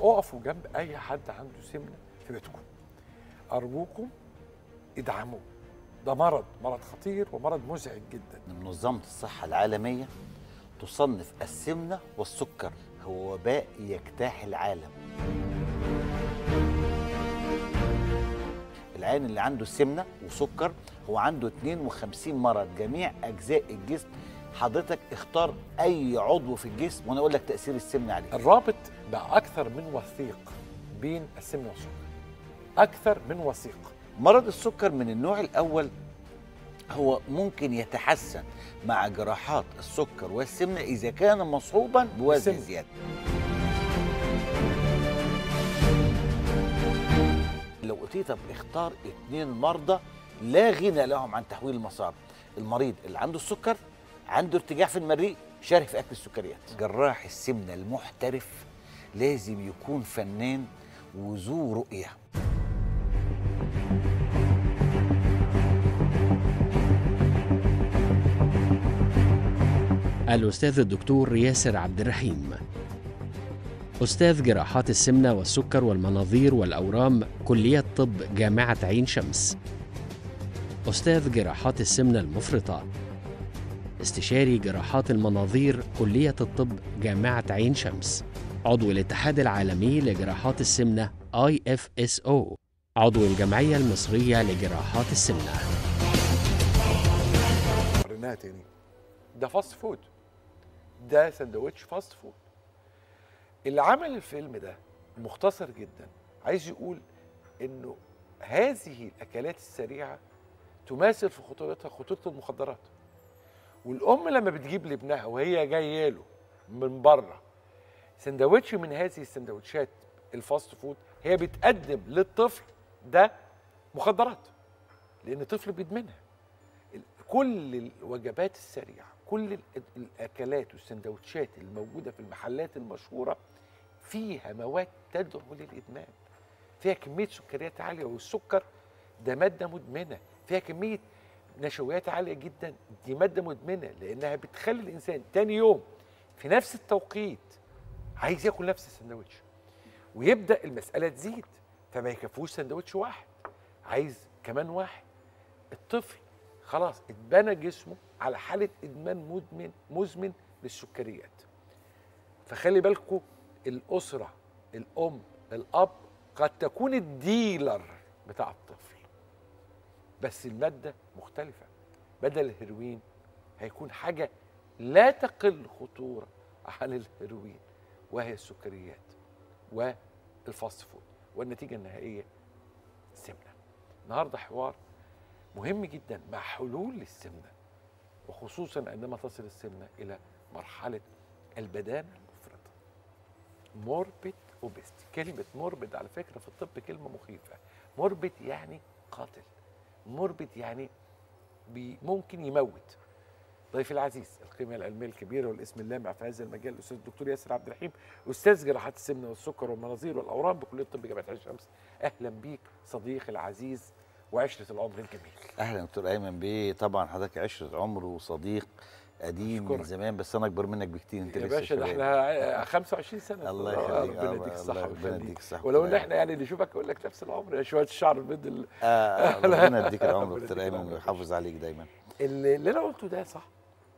اقفوا جنب اي حد عنده سمنه في بيتكم ارجوكم ادعموه ده مرض مرض خطير ومرض مزعج جدا منظمة الصحة العالمية تصنف السمنة والسكر هو وباء يجتاح العالم العين اللي عنده سمنة وسكر هو عنده 52 مرض جميع أجزاء الجسم حضرتك اختار أي عضو في الجسم وأنا أقول لك تأثير السمنة عليه الرابط بقى اكثر من وثيق بين السمنه والسكر اكثر من وثيق مرض السكر من النوع الأول هو ممكن يتحسن مع جراحات السكر والسمنة إذا كان مصحوبا بوزن السمنة. زيادة لو قلت طب اختار اتنين مرضى لا غنى لهم عن تحويل المسار المريض اللي عنده السكر عنده ارتجاع في المريء شارك في اكل السكريات جراح السمنه المحترف لازم يكون فنان وذو رؤيه الأستاذ الدكتور ياسر عبد الرحيم أستاذ جراحات السمنة والسكر والمناظير والأورام كلية طب جامعة عين شمس أستاذ جراحات السمنة المفرطة استشاري جراحات المناظير كلية الطب جامعة عين شمس عضو الاتحاد العالمي لجراحات السمنة IFSO عضو الجمعية المصرية لجراحات السمنة قريناها تاني ده فاست فود ده سندوتش فاست فود اللي عمل الفيلم ده مختصر جدا عايز يقول انه هذه الاكلات السريعه تماثل في خطورتها خطوره المخدرات والام لما بتجيب لابنها وهي جايه له من بره سندوتش من هذه السندوتشات الفاست فود هي بتقدم للطفل ده مخدرات لان الطفل بيدمنها ال- كل الوجبات السريعه كل ال- الاكلات والسندوتشات الموجوده في المحلات المشهوره فيها مواد تدعو للادمان فيها كميه سكريات عاليه والسكر ده ماده مدمنه فيها كميه نشويات عاليه جدا دي ماده مدمنه لانها بتخلي الانسان تاني يوم في نفس التوقيت عايز ياكل نفس السندوتش ويبدا المساله تزيد فما يكفوش سندوتش واحد عايز كمان واحد الطفل خلاص اتبنى جسمه على حاله ادمان مدمن مزمن للسكريات فخلي بالكم الاسره الام الاب قد تكون الديلر بتاع الطفل بس الماده مختلفه بدل الهيروين هيكون حاجه لا تقل خطوره عن الهيروين وهي السكريات والفاست فود والنتيجه النهائيه سمنه النهارده حوار مهم جدا مع حلول للسمنه وخصوصا عندما تصل السمنه الى مرحله البدانه المفرطه موربيد اوبستي كلمه موربيد على فكره في الطب كلمه مخيفه موربيد يعني قاتل موربيد يعني بي ممكن يموت ضيفي العزيز القيمه العلميه الكبيره والاسم اللامع في هذا المجال الاستاذ الدكتور ياسر عبد الرحيم استاذ جراحات السمنه والسكر والمناظير والاورام بكليه الطب جامعه عين شمس اهلا بيك صديقي العزيز وعشره العمر الجميل اهلا دكتور ايمن بيه طبعا حضرتك عشره عمر وصديق قديم من أشكرك. زمان بس انا اكبر منك بكتير انت يا لسه باشا ده شباب. احنا 25 سنه الله آه، يخليك. ربنا آه، يديك الله الصحه ربنا ويخليك يديك الصحة ولو ان والسلامة. احنا يعني نشوفك اقول لك نفس العمر شويه الشعر البيض ال- آه ربنا يديك العمر ربنا دكتور يديك ايمن العمر. ويحافظ عليك دايما اللي اللي انا قلته ده صح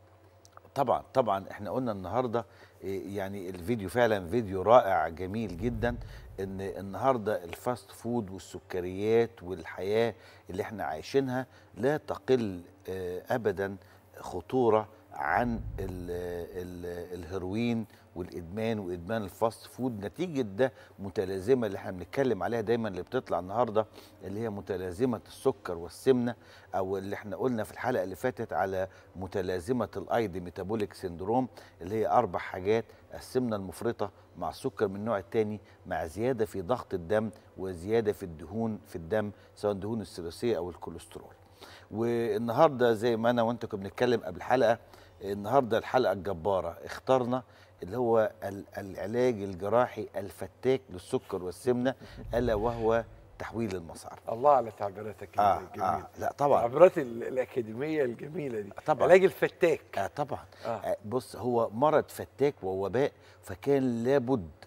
طبعا طبعا احنا قلنا النهارده إيه، يعني الفيديو فعلا فيديو رائع جميل جدا ان النهارده الفاست فود والسكريات والحياه اللي احنا عايشينها لا تقل آه، ابدا خطوره عن ال ال الهيروين والادمان وادمان الفاست فود نتيجه ده متلازمه اللي احنا بنتكلم عليها دايما اللي بتطلع النهارده اللي هي متلازمه السكر والسمنه او اللي احنا قلنا في الحلقه اللي فاتت على متلازمه الايدي ميتابوليك سيندروم اللي هي اربع حاجات السمنه المفرطه مع السكر من النوع الثاني مع زياده في ضغط الدم وزياده في الدهون في الدم سواء الدهون الثلاثيه او الكوليسترول والنهارده زي ما انا وانت كنا بنتكلم قبل الحلقه النهارده الحلقه الجباره اخترنا اللي هو ال- العلاج الجراحي الفتاك للسكر والسمنه الا وهو تحويل المسار الله على تعبيراتك آه الجميله آه لا طبعا التعبيرات ال- الاكاديميه الجميله دي طبعا. علاج الفتاك آه طبعا آه. آه. بص هو مرض فتاك ووباء فكان لابد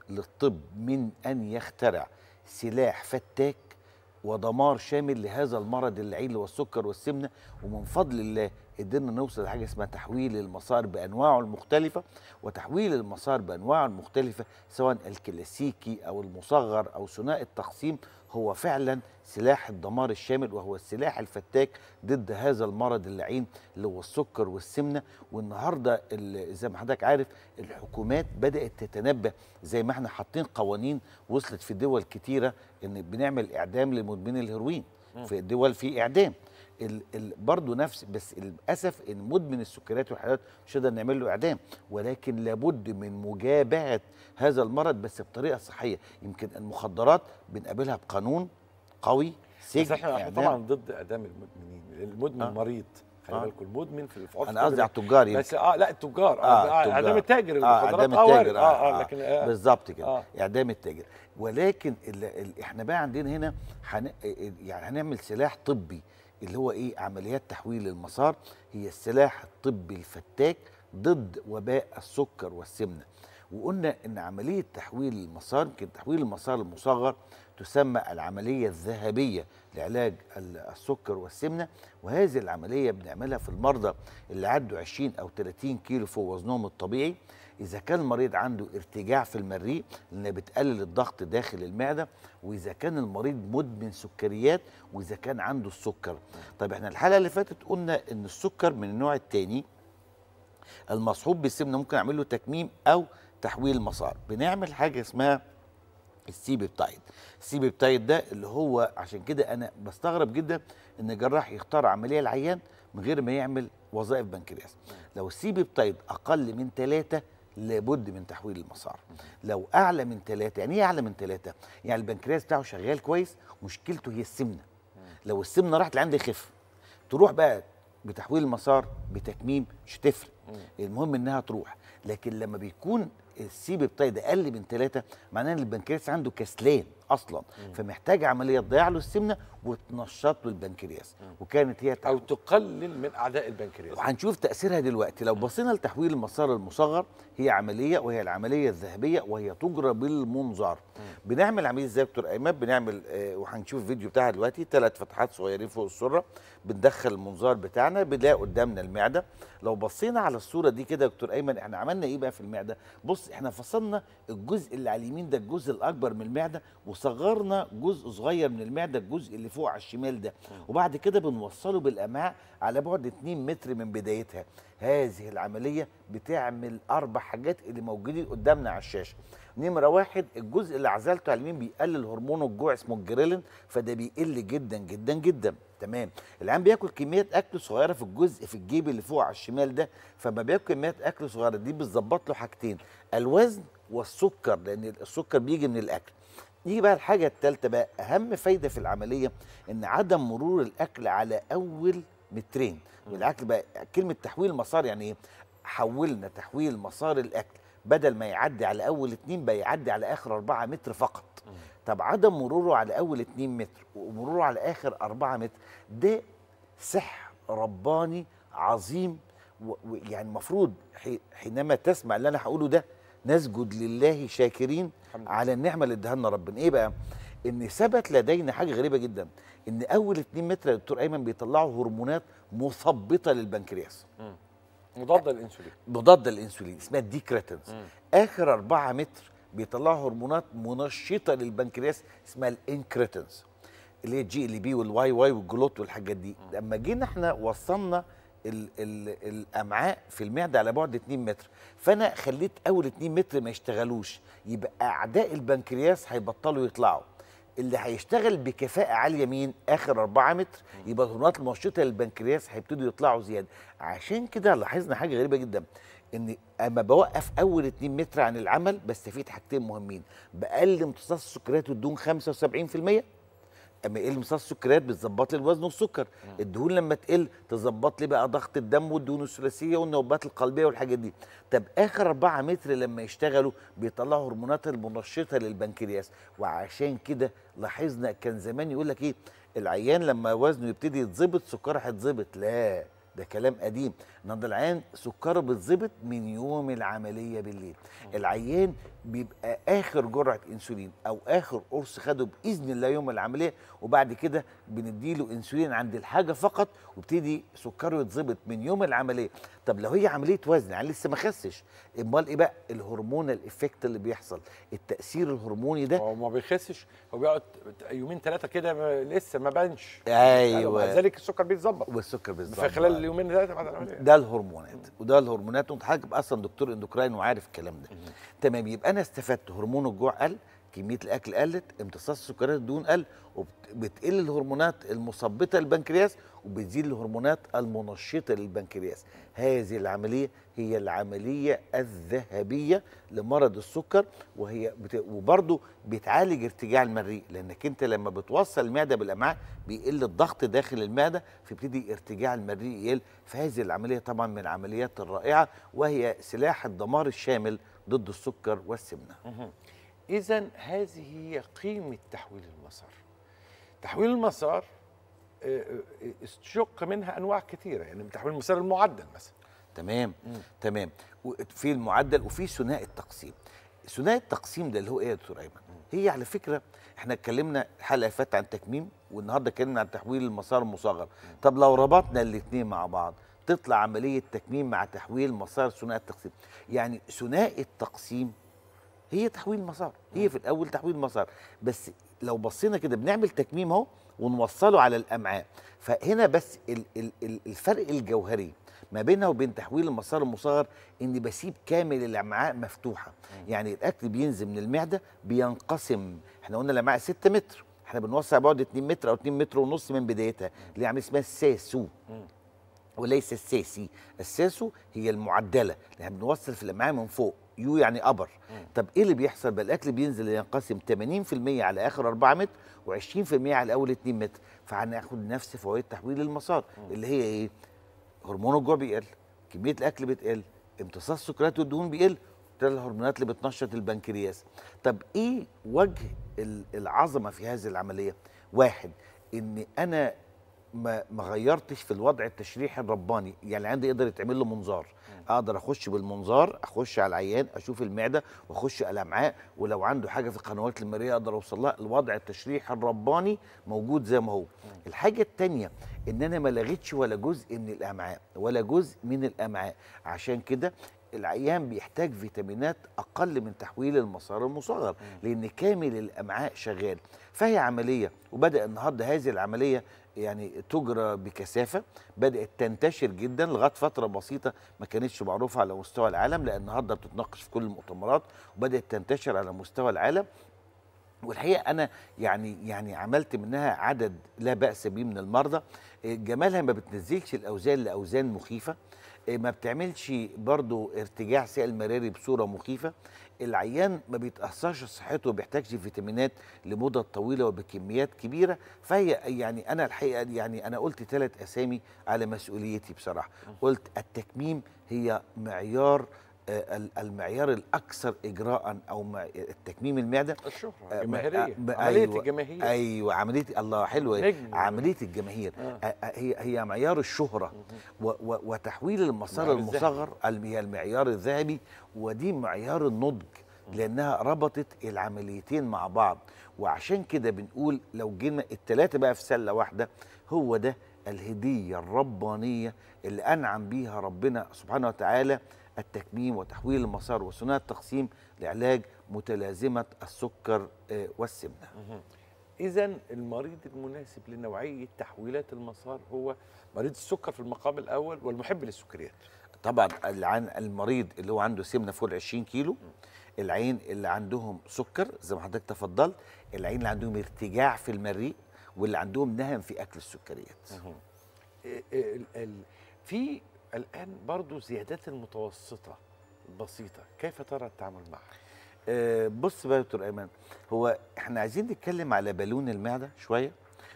للطب من ان يخترع سلاح فتاك ودمار شامل لهذا المرض اللعين اللي هو السكر والسمنه ومن فضل الله قدرنا نوصل لحاجه اسمها تحويل المسار بانواعه المختلفه وتحويل المسار بانواعه المختلفه سواء الكلاسيكي او المصغر او ثنائي التقسيم هو فعلا سلاح الدمار الشامل وهو السلاح الفتاك ضد هذا المرض اللعين اللي هو السكر والسمنه والنهارده ال- زي ما حضرتك عارف الحكومات بدات تتنبه زي ما احنا حاطين قوانين وصلت في دول كتيره ان بنعمل اعدام لمدمني الهيروين في دول في اعدام ال ال برضه نفس بس للاسف ان مدمن السكريات والحلويات مش هنقدر نعمل له اعدام ولكن لابد من مجابهه هذا المرض بس بطريقه صحيه يمكن المخدرات بنقابلها بقانون قوي بس سجن احنا احنا إعدام. طبعا ضد اعدام المدمنين المدمن آه. مريض خلي آه. بالكم المدمن في في عرف انا قصدي على التجارة. التجار يمكن. بس اه لا التجار آه، اه, آه التجار. اعدام التاجر اه المخدرات اعدام اه التاجر وارد. اه اه لكن آه بالظبط كده آه. آه. اعدام التاجر ولكن ال ال احنا بقى عندنا هنا حن يعني هنعمل سلاح طبي اللي هو ايه عمليات تحويل المسار هي السلاح الطبي الفتاك ضد وباء السكر والسمنه وقلنا ان عمليه تحويل المسار يمكن تحويل المسار المصغر تسمى العمليه الذهبيه لعلاج ال- السكر والسمنه وهذه العمليه بنعملها في المرضى اللي عدوا 20 او 30 كيلو فوق وزنهم الطبيعي اذا كان المريض عنده ارتجاع في المريء لانها بتقلل الضغط داخل المعده واذا كان المريض مدمن سكريات واذا كان عنده السكر طيب احنا الحلقه اللي فاتت قلنا ان السكر من النوع الثاني المصحوب بالسمنه ممكن اعمل له تكميم او تحويل مسار بنعمل حاجه اسمها السيبيبتايد السيبيبتايد ده اللي هو عشان كده انا بستغرب جدا ان الجراح يختار عمليه العيان من غير ما يعمل وظائف بنكرياس لو السيبيبتايد اقل من ثلاثة لابد من تحويل المسار لو اعلى من ثلاثة يعني ايه اعلى من ثلاثة يعني البنكرياس بتاعه شغال كويس مشكلته هي السمنه لو السمنه راحت لعند يخف تروح بقى بتحويل المسار بتكميم مش هتفرق المهم انها تروح لكن لما بيكون السي بيبتايد اقل من ثلاثة معناه ان البنكرياس عنده كسلان اصلا فمحتاج عمليه تضيع له السمنه وتنشط له البنكرياس وكانت هي او تحويل تقلل من اعداء البنكرياس وهنشوف تاثيرها دلوقتي لو بصينا لتحويل المسار المصغر هي عمليه وهي العمليه الذهبيه وهي تجرى بالمنظار بنعمل عمليه ازاي يا دكتور ايمن بنعمل آه وهنشوف الفيديو بتاعها دلوقتي ثلاث فتحات صغيرين فوق السره بندخل المنظار بتاعنا بنلاقي قدامنا المعده لو بصينا على الصوره دي كده يا دكتور ايمن احنا عملنا ايه بقى في المعده بص احنا فصلنا الجزء اللي على اليمين ده الجزء الاكبر من المعده وصغرنا جزء صغير من المعده الجزء اللي فوق على الشمال ده وبعد كده بنوصله بالامعاء على بعد 2 متر من بدايتها هذه العمليه بتعمل اربع حاجات اللي موجودين قدامنا على الشاشه نمره واحد الجزء اللي عزلته على اليمين بيقلل هرمون الجوع اسمه الجريلين فده بيقل جدا جدا جدا تمام العيان بياكل كميات اكل صغيره في الجزء في الجيب اللي فوق على الشمال ده فما بياكل كميات اكل صغيره دي بتظبط له حاجتين الوزن والسكر لان السكر بيجي من الاكل نيجي بقى الحاجه الثالثه بقى اهم فايده في العمليه ان عدم مرور الاكل على اول مترين والاكل بقى كلمه تحويل مسار يعني ايه حولنا تحويل مسار الاكل بدل ما يعدي على اول اتنين بقى يعدي على اخر اربعة متر فقط طب عدم مروره على اول اتنين متر ومروره على اخر اربعة متر ده سحر رباني عظيم ويعني المفروض حي- حينما تسمع اللي انا هقوله ده نسجد لله شاكرين الحمد على النعمه اللي اداها لنا ربنا ايه بقى ان ثبت لدينا حاجه غريبه جدا ان اول 2 متر يا دكتور ايمن بيطلعوا هرمونات مثبطه للبنكرياس مضاد للانسولين مضاده للانسولين اسمها الديكريتنز اخر 4 متر بيطلعوا هرمونات منشطه للبنكرياس اسمها الانكريتنز اللي هي الجي ال بي والواي واي والجلوت والحاجات دي لما جينا احنا وصلنا ال ال الامعاء في المعده على بعد 2 متر فانا خليت اول 2 متر ما يشتغلوش يبقى اعداء البنكرياس هيبطلوا يطلعوا اللي هيشتغل بكفاءة عالية مين؟ آخر 4 متر يبقى الهرمونات المنشطة للبنكرياس هيبتدوا يطلعوا زيادة عشان كده لاحظنا حاجة غريبة جدا ان اما بوقف اول 2 متر عن العمل بستفيد حاجتين مهمين بقلل امتصاص السكريات والدهون 75% اما يقل امتصاص السكريات بتظبط لي الوزن والسكر الدهون لما تقل تظبط لي بقى ضغط الدم والدهون الثلاثيه والنوبات القلبيه والحاجات دي طب اخر 4 متر لما يشتغلوا بيطلعوا هرمونات المنشطه للبنكرياس وعشان كده لاحظنا كان زمان يقول لك ايه العيان لما وزنه يبتدي يتظبط سكره هيتظبط لا ده كلام قديم النهارده العيان سكره بتظبط من يوم العمليه بالليل العيان بيبقى اخر جرعه انسولين او اخر قرص خده باذن الله يوم العمليه وبعد كده بنديله انسولين عند الحاجه فقط وابتدي سكره يتظبط من يوم العمليه طب لو هي عمليه وزن يعني لسه ما خسش امال ايه بقى الهرمون الافكت اللي بيحصل التاثير الهرموني ده هو ما بيخسش هو بيقعد يومين ثلاثه كده ما- لسه ما بانش أيوة. ومع ذلك السكر بيتظبط والسكر بالظبط في خلال اليومين ثلاثه بعد العمليه ده الهرمونات وده الهرمونات وانت حضرتك بقى اصلا دكتور اندوكراين وعارف الكلام ده تمام يبقى انا استفدت هرمون الجوع قل كميه الاكل قلت امتصاص السكريات الدهون قل وبتقل الهرمونات المثبطه للبنكرياس وبتزيد الهرمونات المنشطه للبنكرياس هذه العمليه هي العمليه الذهبيه لمرض السكر وهي بت... وبرضه بتعالج ارتجاع المريء لانك انت لما بتوصل المعده بالامعاء بيقل الضغط داخل المعده فيبتدي ارتجاع المريء يقل فهذه العمليه طبعا من العمليات الرائعه وهي سلاح الدمار الشامل ضد السكر والسمنه اذا هذه هي قيمه تحويل المسار تحويل المسار آه، آه، استشق منها انواع كثيره يعني تحويل المسار المعدل مثلا تمام تمام وفي المعدل وفي ثنائي التقسيم ثنائي التقسيم ده اللي هو ايه يا دكتور ايمن هي على فكره احنا اتكلمنا الحلقه اللي فاتت عن تكميم والنهارده اتكلمنا عن تحويل المسار المصغر طب لو ربطنا الاثنين مع بعض تطلع عمليه تكميم مع تحويل مسار ثنائي التقسيم يعني ثنائي التقسيم هي تحويل مسار هي في الاول تحويل مسار بس لو بصينا كده بنعمل تكميم اهو ونوصله على الامعاء فهنا بس ال- ال- ال- الفرق الجوهري ما بينها وبين تحويل المسار المصغر اني بسيب كامل الامعاء مفتوحه يعني الاكل بينزل من المعده بينقسم احنا قلنا الامعاء 6 متر احنا بنوسع بعد 2 متر او 2 متر ونص من بدايتها اللي عامل اسمها الساسو وليس الساسي الساسو هي المعدله اللي احنا بنوصل في الامعاء من فوق يو يعني ابر طب ايه اللي بيحصل بقى الاكل بينزل ينقسم 80% على اخر 4 متر و20% على اول 2 متر فهناخد نفس فوائد تحويل المسار اللي هي ايه هرمون الجوع بيقل كميه الاكل بتقل امتصاص السكريات والدهون بيقل ده الهرمونات اللي بتنشط البنكرياس طب ايه وجه ال- العظمه في هذه العمليه واحد ان انا ما ما غيرتش في الوضع التشريحي الرباني يعني عندي يقدر يتعمل له منظار اقدر اخش بالمنظار اخش على العيان اشوف المعده واخش على الامعاء ولو عنده حاجه في القنوات المرئيه اقدر اوصل لها الوضع التشريحي الرباني موجود زي ما هو الحاجه الثانيه ان انا ما لغيتش ولا جزء من الامعاء ولا جزء من الامعاء عشان كده العيان بيحتاج فيتامينات اقل من تحويل المسار المصغر لان كامل الامعاء شغال فهي عمليه وبدا النهارده هذه العمليه يعني تجرى بكثافه بدات تنتشر جدا لغايه فتره بسيطه ما كانتش معروفه على مستوى العالم لان النهارده بتتناقش في كل المؤتمرات وبدات تنتشر على مستوى العالم والحقيقه انا يعني يعني عملت منها عدد لا باس به من المرضى إيه، جمالها ما بتنزلش الاوزان لاوزان مخيفه إيه، ما بتعملش برضو ارتجاع سائل مراري بصوره مخيفه العيان ما بيتاثرش صحته وبيحتاجش فيتامينات لمدة طويله وبكميات كبيره فهي يعني انا الحقيقه يعني انا قلت ثلاث اسامي على مسؤوليتي بصراحه قلت التكميم هي معيار آه، ال- المعيار الاكثر اجراء او مع- التكميم المعده الشهره آه، الجماهيريه ب- عمليه أيوة، الجماهير ايوه عمليه الله حلوه نجم. عمليه الجماهير آه. آه. هي هي معيار الشهره و و وتحويل المسار المعيار الذهبي. المصغر الم- هي المعيار الذهبي ودي معيار النضج لانها ربطت العمليتين مع بعض وعشان كده بنقول لو جينا الثلاثه بقى في سله واحده هو ده الهديه الربانيه اللي انعم بيها ربنا سبحانه وتعالى التكميم وتحويل المسار وثنائي التقسيم لعلاج متلازمه السكر آه، والسمنه اذا المريض المناسب لنوعيه تحويلات المسار هو مريض السكر في المقام الاول والمحب للسكريات طبعا العن المريض اللي هو عنده سمنه فوق ال 20 كيلو العين اللي عندهم سكر زي ما حضرتك تفضلت العين اللي عندهم ارتجاع في المريء واللي عندهم نهم في اكل السكريات ال- ال- ال- في الان برضو زيادات المتوسطه البسيطه كيف ترى التعامل معها آه، بص بقى يا دكتور ايمن هو احنا عايزين نتكلم على بالون المعده شويه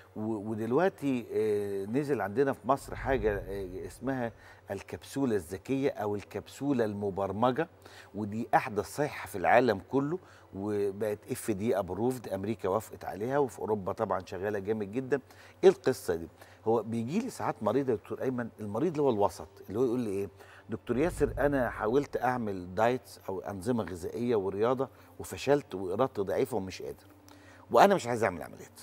و- ودلوقتي آه، نزل عندنا في مصر حاجه آه، اسمها الكبسوله الذكيه او الكبسوله المبرمجه ودي احدث صيحه في العالم كله وبقت اف دي ابروفد امريكا وافقت عليها وفي اوروبا طبعا شغاله جامد جدا ايه القصه دي هو بيجي لي ساعات مريض يا دكتور ايمن المريض اللي هو الوسط اللي هو يقول لي ايه دكتور ياسر انا حاولت اعمل دايتس او انظمه غذائيه ورياضه وفشلت وارادتي ضعيفه ومش قادر وانا مش عايز اعمل عمليات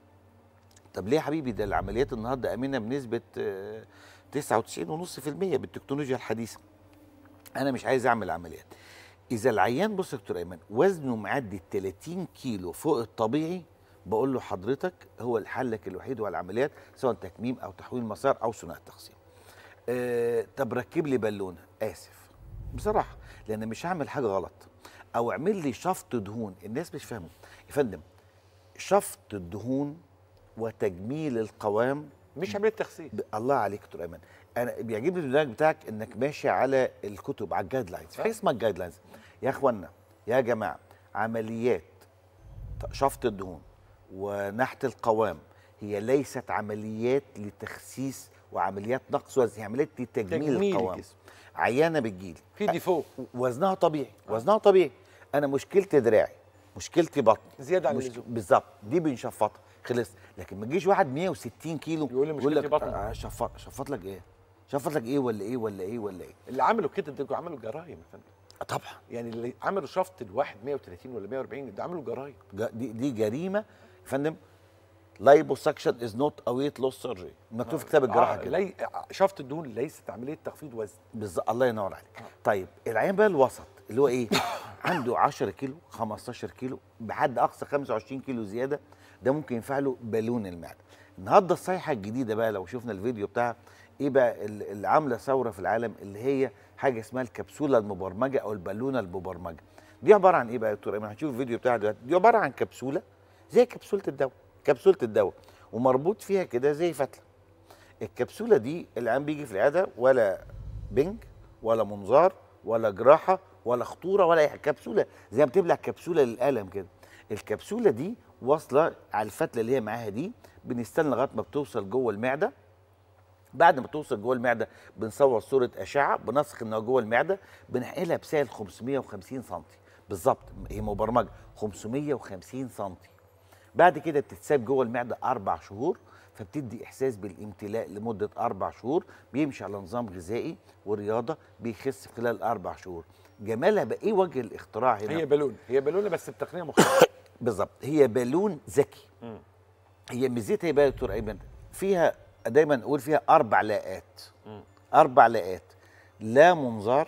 طب ليه يا حبيبي ده العمليات النهارده امنه بنسبه آه، 99.5% بالتكنولوجيا الحديثه انا مش عايز اعمل عمليات اذا العيان بص يا دكتور ايمن وزنه معدي ال 30 كيلو فوق الطبيعي بقول له حضرتك هو حلك الوحيد هو العمليات سواء تكميم او تحويل مسار او ثنائي تقسيم آه طب ركب لي بالونه اسف بصراحه لان مش هعمل حاجه غلط او اعمل لي شفط دهون الناس مش فاهمه يا فندم شفط الدهون وتجميل القوام مش عمليه تخسيس ب- الله عليك يا دكتور ايمن انا بيعجبني البرنامج بتاعك انك ماشي على الكتب على الجايد لاينز في حاجه اسمها الجايد لاينز يا اخوانا يا جماعه عمليات ت- شفط الدهون ونحت القوام هي ليست عمليات لتخسيس وعمليات نقص وزن هي عمليات لتجميل تجميل القوام الجسم. عيانه بتجيلي في ديفو وزنها طبيعي وزنها طبيعي انا مشكلتي دراعي مشكلتي بطني زيادة عن مش- اللزوم. بالظبط دي بنشفطها خلص لكن ما تجيش واحد 160 كيلو يقول لي مشكلتي لك بطني. آه، شفط شفط لك ايه شفط لك ايه ولا ايه ولا ايه ولا ايه اللي عملوا كده ده عملوا جرايم يا فندم آه، طبعا يعني اللي عملوا شفط الواحد 130 ولا 140 ده عملوا جرايم جا- دي دي جريمه يا فندم لايبوسكشن از نوت ا ويت لوس سيرجري مكتوب في كتاب الجراحه آه كده لي... شفط الدهون ليست عمليه تخفيض وزن بالظبط الله ينور عليك طيب العيان بقى الوسط اللي هو ايه عنده 10 كيلو 15 كيلو بحد اقصى 25 كيلو زياده ده ممكن ينفع له بالون المعده النهارده الصيحه الجديده بقى لو شفنا الفيديو بتاعها ايه بقى ال- اللي عامله ثوره في العالم اللي هي حاجه اسمها الكبسوله المبرمجه او البالونه المبرمجه دي عباره عن ايه بقى يا دكتور ايمن هنشوف الفيديو بتاعها دلوقتي دي عباره عن كبسوله زي كبسوله الدواء كبسوله الدواء ومربوط فيها كده زي فتله الكبسوله دي العيان بيجي في العياده ولا بنج ولا منظار ولا جراحه ولا خطوره ولا اي حاجه كبسوله زي ما بتبلع كبسوله للقلم كده الكبسوله دي واصله على الفتله اللي هي معاها دي بنستنى لغايه ما بتوصل جوه المعده بعد ما توصل جوه المعده بنصور صوره اشعه بنسخ انها جوه المعده بنحقلها بسعر 550 سم بالظبط هي مبرمجه 550 سم بعد كده بتتساب جوه المعده اربع شهور فبتدي احساس بالامتلاء لمده اربع شهور بيمشي على نظام غذائي ورياضه بيخس في خلال اربع شهور جمالها بقى ايه وجه الاختراع هنا هي بالون هي بالونه بس بتقنيه مختلفه بالظبط هي بالون ذكي هي ميزتها ايه بقى يا دكتور ايمن فيها دايما نقول فيها اربع لاءات اربع لاءات لا منظار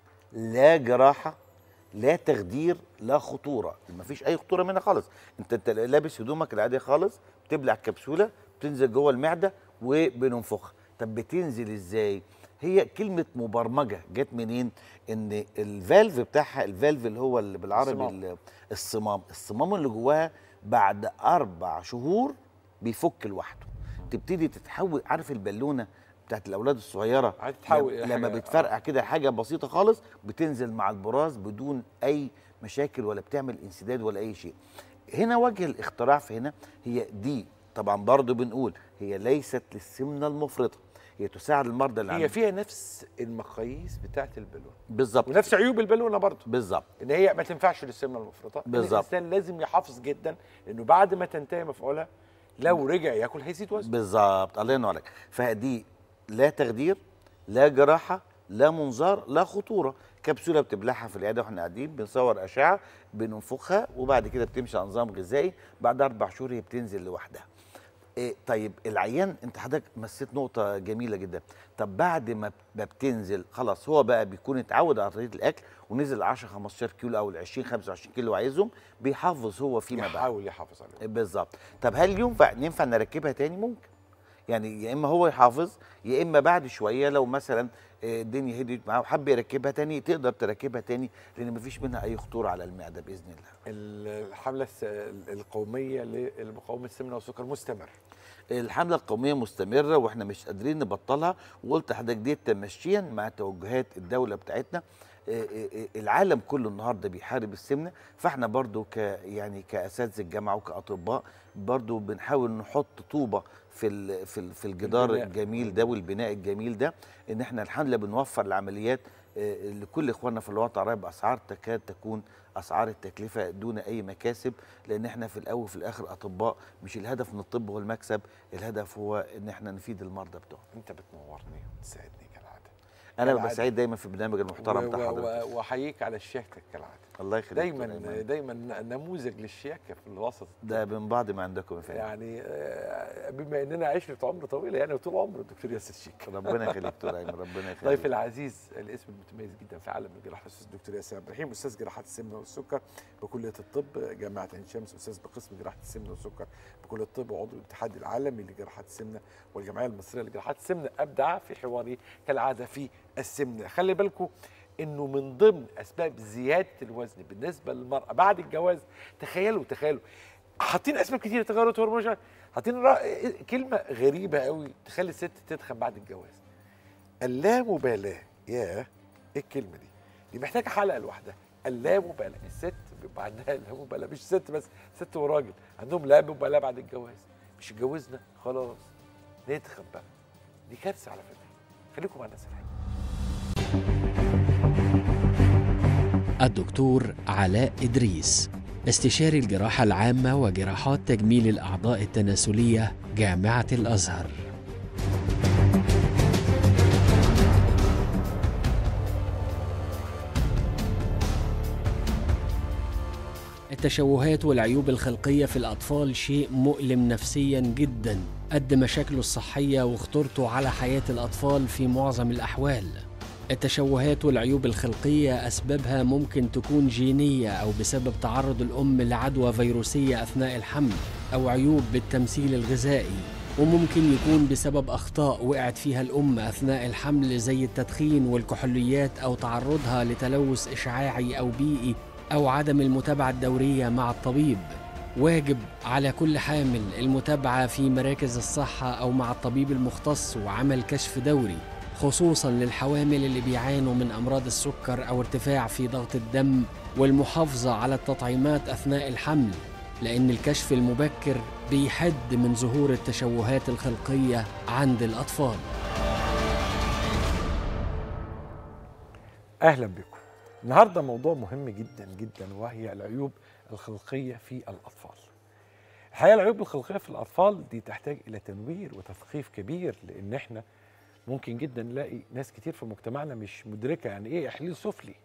لا جراحه لا تخدير لا خطوره مفيش اي خطوره منها خالص انت انت لابس هدومك العاديه خالص بتبلع كبسوله بتنزل جوه المعده وبننفخها طب بتنزل ازاي هي كلمه مبرمجه جت منين ان الفالف بتاعها الفالف اللي هو اللي بالعربي الصمام. ال- الصمام الصمام اللي جواها بعد اربع شهور بيفك لوحده تبتدي تتحول عارف البالونه بتاعت الاولاد الصغيره هتتحول لما- إلى لما حاجة- بتفرقع كده حاجه بسيطه خالص بتنزل مع البراز بدون اي مشاكل ولا بتعمل انسداد ولا اي شيء هنا وجه الاختراع في هنا هي دي طبعا برضو بنقول هي ليست للسمنه المفرطه هي تساعد المرضى اللي هي عندهم فيها نفس المقاييس بتاعه البالون بالظبط ونفس عيوب البالونه برضه بالظبط ان هي ما تنفعش للسمنه المفرطه إن بالظبط. الانسان لازم يحافظ جدا انه بعد ما تنتهي مفعولها لو رجع ياكل هيزيد وزنه بالظبط الله ينور عليك فدي لا تخدير لا جراحه لا منظار لا خطوره كبسوله بتبلعها في العياده واحنا قاعدين بنصور اشعه بننفخها وبعد كده بتمشي على نظام غذائي بعد اربع شهور هي بتنزل لوحدها إيه طيب العيان انت حضرتك مسيت نقطه جميله جدا طب بعد ما ما بتنزل خلاص هو بقى بيكون اتعود على طريقه الاكل ونزل 10 15 كيلو او ال 20 25 كيلو عايزهم بيحافظ هو فيما بعد يحاول يحافظ عليه بالظبط طب هل ينفع ينفع نركبها تاني ممكن يعني يا اما هو يحافظ يا اما بعد شويه لو مثلا آه، الدنيا هديت معاه وحب يركبها تاني تقدر تركبها تاني لان مفيش منها اي خطوره على المعده باذن الله الحمله الس- القوميه لمقاومه السمنه والسكر مستمر الحمله القوميه مستمره واحنا مش قادرين نبطلها وقلت لحضرتك دي تمشيا مع توجهات الدوله بتاعتنا آه، آه، آه، العالم كله النهارده بيحارب السمنه فاحنا برضو ك يعني كاساتذه الجامعه وكاطباء برضو بنحاول نحط طوبه في ال في ال في الجدار البناء. الجميل ده والبناء الجميل ده ان احنا الحمله بنوفر العمليات آه، لكل اخواننا في الوطن العربي باسعار تكاد تكون اسعار التكلفه دون اي مكاسب لان احنا في الاول وفي الاخر اطباء مش الهدف من الطب هو المكسب الهدف هو ان احنا نفيد المرضى بتوعنا انت بتنورني وتساعدني كالعاده انا كالعادة. ببقى سعيد دايما في البرنامج المحترم بتاع و- حضرتك و- واحييك على شياكتك كالعاده الله يخليك دايما دكتور أيمن. دايما نموذج للشياكه في الوسط ده من بعض ما عندكم يا فندم يعني آه، بما اننا عشره عمر طويله يعني طول عمر الدكتور ياسر شيك ربنا يخليك دكتور ايمن ربنا يخليك ضيف العزيز الاسم المتميز جدا في عالم الجراحه الاستاذ الدكتور ياسر عبد الرحيم استاذ جراحات السمنه والسكر بكليه الطب جامعه عين شمس استاذ بقسم جراحه السمنه والسكر بكليه الطب وعضو الاتحاد العالمي لجراحات السمنه والجمعيه المصريه لجراحات السمنه ابدع في حواره كالعاده في السمنه خلي بالكم انه من ضمن اسباب زياده الوزن بالنسبه للمراه بعد الجواز تخيلوا تخيلوا حاطين اسباب كتير تغيرات هرمونيه حاطين را- كلمه غريبه قوي تخلي الست تتخن بعد الجواز اللامبالاه ياه ايه الكلمه دي دي محتاجه حلقه لوحدها اللامبالاه الست بيبقى عندها اللامبالاه مش ست بس ست وراجل عندهم لا مبالاه بعد الجواز مش اتجوزنا خلاص نتخن بقى دي كارثه على فكره خليكم مع الناس الحقيقة. الدكتور علاء إدريس استشاري الجراحة العامة وجراحات تجميل الأعضاء التناسلية جامعة الأزهر التشوهات والعيوب الخلقية في الأطفال شيء مؤلم نفسيا جدا قد مشاكله الصحية وخطورته على حياة الأطفال في معظم الأحوال التشوهات والعيوب الخلقية أسبابها ممكن تكون جينية أو بسبب تعرض الأم لعدوى فيروسية أثناء الحمل أو عيوب بالتمثيل الغذائي وممكن يكون بسبب أخطاء وقعت فيها الأم أثناء الحمل زي التدخين والكحوليات أو تعرضها لتلوث إشعاعي أو بيئي أو عدم المتابعة الدورية مع الطبيب واجب على كل حامل المتابعة في مراكز الصحة أو مع الطبيب المختص وعمل كشف دوري خصوصا للحوامل اللي بيعانوا من أمراض السكر أو ارتفاع في ضغط الدم والمحافظة على التطعيمات أثناء الحمل لأن الكشف المبكر بيحد من ظهور التشوهات الخلقية عند الأطفال اهلا بكم النهارده موضوع مهم جدا جدا وهي العيوب الخلقيه في الاطفال الحقيقه العيوب الخلقيه في الاطفال دي تحتاج الى تنوير وتثقيف كبير لان احنا ممكن جدا نلاقي ناس كتير في مجتمعنا مش مدركه يعني ايه احليل سفلي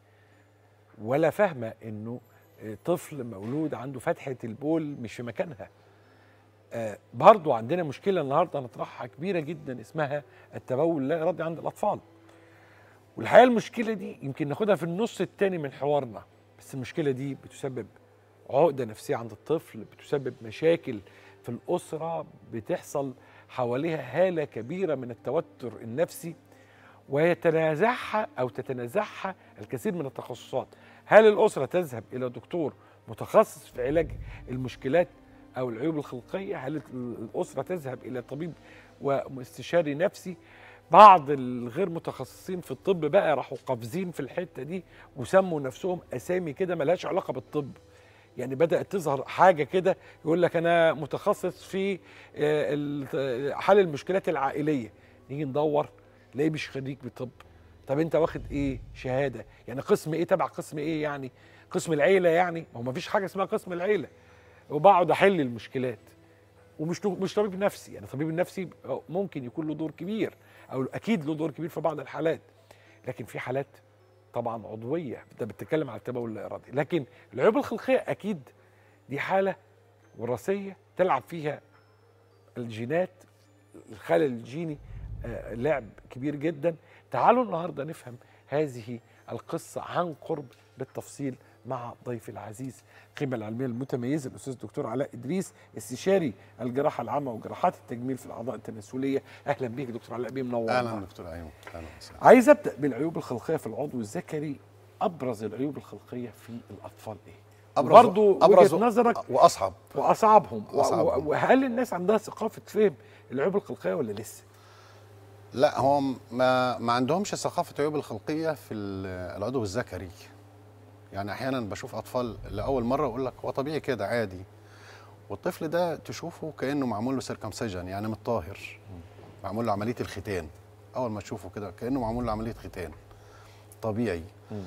ولا فاهمه انه آه، طفل مولود عنده فتحه البول مش في مكانها آه، برضو عندنا مشكله النهارده نطرحها كبيره جدا اسمها التبول اللا ارادي عند الاطفال والحقيقه المشكله دي يمكن ناخدها في النص الثاني من حوارنا بس المشكله دي بتسبب عقده نفسيه عند الطفل بتسبب مشاكل في الاسره بتحصل حواليها هاله كبيره من التوتر النفسي ويتنازعها او تتنازعها الكثير من التخصصات هل الاسره تذهب الى دكتور متخصص في علاج المشكلات او العيوب الخلقيه هل الاسره تذهب الى طبيب واستشاري نفسي بعض الغير متخصصين في الطب بقى راحوا قافزين في الحته دي وسموا نفسهم اسامي كده ملهاش علاقه بالطب يعني بدات تظهر حاجه كده يقول لك انا متخصص في آه، ال- حل المشكلات العائليه نيجي ندور نلاقيه مش خريج بطب طب انت واخد ايه شهاده يعني قسم ايه تبع قسم ايه يعني قسم العيله يعني ما هو مفيش حاجه اسمها قسم العيله وبقعد احل المشكلات ومش مش طبيب نفسي يعني الطبيب النفسي ممكن يكون له دور كبير او اكيد له دور كبير في بعض الحالات لكن في حالات طبعا عضويه انت بتتكلم على التبول اللا ارادي لكن العيوب الخلقيه اكيد دي حاله وراثيه تلعب فيها الجينات الخلل الجيني آه، لعب كبير جدا تعالوا النهارده نفهم هذه القصه عن قرب بالتفصيل مع ضيفي العزيز القيمه العلميه المتميزه الاستاذ الدكتور علاء ادريس استشاري الجراحه العامه وجراحات التجميل في الاعضاء التناسليه اهلا بيك دكتور علاء بيه منور اهلا دكتور ايمن اهلا وسهلا عايز ابدا بالعيوب الخلقيه في العضو الذكري ابرز العيوب الخلقيه في الاطفال ايه ابرز برضو ابرز وجهة نظرك واصعب واصعبهم و- وأصعبهم. و- وهل الناس عندها ثقافه فهم العيوب الخلقيه ولا لسه لا هو ما ما عندهمش ثقافه عيوب الخلقيه في ال- العضو الذكري يعني احيانا بشوف اطفال لاول مره يقول لك هو طبيعي كده عادي والطفل ده تشوفه كانه معمول له سيركمسيجن يعني متطاهر معمول له عمليه الختان اول ما تشوفه كده كانه معمول له عمليه ختان طبيعي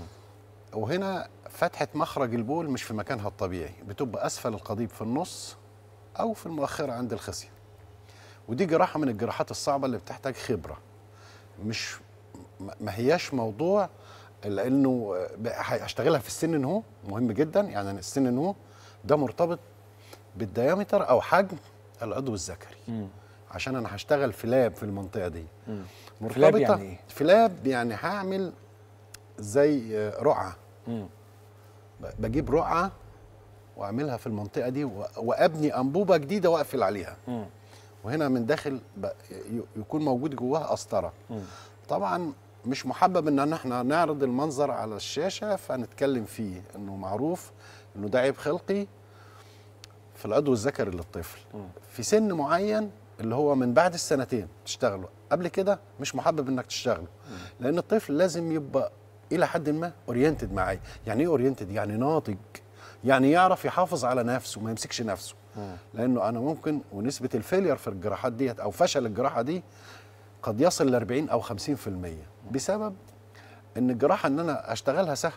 وهنا فتحه مخرج البول مش في مكانها الطبيعي بتبقى اسفل القضيب في النص او في المؤخره عند الخصيه ودي جراحه من الجراحات الصعبه اللي بتحتاج خبره مش ما- ما هياش موضوع لانه هشتغلها في السن ان هو مهم جدا يعني السن ان هو ده مرتبط بالديامتر او حجم العضو الذكري عشان انا هشتغل في لاب في المنطقه دي فلاب يعني إيه؟ فلاب يعني هعمل زي آه، رقعه مم. ب- بجيب رقعه واعملها في المنطقه دي و- وابني انبوبه جديده واقفل عليها مم. وهنا من داخل ب- ي- يكون موجود جواها قسطره مم. طبعا مش محبب ان احنا نعرض المنظر على الشاشه فنتكلم فيه انه معروف انه ده عيب خلقي في العضو الذكري للطفل في سن معين اللي هو من بعد السنتين تشتغله قبل كده مش محبب انك تشتغله لان الطفل لازم يبقى الى حد ما اورينتد معايا يعني ايه اورينتد يعني ناضج يعني يعرف يحافظ على نفسه ما يمسكش نفسه لانه انا ممكن ونسبه الفيلير في الجراحات ديت او فشل الجراحه دي قد يصل ل 40 او 50% بسبب ان الجراحه ان انا اشتغلها سهل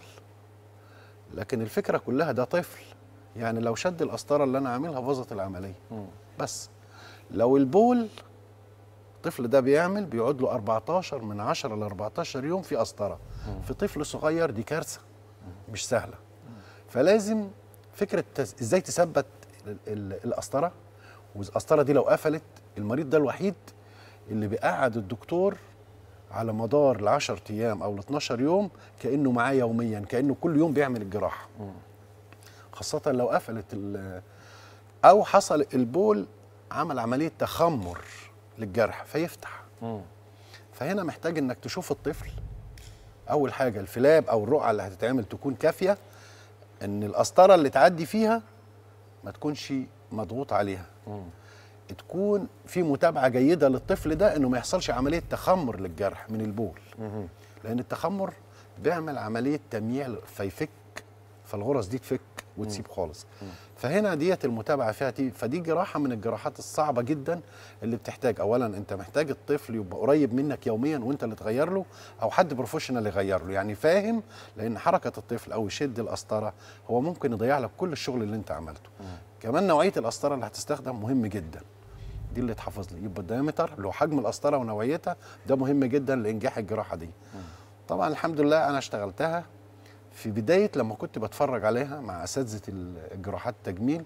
لكن الفكره كلها ده طفل يعني لو شد القسطره اللي انا عاملها باظت العمليه بس لو البول الطفل ده بيعمل بيقعد له 14 من 10 ل 14 يوم في قسطره في طفل صغير دي كارثه مش سهله فلازم فكره تز... ازاي تثبت ال- ال- القسطره والقسطره دي لو قفلت المريض ده الوحيد اللي بيقعد الدكتور على مدار ال 10 ايام او ال 12 يوم كانه معاه يوميا كانه كل يوم بيعمل الجراحه خاصه لو قفلت ال- او حصل البول عمل عمليه تخمر للجرح فيفتح مم. فهنا محتاج انك تشوف الطفل اول حاجه الفلاب او الرقعه اللي هتتعمل تكون كافيه ان القسطره اللي تعدي فيها ما تكونش مضغوط عليها تكون في متابعه جيده للطفل ده انه ما يحصلش عمليه تخمر للجرح من البول لان التخمر بيعمل عمليه تمييع فيفك فالغرز دي تفك وتسيب خالص فهنا ديت المتابعه فيها دي فدي جراحه من الجراحات الصعبه جدا اللي بتحتاج اولا انت محتاج الطفل يبقى قريب منك يوميا وانت اللي تغير له او حد بروفيشنال يغير له يعني فاهم لان حركه الطفل او يشد القسطره هو ممكن يضيع لك كل الشغل اللي انت عملته كمان نوعيه القسطره اللي هتستخدم مهم جدا دي اللي تحافظ لي يبقى الدايمتر لو حجم القسطره ونوعيتها ده مهم جدا لانجاح الجراحه دي طبعا الحمد لله انا اشتغلتها في بدايه لما كنت بتفرج عليها مع اساتذه الجراحات التجميل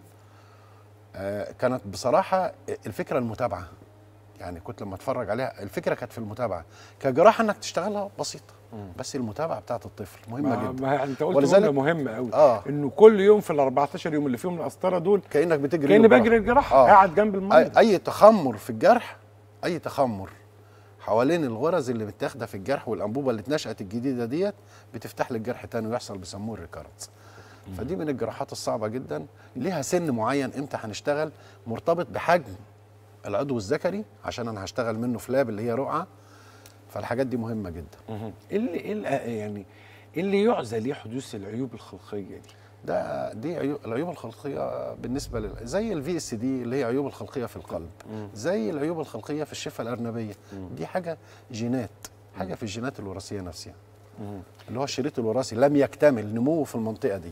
آه، كانت بصراحه الفكره المتابعه يعني كنت لما اتفرج عليها الفكره كانت في المتابعه كجراحه انك تشتغلها بسيطه بس المتابعه بتاعت الطفل مهمه ما, جدا ما انت قلت ولذلك- جمله مهمه قوي آه. انه كل يوم في ال 14 يوم اللي فيهم القسطره دول كانك بتجري كاني الجراحة. بجري الجراحه آه. قاعد جنب المريض اي, أي تخمر في الجرح اي تخمر حوالين الغرز اللي متاخده في الجرح والانبوبه اللي اتنشأت الجديده ديت بتفتح لك الجرح تاني ويحصل بيسموه الريكارنس فدي من الجراحات الصعبه جدا ليها سن معين امتى هنشتغل مرتبط بحجم العضو الذكري عشان انا هشتغل منه فلاب اللي هي رقعه فالحاجات دي مهمه جدا مهم. ايه اللي ايه اللي- يعني ايه اللي يعزى ليه حدوث العيوب الخلقيه دي ده دي عيوب العيوب الخلقيه بالنسبه لل... زي الفي اس دي اللي هي عيوب الخلقيه في القلب زي العيوب الخلقيه في الشفه الارنبيه دي حاجه جينات حاجه في الجينات الوراثيه نفسها اللي هو الشريط الوراثي لم يكتمل نموه في المنطقه دي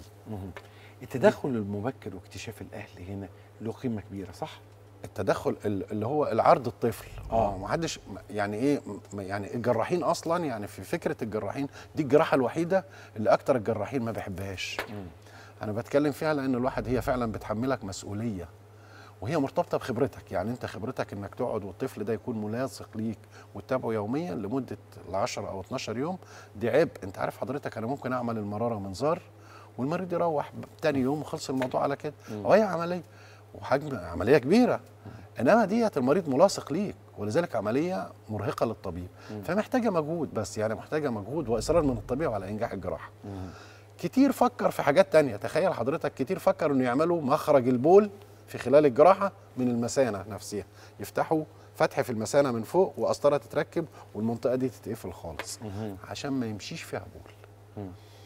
التدخل المبكر واكتشاف الاهل هنا له قيمه كبيره صح التدخل ال- اللي هو العرض الطفل آه. ما حدش يعني ايه م- يعني الجراحين اصلا يعني في فكره الجراحين دي الجراحه الوحيده اللي اكتر الجراحين ما بيحبهاش انا بتكلم فيها لان الواحد هي فعلا بتحملك مسؤوليه وهي مرتبطه بخبرتك يعني انت خبرتك انك تقعد والطفل ده يكون ملاصق ليك وتتابعه يوميا لمده ال 10 او 12 يوم دي عيب انت عارف حضرتك انا ممكن اعمل المراره منظار والمريض يروح ب- تاني يوم وخلص الموضوع على كده وهي عمليه وحجم عمليه كبيره انما ديت المريض ملاصق ليك ولذلك عمليه مرهقه للطبيب فمحتاجه مجهود بس يعني محتاجه مجهود واصرار من الطبيب على انجاح الجراحه كتير فكر في حاجات تانية تخيل حضرتك كتير فكر انه يعملوا مخرج البول في خلال الجراحة من المثانة نفسها يفتحوا فتح في المثانة من فوق وقسطرة تتركب والمنطقة دي تتقفل خالص عشان ما يمشيش فيها بول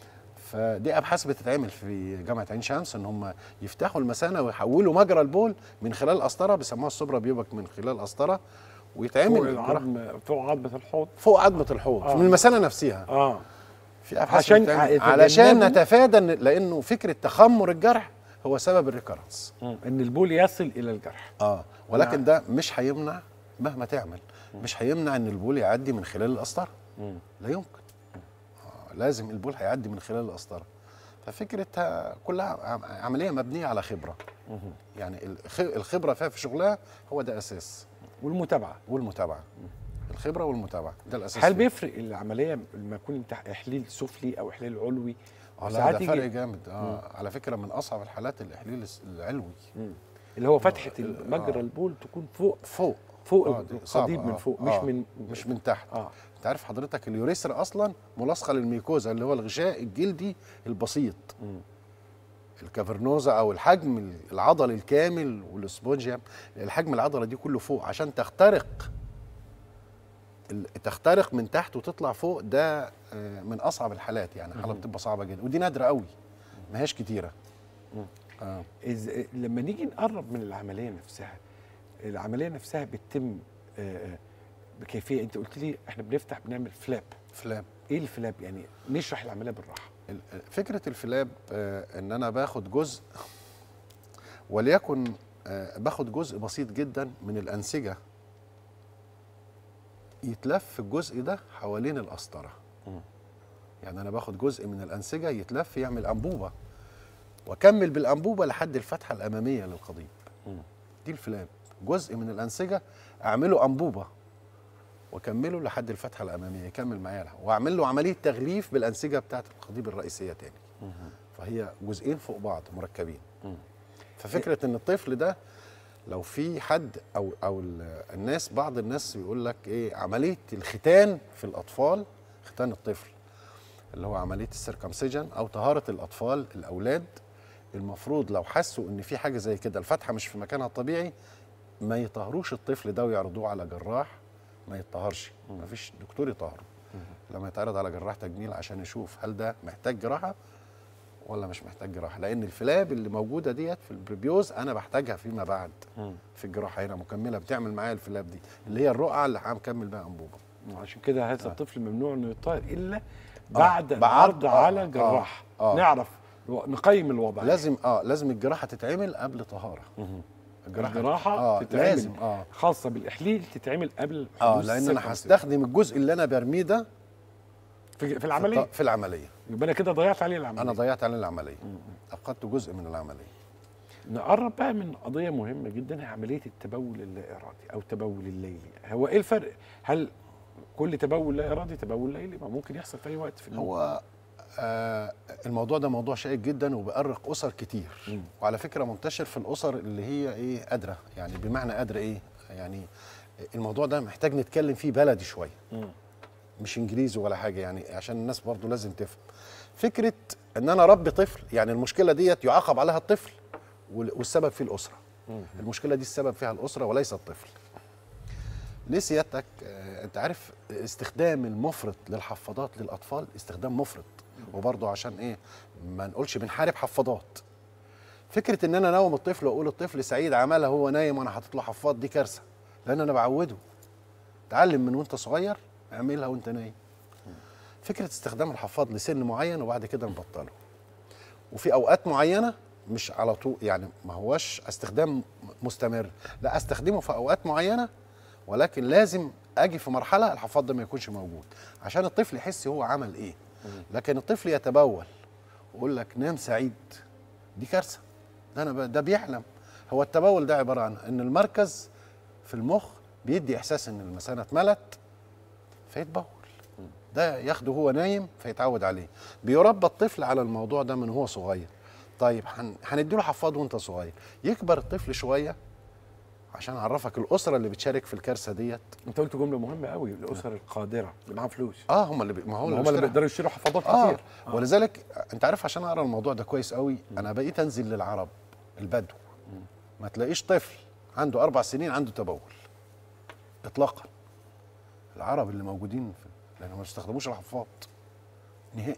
فدي ابحاث بتتعمل في جامعه عين شمس ان هم يفتحوا المثانه ويحولوا مجرى البول من خلال القسطره بيسموها السوبرا بيوبك من خلال القسطره ويتعمل فوق الجراحة العظم فوق عظمه الحوض فوق عظمه الحوض آه. من المثانه نفسها اه في ابحاث عشان بتعمل- يتجنبوا- علشان نتفادى إن- لانه فكره تخمر الجرح هو سبب الريكرنس ان البول يصل الى الجرح اه ولكن ده مش هيمنع مهما تعمل مش هيمنع ان البول يعدي من خلال القسطره لا يمكن آه لازم البول هيعدي من خلال القسطره ففكرتها كلها عم- عمليه مبنيه على خبره يعني الخ- الخبره فيها في شغلها هو ده اساس والمتابعه والمتابعه الخبره والمتابعه ده الاساس هل فيها. بيفرق العمليه لما يكون انت احليل سفلي او احليل علوي اه لا ساعات ده يجي- فرق جامد اه على فكره من اصعب الحالات الاحليل الس- العلوي اللي هو فتحه آه. مجرى البول تكون فوق فوق فوق آه، دي صعبة، القضيب من آه، فوق آه، مش من مش من تحت اه انت عارف حضرتك اليوريثرا اصلا ملاصقه للميكوزا اللي هو الغشاء الجلدي البسيط الكافرنوزا او الحجم العضلي الكامل والسبونجيا الحجم العضله دي كله فوق عشان تخترق ال- تخترق من تحت وتطلع فوق ده آه، من اصعب الحالات يعني حاله بتبقى صعبه جدا ودي نادره قوي ما هياش كتيره آه. إز... لما نيجي نقرب من العمليه نفسها العمليه نفسها بتتم آه، آه، بكيفيه انت قلت لي احنا بنفتح بنعمل فلاب فلاب ايه الفلاب يعني نشرح العمليه بالراحه ال- فكره الفلاب آه، ان انا باخد جزء وليكن آه، باخد جزء بسيط جدا من الانسجه يتلف الجزء ده حوالين القسطره يعني انا باخد جزء من الانسجه يتلف يعمل انبوبه واكمل بالانبوبه لحد الفتحه الاماميه للقضيب دي الفلاب جزء من الانسجه اعمله انبوبه واكمله لحد الفتحه الاماميه يكمل معايا لها. واعمل له عمليه تغليف بالانسجه بتاعه القضيب الرئيسيه تاني فهي جزئين فوق بعض مركبين ففكره ان الطفل ده لو في حد او او ال- الناس بعض الناس بيقول لك ايه عمليه الختان في الاطفال ختان الطفل اللي هو عمليه السيركمسيجن او طهاره الاطفال الاولاد المفروض لو حسوا ان في حاجه زي كده الفتحه مش في مكانها الطبيعي ما يطهروش الطفل ده ويعرضوه على جراح ما يتطهرش ما فيش دكتور يطهره لما يتعرض على جراح تجميل عشان يشوف هل ده محتاج جراحه ولا مش محتاج جراحه لان الفلاب اللي موجوده ديت في البريبيوز انا بحتاجها فيما بعد في الجراحه هنا مكمله بتعمل معايا الفلاب دي اللي هي الرقعه اللي هنكمل بيها انبوبه عشان كده هذا الطفل ممنوع انه يطهر الا بعد بعرض- العرض آه، على آه، جراح آه. نعرف نقيم الوضع لازم اه لازم الجراحه تتعمل قبل طهاره الجراحه اه تتعمل لازم اه خاصه بالاحليل تتعمل قبل اه حدوث لان انا السيركمسيجن. هستخدم الجزء اللي انا برميه ده في, في في العمليه الط- في العمليه يبقى انا كده ضيعت عليه العمليه انا ضيعت عليه العمليه فقدت جزء من العمليه نقرب بقى من قضيه مهمه جدا هي عمليه التبول اللا ارادي او التبول الليلي هو ايه الفرق هل كل تبول لا ارادي تبول ليلي ما ممكن يحصل في اي وقت في النوم هو آه الموضوع ده موضوع شائك جدا وبيأرق اسر كتير وعلى فكره منتشر في الاسر اللي هي ايه قادره يعني بمعنى قادره ايه يعني الموضوع ده محتاج نتكلم فيه بلدي شويه مش انجليزي ولا حاجه يعني عشان الناس برضو لازم تفهم فكره ان انا ربي طفل يعني المشكله ديت يعاقب عليها الطفل وال- والسبب في الاسره المشكله دي السبب فيها الاسره وليس الطفل ليه سيادتك آه، انت عارف استخدام المفرط للحفاضات للاطفال استخدام مفرط وبرضه عشان ايه ما نقولش بنحارب حفاضات فكره ان انا انوم الطفل واقول الطفل سعيد عملها هو نايم وانا حاطط له حفاض دي كارثه لان انا بعوده تعلم من وانت صغير اعملها وانت نايم فكره استخدام الحفاض لسن معين وبعد كده نبطله وفي اوقات معينه مش على طول يعني ما هوش استخدام مستمر لا استخدمه في اوقات معينه ولكن لازم اجي في مرحله الحفاض ده ما يكونش موجود عشان الطفل يحس هو عمل ايه لكن الطفل يتبول ويقول لك نام سعيد دي كارثه ده انا ب- ده بيحلم هو التبول ده عباره عن ان المركز في المخ بيدي احساس ان المثانه اتملت فيتبول ده ياخده هو نايم فيتعود عليه بيربى الطفل على الموضوع ده من هو صغير طيب هن- هنديله حفاض وانت صغير يكبر الطفل شويه عشان اعرفك الاسره اللي بتشارك في الكارثه ديت انت قلت جمله مهمه قوي الاسر القادره اللي معاها فلوس اه هم اللي بي... ما هو هم اللي المشكلة. بيقدروا يشتروا حفاضات اه كتير ولذلك انت عارف عشان اقرا الموضوع ده كويس قوي انا بقيت انزل للعرب البدو ما تلاقيش طفل عنده اربع سنين عنده تبول اطلاقا العرب اللي موجودين في لانهم ما بيستخدموش الحفاض نهائي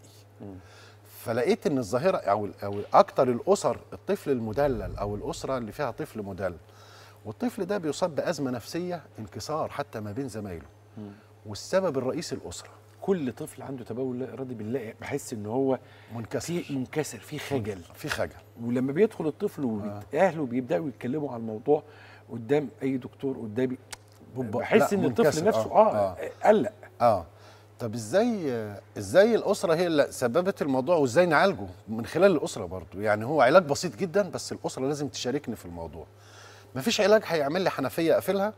فلقيت ان الظاهره او او اكتر الاسر الطفل المدلل او الاسره اللي فيها طفل مدلل والطفل ده بيصاب بازمه نفسيه انكسار حتى ما بين زمايله والسبب الرئيسي الاسره كل طفل عنده تبول لا ارادي بنلاقي بحس ان هو منكسر في منكسر في خجل في خجل ولما بيدخل الطفل واهله بيبداوا يتكلموا عن الموضوع قدام اي دكتور قدامي بب- بحس لا، ان الطفل منكسر، نفسه آه، اه, قلق اه طب ازاي ازاي الاسره هي اللي سببت الموضوع وازاي نعالجه من خلال الاسره برضو يعني هو علاج بسيط جدا بس الاسره لازم تشاركني في الموضوع مفيش علاج هيعمل لي حنفيه اقفلها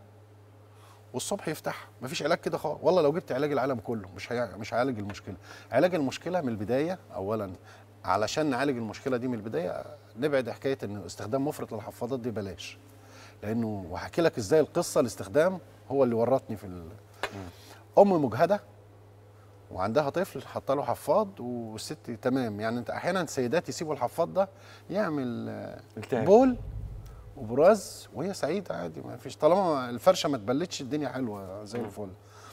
والصبح يفتحها مفيش علاج كده خالص والله لو جبت علاج العالم كله مش هي... مش هيعالج المشكله علاج المشكله من البدايه اولا علشان نعالج المشكله دي من البدايه نبعد حكايه ان استخدام مفرط للحفاضات دي بلاش لانه وهحكي لك ازاي القصه الاستخدام هو اللي ورطني في ال... ام مجهده وعندها طفل حاطه له حفاض والست تمام يعني انت احيانا سيدات يسيبوا الحفاض ده يعمل آه، التهاب. بول وبراز وهي سعيده عادي ما فيش طالما الفرشه ما اتبلتش الدنيا حلوه زي الفل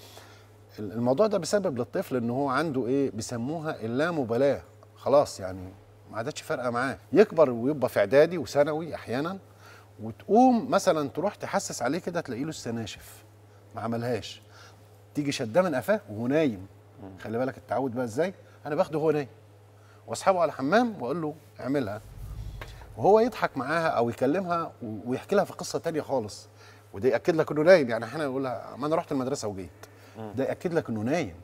ال- الموضوع ده بسبب للطفل ان هو عنده ايه بيسموها اللامبالاه خلاص يعني ما عادتش فارقه معاه يكبر ويبقى في اعدادي وثانوي احيانا وتقوم مثلا تروح تحسس عليه كده تلاقي له السناشف ما عملهاش تيجي شداه من قفاه وهو نايم خلي بالك التعود بقى ازاي انا باخده وهو نايم واسحبه على الحمام واقول له اعملها وهو يضحك معاها او يكلمها و- ويحكي لها في قصه تانية خالص وده ياكد لك انه نايم يعني احنا نقول لها ما انا رحت المدرسه وجيت ده ياكد لك انه نايم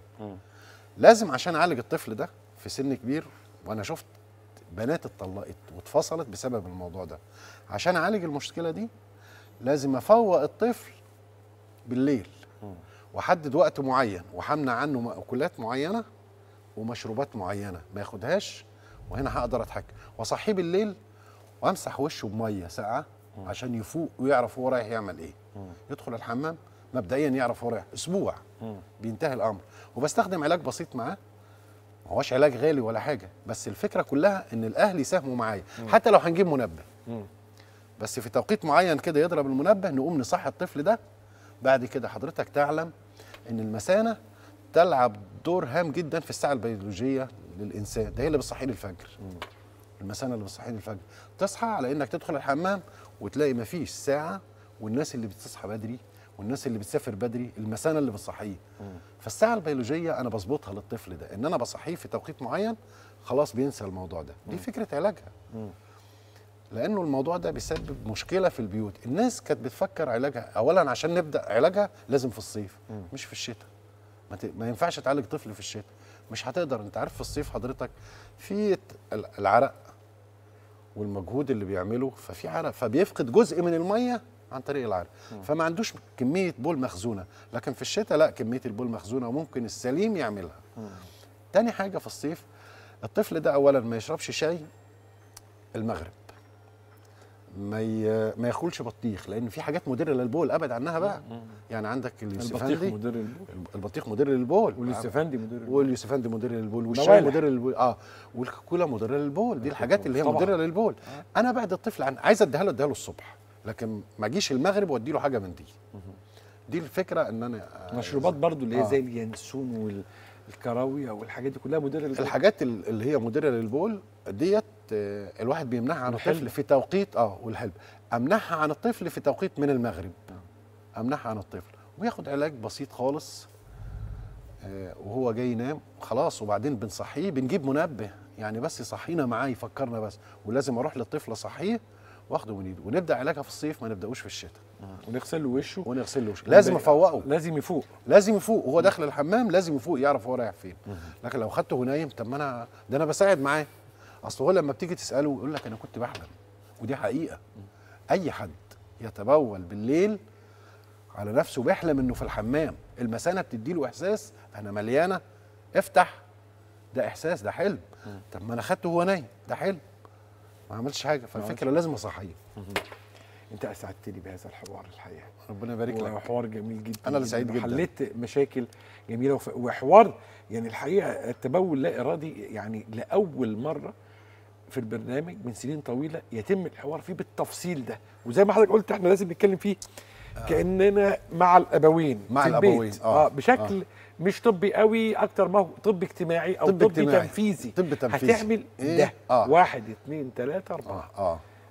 لازم عشان اعالج الطفل ده في سن كبير وانا شفت بنات اتطلقت واتفصلت بسبب الموضوع ده عشان اعالج المشكله دي لازم افوق الطفل بالليل واحدد وقت معين وهمنع عنه مأكولات معينه ومشروبات معينه ما ياخدهاش وهنا هقدر اتحكم واصحيه بالليل وامسح وشه بميه ساقعه عشان يفوق ويعرف هو رايح يعمل ايه يدخل الحمام مبدئيا يعرف هو رايح اسبوع بينتهي الامر وبستخدم علاج بسيط معاه ما هوش علاج غالي ولا حاجه بس الفكره كلها ان الاهل يساهموا معايا حتى لو هنجيب منبه بس في توقيت معين كده يضرب المنبه نقوم نصحي الطفل ده بعد كده حضرتك تعلم ان المثانه تلعب دور هام جدا في الساعه البيولوجيه للانسان ده هي اللي بتصحيني الفجر المثانه اللي بتصحيني الفجر تصحى على انك تدخل الحمام وتلاقي مفيش ساعه والناس اللي بتصحى بدري والناس اللي بتسافر بدري المثانه اللي بتصحيه فالساعه البيولوجيه انا بظبطها للطفل ده ان انا بصحيه في توقيت معين خلاص بينسى الموضوع ده دي فكره علاجها لانه الموضوع ده بيسبب مشكله في البيوت الناس كانت بتفكر علاجها اولا عشان نبدا علاجها لازم في الصيف مش في الشتاء ما, ت... ما ينفعش تعالج طفل في الشتاء مش هتقدر انت عارف في الصيف حضرتك في ت- ال- العرق والمجهود اللي بيعمله ففي عرق فبيفقد جزء من الميه عن طريق العرق فما عندوش كميه بول مخزونه لكن في الشتاء لا كميه البول مخزونه وممكن السليم يعملها تاني حاجه في الصيف الطفل ده اولا ما يشربش شاي المغرب ما ي... ما ياكلش بطيخ لان في حاجات مدره للبول ابعد عنها بقى يعني عندك البطيخ اليوسفندي مدير البول البطيخ مدر للبول واليوسفندي مدير البول واليوسفندي مدر للبول والشاي موالح. مدر للبول اه والكوكولا مدر للبول دي الحاجات اللي هي طبعاً. مدره للبول انا بعد الطفل عن عايز اديها له اديها له الصبح لكن ما اجيش المغرب وادي له حاجه من دي دي الفكره ان انا آه، مشروبات برضو اللي هي آه. زي اليانسون والكراويه والحاجات دي كلها مدير البول الحاجات ال- اللي هي مدره للبول ديت آه، الواحد بيمنعها عن والحلبة. الطفل في توقيت اه والحلب امنعها عن الطفل في توقيت من المغرب امنعها عن الطفل وياخد علاج بسيط خالص آه، وهو جاي ينام خلاص وبعدين بنصحيه بنجيب منبه يعني بس يصحينا معاه يفكرنا بس ولازم اروح للطفل اصحيه واخده من ايده ونبدا علاجها في الصيف ما نبداوش في الشتاء ونغسل له وشه ونغسل له وشه. لازم افوقه لازم يفوق لازم يفوق وهو داخل الحمام لازم يفوق يعرف هو رايح فين لكن لو خدته وهو نايم طب ما انا ده انا بساعد معاه اصل هو لما بتيجي تساله يقول لك انا كنت بحلم ودي حقيقه اي حد يتبول بالليل على نفسه بيحلم انه في الحمام المثانه بتدي له احساس انا مليانه افتح ده احساس ده حلم طب ما انا خدته وهو نايم ده حلم ما عملش حاجه فالفكره لازم اصحيه انت اسعدتني بهذا الحوار الحقيقه ربنا يبارك لك وحوار جميل جدا أنا اللي سعيد جدا. حليت مشاكل جميله وف... وحوار يعني الحقيقه التبول لا ارادي يعني لاول مره في البرنامج من سنين طويله يتم الحوار فيه بالتفصيل ده وزي ما حضرتك قلت احنا لازم نتكلم فيه كاننا مع الابوين مع في الأبوين، البيت. آه، اه بشكل مش طبي قوي اكتر ما هو طب اجتماعي او طب طب, اجتماعي. تنفيذي طب تنفيذي. هتعمل إيه؟ ده آه. واحد اتنين تلاته اربعه اه اه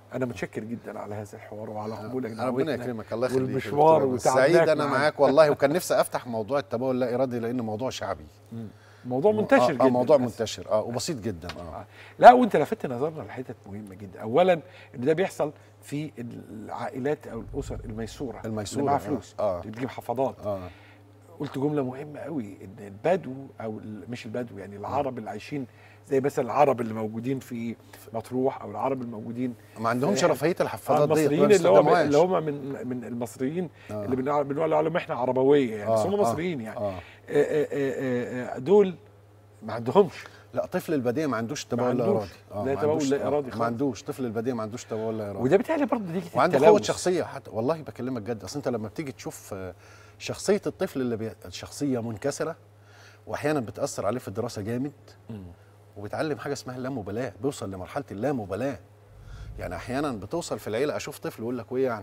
انا متشكر جدا على هذا الحوار وعلى قبولك ربنا دعوتنا يكرمك الله يخليك يا والمشوار دكتور. وتعبناك سعيد انا معاك. معاك والله وكان نفسي افتح موضوع التبول اللا ارادي لانه موضوع شعبي موضوع منتشر آه جدا آه موضوع للأسف. منتشر اه وبسيط جدا اه لا وانت لفت نظرنا لحتت مهمه جدا اولا ان ده بيحصل في العائلات او الاسر الميسوره الميسورة، اللي معاها آه. فلوس آه. اللي بتجيب حفاضات اه قلت جمله مهمه قوي ان البدو او ال- مش البدو يعني العرب اللي عايشين زي مثلا العرب اللي موجودين في مطروح او العرب الموجودين ما عندهمش في- رفاهيه الحفاضات دي المصريين اللي هو اللي هم من من المصريين آه. اللي بنقول بنقول عليهم احنا عربويه يعني بس آه، هم آه، مصريين يعني اه آه، آه، آه، آه، دول ما عندهمش لا طفل البديه ما عندوش تبول لا عندوش. ارادي آه لا ما تبول عندوش- لا آه، إرادي خالص. ما عندوش طفل البديه ما عندوش تبول لا ارادي وده بالتالي برضه دي وعنده قوه التلوث. شخصيه حتى والله بكلمك جد اصل انت لما بتيجي تشوف آه، شخصيه الطفل اللي بي... شخصيه منكسره واحيانا بتاثر عليه في الدراسه جامد وبيتعلم حاجه اسمها اللامبالاه بيوصل لمرحله اللامبالاه يعني احيانا بتوصل في العيله اشوف طفل يقول لك وايه يعني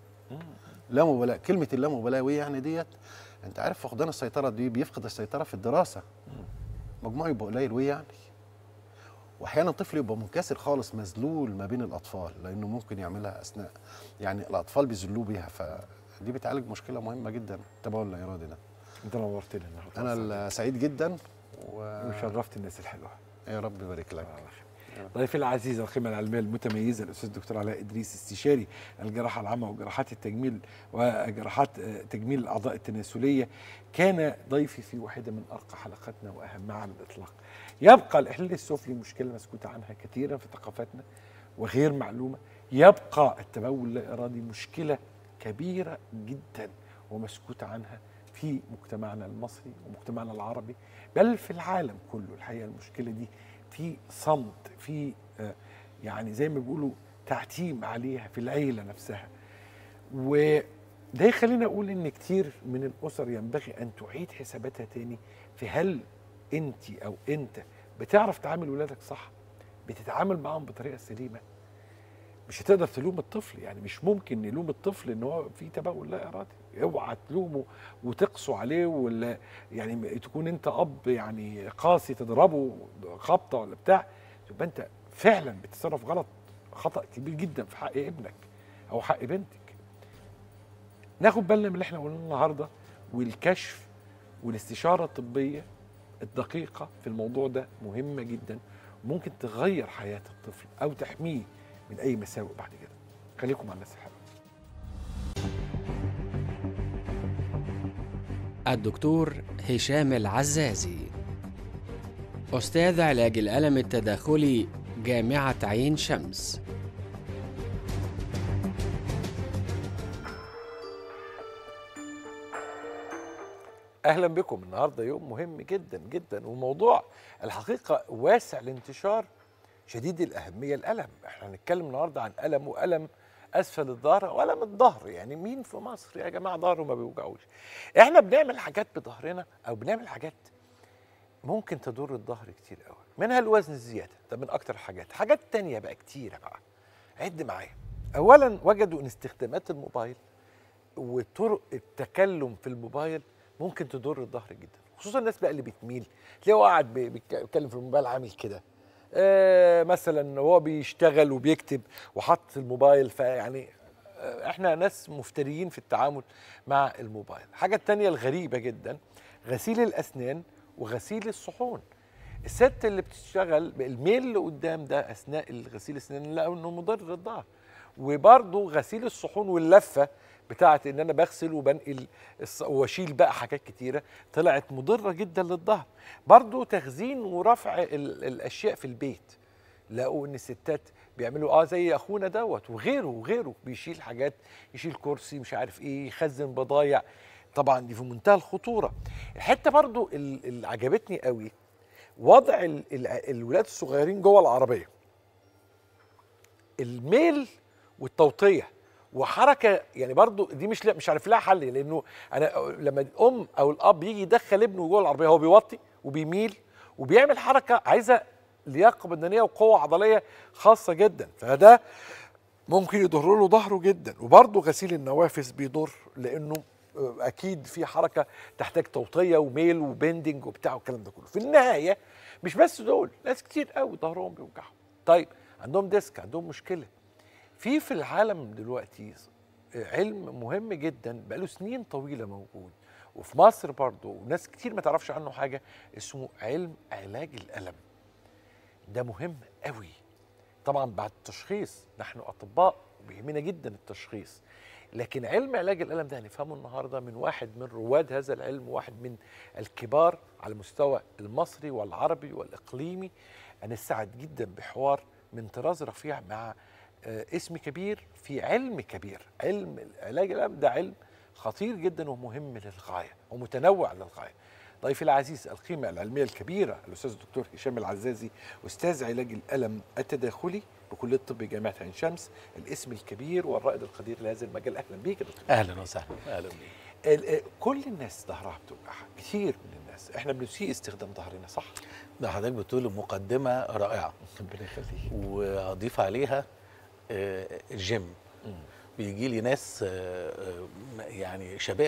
لا مبالاه كلمه اللامبالاه وايه يعني ديت انت عارف فقدان السيطره دي بيفقد السيطره في الدراسه مجموعه يبقى قليل وايه يعني واحيانا طفل يبقى منكسر خالص مذلول ما بين الاطفال لانه ممكن يعملها اثناء يعني الاطفال بيذلوه بيها فدي بتعالج مشكله مهمه جدا التبول اللا ارادي ده انت نورتني النهارده انا ال- سعيد جدا و... وشرفت الناس الحلوه يا رب يبارك لك ضيفي العزيز القيمة العلمية المتميزة الأستاذ الدكتور علاء إدريس استشاري الجراحة العامة وجراحات التجميل وجراحات آه، تجميل الأعضاء التناسلية كان ضيفي في واحدة من أرقى حلقاتنا وأهمها على الإطلاق يبقى الإحلال السفلي مشكلة مسكوت عنها كثيرا في ثقافتنا وغير معلومة يبقى التبول اللا إرادي مشكلة كبيرة جدا ومسكوت عنها في مجتمعنا المصري ومجتمعنا العربي بل في العالم كله الحقيقة المشكلة دي في صمت في آه، يعني زي ما بيقولوا تعتيم عليها في العيلة نفسها وده يخلينا أقول إن كتير من الأسر ينبغي أن تعيد حساباتها تاني في هل أنت أو أنت بتعرف تعامل ولادك صح بتتعامل معاهم بطريقة سليمة مش هتقدر تلوم الطفل يعني مش ممكن نلوم الطفل ان هو في تبول لا ارادي اوعى تلومه وتقسو عليه ولا يعني تكون انت اب يعني قاسي تضربه خبطه ولا بتاع يبقى انت فعلا بتتصرف غلط خطا كبير جدا في حق ابنك او حق بنتك ناخد بالنا من اللي احنا قلناه النهارده والكشف والاستشاره الطبيه الدقيقه في الموضوع ده مهمه جدا ممكن تغير حياه الطفل او تحميه من اي مساوئ بعد كده خليكم مع الناس الحلوه الدكتور هشام العزازي أستاذ علاج الألم التداخلي جامعة عين شمس اهلا بكم النهارده يوم مهم جدا جدا وموضوع الحقيقه واسع الانتشار شديد الاهميه الالم احنا هنتكلم النهارده عن الم والم اسفل الظهر والم الظهر يعني مين في مصر يا جماعه ظهره ما بيوجعوش احنا بنعمل حاجات بظهرنا او بنعمل حاجات ممكن تضر الظهر كتير قوي منها الوزن الزياده ده من اكتر الحاجات حاجات تانية بقى كتيره بقى عد معايا اولا وجدوا ان استخدامات الموبايل وطرق التكلم في الموبايل ممكن تضر الظهر جدا خصوصا الناس بقى اللي بتميل تلاقيه قاعد بي- بيتكلم في الموبايل عامل كده آه مثلا هو بيشتغل وبيكتب وحط الموبايل فيعني آه، احنا ناس مفتريين في التعامل مع الموبايل الحاجة التانية الغريبة جدا غسيل الأسنان وغسيل الصحون الست اللي بتشتغل الميل اللي قدام ده اثناء غسيل الاسنان لقوا انه مضر للظهر وبرضه غسيل الصحون واللفه بتاعت ان انا بغسل وبنقل الص- واشيل بقى حاجات كتيره طلعت مضره جدا للظهر برضه تخزين ورفع ال- الاشياء في البيت لقوا ان الستات بيعملوا اه زي اخونا دوت وغيره وغيره بيشيل حاجات يشيل كرسي مش عارف ايه يخزن بضايع طبعا دي في منتهى الخطوره الحته برضو ال- اللي عجبتني قوي وضع ال- ال- الولاد الصغيرين جوه العربيه الميل والتوطيه وحركه يعني برضو دي مش مش عارف لها حل لانه انا لما الام او الاب يجي يدخل ابنه جوه العربيه هو بيوطي وبيميل وبيعمل حركه عايزه لياقه بدنيه وقوه عضليه خاصه جدا فده ممكن يضر له ظهره جدا وبرضه غسيل النوافذ بيضر لانه آه، اكيد في حركه تحتاج توطيه وميل وبندنج وبتاع والكلام ده كله في النهايه مش بس دول ناس كتير قوي ظهرهم بيوجعهم طيب عندهم ديسك عندهم مشكله في في العالم دلوقتي علم مهم جدا بقاله سنين طويله موجود وفي مصر برضه وناس كتير ما تعرفش عنه حاجه اسمه علم علاج الالم ده مهم قوي طبعا بعد التشخيص نحن اطباء وبيهمنا جدا التشخيص لكن علم علاج الالم ده هنفهمه النهارده من واحد من رواد هذا العلم واحد من الكبار على المستوى المصري والعربي والاقليمي انا سعد جدا بحوار من طراز رفيع مع آه، اسم كبير في علم كبير علم علاج الالم ده علم خطير جدا ومهم للغايه ومتنوع للغايه ضيفي العزيز القيمة العلمية الكبيرة الأستاذ الدكتور هشام العزازي أستاذ علاج الألم التداخلي بكلية طب جامعة عين شمس الاسم الكبير والرائد القدير لهذا المجال أهلا بيك يا دكتور اهلا وسهلا اهلا بيك ال- آه، كل الناس ظهرها بتوجعها كتير من الناس احنا بنسيء استخدام ظهرنا صح ده حضرتك بتقول مقدمه رائعه ربنا يخليك واضيف عليها آه، الجيم بيجي لي ناس آه، آه، يعني شباب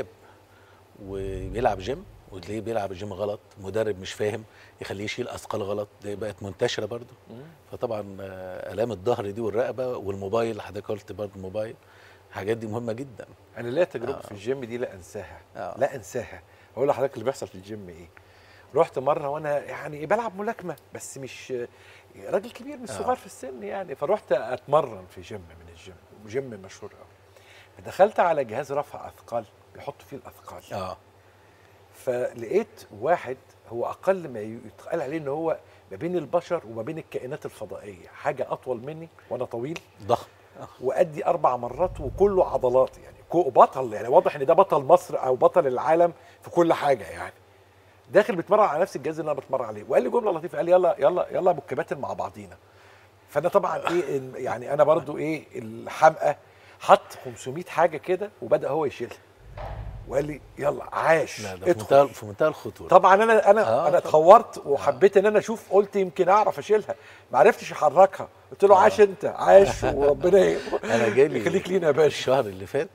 وبيلعب جيم وتلاقيه بيلعب الجيم غلط مدرب مش فاهم يخليه يشيل اثقال غلط دي بقت منتشره برضو فطبعا آه، الام الظهر دي والرقبه والموبايل حضرتك قلت برضو الموبايل الحاجات دي مهمه جدا انا ليا تجربه آه. في الجيم دي لا انساها آه. لا انساها هقول لحضرتك اللي بيحصل في الجيم ايه رحت مره وانا يعني بلعب ملاكمه بس مش راجل كبير مش آه. صغير في السن يعني فرحت اتمرن في جيم من الجيم جيم مشهور قوي فدخلت على جهاز رفع اثقال بيحطوا فيه الاثقال اه فلقيت واحد هو اقل ما يتقال عليه ان هو ما بين البشر وما بين الكائنات الفضائيه حاجه اطول مني وانا طويل ضخم وادي اربع مرات وكله عضلات يعني كو- بطل يعني واضح ان ده بطل مصر او بطل العالم في كل حاجه يعني داخل بيتمرن على نفس الجهاز اللي انا بتمرن عليه وقال لي جمله لطيفه قال لي يلا يلا يلا ابو الكباتن مع بعضينا فانا طبعا ايه ال- يعني انا برضو ايه الحمقى حط 500 حاجه كده وبدا هو يشيلها وقال لي يلا عاش لا ده في ادخل منتهى في منتهى الخطوره طبعا انا انا آه، انا طبعاً. اتخورت وحبيت ان انا اشوف قلت يمكن اعرف اشيلها ما عرفتش احركها قلت له عاش انت عاش وربنا ي- انا جالي يخليك لينا يا باشا الشهر اللي فات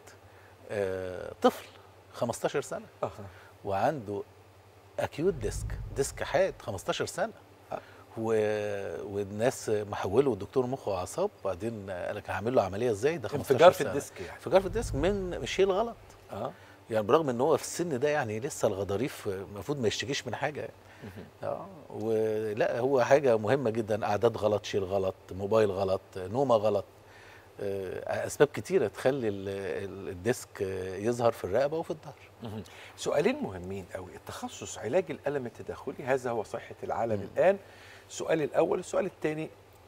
آه، طفل 15 سنه آه. وعنده اكيوت ديسك ديسك حاد 15 سنه و... والناس محوله دكتور مخ واعصاب وبعدين قال لك هعمل له عمليه ازاي ده 15 انفجار في سنة. الديسك يعني انفجار في الديسك من مشي الغلط اه يعني برغم ان هو في السن ده يعني لسه الغضاريف المفروض ما يشتكيش من حاجه يعني. اه ولا هو حاجه مهمه جدا اعداد غلط شيل غلط موبايل غلط نومه غلط آه، اسباب كتيره تخلي ال- ال- الديسك آه، يظهر في الرقبه وفي الظهر سؤالين مهمين قوي التخصص علاج الالم التداخلي هذا هو صحه العالم الان السؤال الاول السؤال الثاني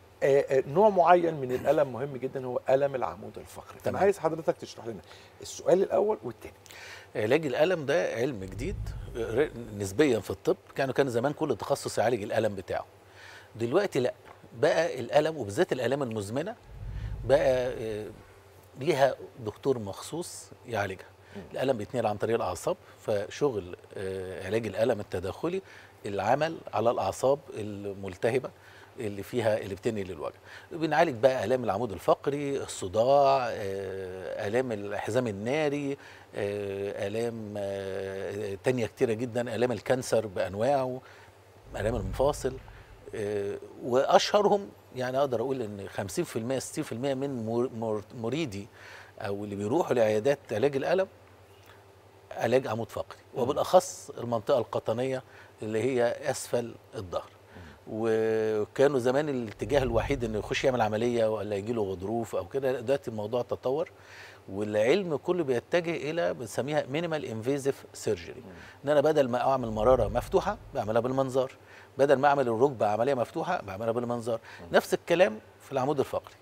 نوع معين من الالم مهم جدا هو الم العمود الفقري انا تمام. عايز حضرتك تشرح لنا السؤال الاول والثاني علاج الالم ده علم جديد ر- نسبيا في الطب كانوا كان زمان كل تخصص يعالج الالم بتاعه دلوقتي لا بقى الالم وبالذات الالام المزمنه بقى آه، ليها دكتور مخصوص يعالجها الالم بيتنقل عن طريق الاعصاب فشغل آه، علاج الالم التداخلي العمل على الاعصاب الملتهبه اللي فيها اللي بتنقل الوجع بنعالج بقى الام العمود الفقري الصداع آه، الام الحزام الناري آه، الام آه، تانية كتيره جدا الام الكانسر بانواعه الام المفاصل آه، واشهرهم يعني اقدر اقول ان 50% 60% من مر- مر- مريدي او اللي بيروحوا لعيادات علاج الالم علاج عمود فقري وبالاخص المنطقه القطنيه اللي هي اسفل الظهر وكانوا زمان الاتجاه الوحيد انه يخش يعمل عمليه ولا يجي له غضروف او كده لا، دلوقتي الموضوع تطور والعلم كله بيتجه الى بنسميها مينيمال انفيزيف سيرجري ان انا بدل ما اعمل مراره مفتوحه بعملها بالمنظار بدل ما اعمل الركبه عمليه مفتوحه بعملها بالمنظار نفس الكلام في العمود الفقري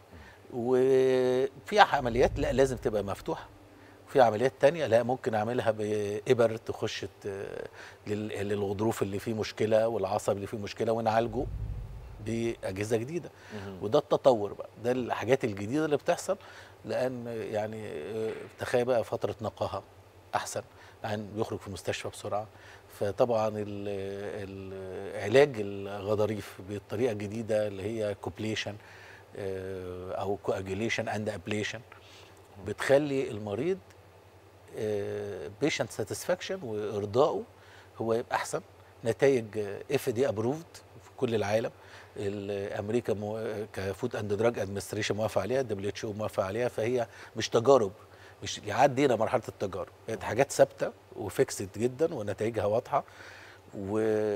وفي عمليات لا لازم تبقى مفتوحه في عمليات تانية لا ممكن اعملها بإبر تخش ت- لل- للغضروف اللي فيه مشكلة والعصب اللي فيه مشكلة ونعالجه بأجهزة جديدة وده التطور بقى ده الحاجات الجديدة اللي بتحصل لأن يعني آه، تخيل بقى فترة نقاهة أحسن لأن بيخرج في المستشفى بسرعة فطبعا ال- ال- علاج الغضاريف بالطريقة الجديدة اللي هي كوبليشن أو كواجوليشن أند أبليشن بتخلي المريض بيشنت ساتسفاكشن وارضائه هو يبقى احسن نتائج اف دي ابروفد في كل العالم ال- امريكا مو... كفود اند دراج ادمنستريشن موافق عليها الدبليو اتش او موافق عليها فهي مش تجارب مش عدينا مرحله التجارب بقت حاجات ثابته وفيكسد جدا ونتائجها واضحه و...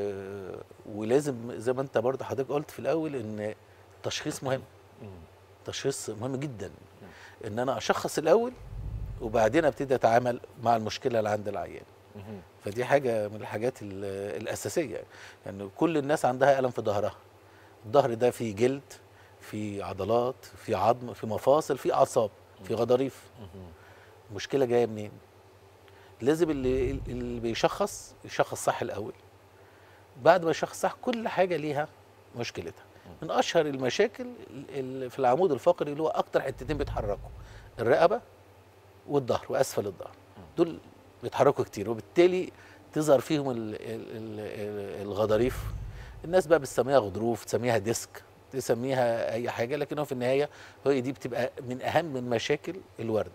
ولازم زي ما انت برضه حضرتك قلت في الاول ان التشخيص مهم تشخيص مهم جدا ان انا اشخص الاول وبعدين ابتدي اتعامل مع المشكله اللي عند العيان فدي حاجه من الحاجات ال- الاساسيه يعني كل الناس عندها الم في ظهرها الظهر ده فيه جلد فيه عضلات فيه عظم فيه مفاصل فيه اعصاب فيه غضاريف المشكله جايه منين لازم اللي اللي بيشخص يشخص صح الاول بعد ما يشخص صح كل حاجه ليها مشكلتها من اشهر المشاكل اللي في العمود الفقري اللي هو اكتر حتتين بيتحركوا الرقبه والظهر واسفل الظهر دول بيتحركوا كتير وبالتالي تظهر فيهم ال ال ال الغضاريف الناس بقى بتسميها غضروف تسميها ديسك تسميها اي حاجه لكن هو في النهايه هي دي بتبقى من اهم المشاكل الوارده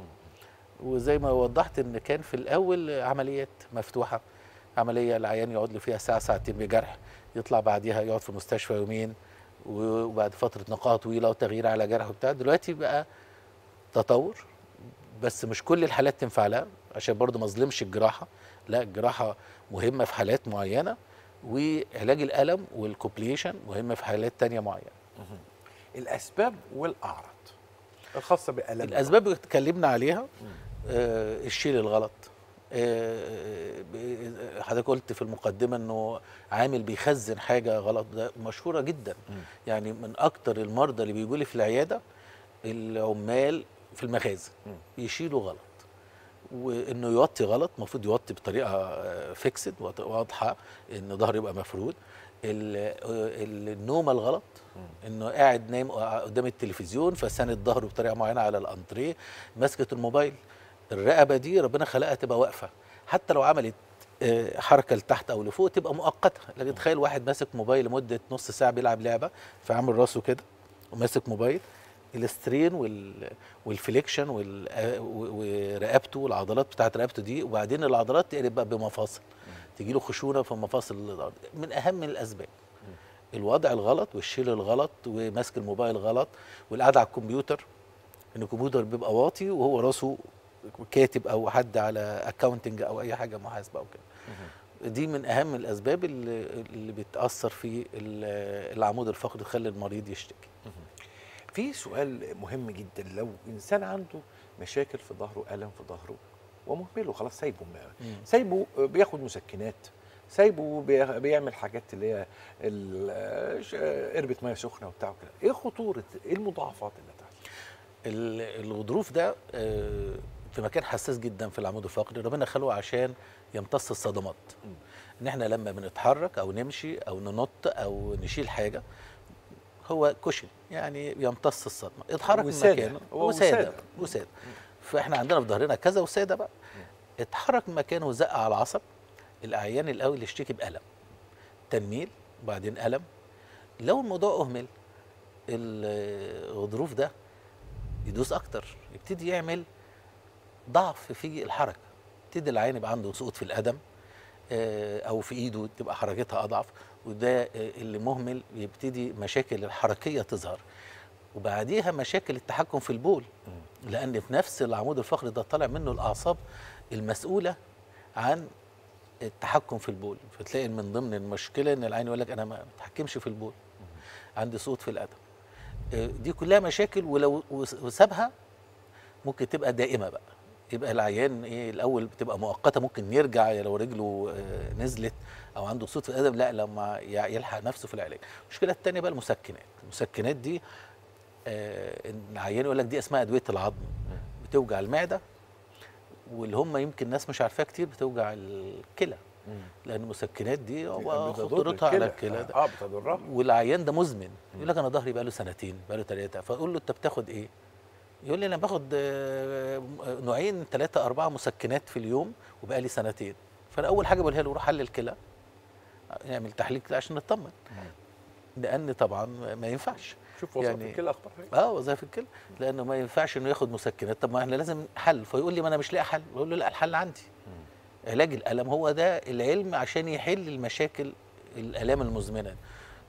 وزي ما وضحت ان كان في الاول عمليات مفتوحه عمليه العيان يقعد له فيها ساعه ساعتين بجرح يطلع بعديها يقعد في المستشفى يومين وبعد فتره نقاهه طويله وتغيير على جرح وبتاع دلوقتي بقى تطور بس مش كل الحالات تنفع لها عشان برضه ما اظلمش الجراحه لا الجراحه مهمه في حالات معينه وعلاج الالم والكوبليشن مهمه في حالات تانية معينه الاسباب والاعراض الخاصه بالالم الاسباب اللي اتكلمنا عليها آه الشيل الغلط آه ب- حضرتك قلت في المقدمه انه عامل بيخزن حاجه غلط ده مشهوره جدا يعني من اكتر المرضى اللي بيجوا لي في العياده العمال في المخازن يشيلوا غلط وانه يوطي غلط المفروض يوطي بطريقه فيكسد واضحه ان ظهره يبقى مفرود ال- ال- النومه الغلط انه قاعد نايم قدام التلفزيون فساند ظهره بطريقه معينه على الانتريه ماسكه الموبايل الرقبه دي ربنا خلقها تبقى واقفه حتى لو عملت آه، حركه لتحت او لفوق تبقى مؤقته لكن تخيل واحد ماسك موبايل لمده نص ساعه بيلعب لعبه فعامل راسه كده وماسك موبايل الاسترين وال والفليكشن وال- آه، و- ورقبته والعضلات بتاعت رقبته دي وبعدين العضلات تقلب بقى بمفاصل تجي له خشونه في مفاصل من اهم الاسباب الوضع الغلط والشيل الغلط وماسك الموبايل غلط والقعده على الكمبيوتر ان الكمبيوتر بيبقى واطي وهو راسه كاتب او حد على اكاونتنج او اي حاجه محاسبه او كده دي من اهم الاسباب اللي, اللي بتاثر في ال- العمود الفقري تخلي المريض يشتكي في سؤال مهم جدا لو انسان عنده مشاكل في ظهره الم في ظهره ومهمله خلاص سايبه ما- سايبه بياخد مسكنات سايبه بي- بيعمل حاجات اللي هي ال- ش- قربة ميه سخنه وبتاع وكده ايه خطوره ايه المضاعفات اللي هتحصل ال- الغضروف ده آه، في مكان حساس جدا في العمود الفقري ربنا خلقه عشان يمتص الصدمات ان احنا لما بنتحرك او نمشي او ننط او نشيل حاجه هو كوشن يعني يمتص الصدمه اتحرك من وسادة. مكانه هو وساده وسادة. وساده فاحنا عندنا في ظهرنا كذا وساده بقى اتحرك من مكانه وزق على العصب الاعيان الاول يشتكي بالم تنميل وبعدين الم لو الموضوع اهمل الغضروف ده يدوس اكتر يبتدي يعمل ضعف في الحركه يبتدي العين يبقى عنده سقوط في القدم آه، او في ايده تبقى حركتها اضعف وده آه، اللي مهمل يبتدي مشاكل الحركيه تظهر وبعديها مشاكل التحكم في البول لان في نفس العمود الفقري ده طالع منه الاعصاب المسؤوله عن التحكم في البول فتلاقي من ضمن المشكله ان العين يقول لك انا ما بتحكمش في البول عندي صوت في القدم آه، دي كلها مشاكل ولو وس- وسابها ممكن تبقى دائمه بقى يبقى العيان ايه الاول بتبقى مؤقته ممكن يرجع لو رجله آه، نزلت او عنده صوت في القدم لا لما ي- يلحق نفسه في العلاج المشكله الثانيه بقى المسكنات المسكنات دي آه، إن العيان يقول لك دي اسمها ادويه العظم بتوجع المعده واللي هم يمكن ناس مش عارفاها كتير بتوجع الكلى لان المسكنات دي هو بتضر خطورتها على الكلى. الكلى ده اه بتضرها والعيان ده مزمن يقول لك انا ظهري بقاله سنتين بقاله ثلاثه فاقول له انت بتاخد ايه؟ يقول لي انا باخد آه، نوعين ثلاثه اربعه مسكنات في اليوم وبقالي سنتين فانا اول حاجه بقولها له روح حلل الكلى نعمل تحليل كلى عشان نطمن لان طبعا ما ينفعش شوف وظائف يعني- الكلى اخبار ايه اه وظائف الكلى لانه ما ينفعش انه ياخد مسكنات طب ما احنا لازم حل فيقول لي ما انا مش لاقي حل بقول له لا الحل عندي علاج الالم هو ده العلم عشان يحل المشاكل الالام المزمنه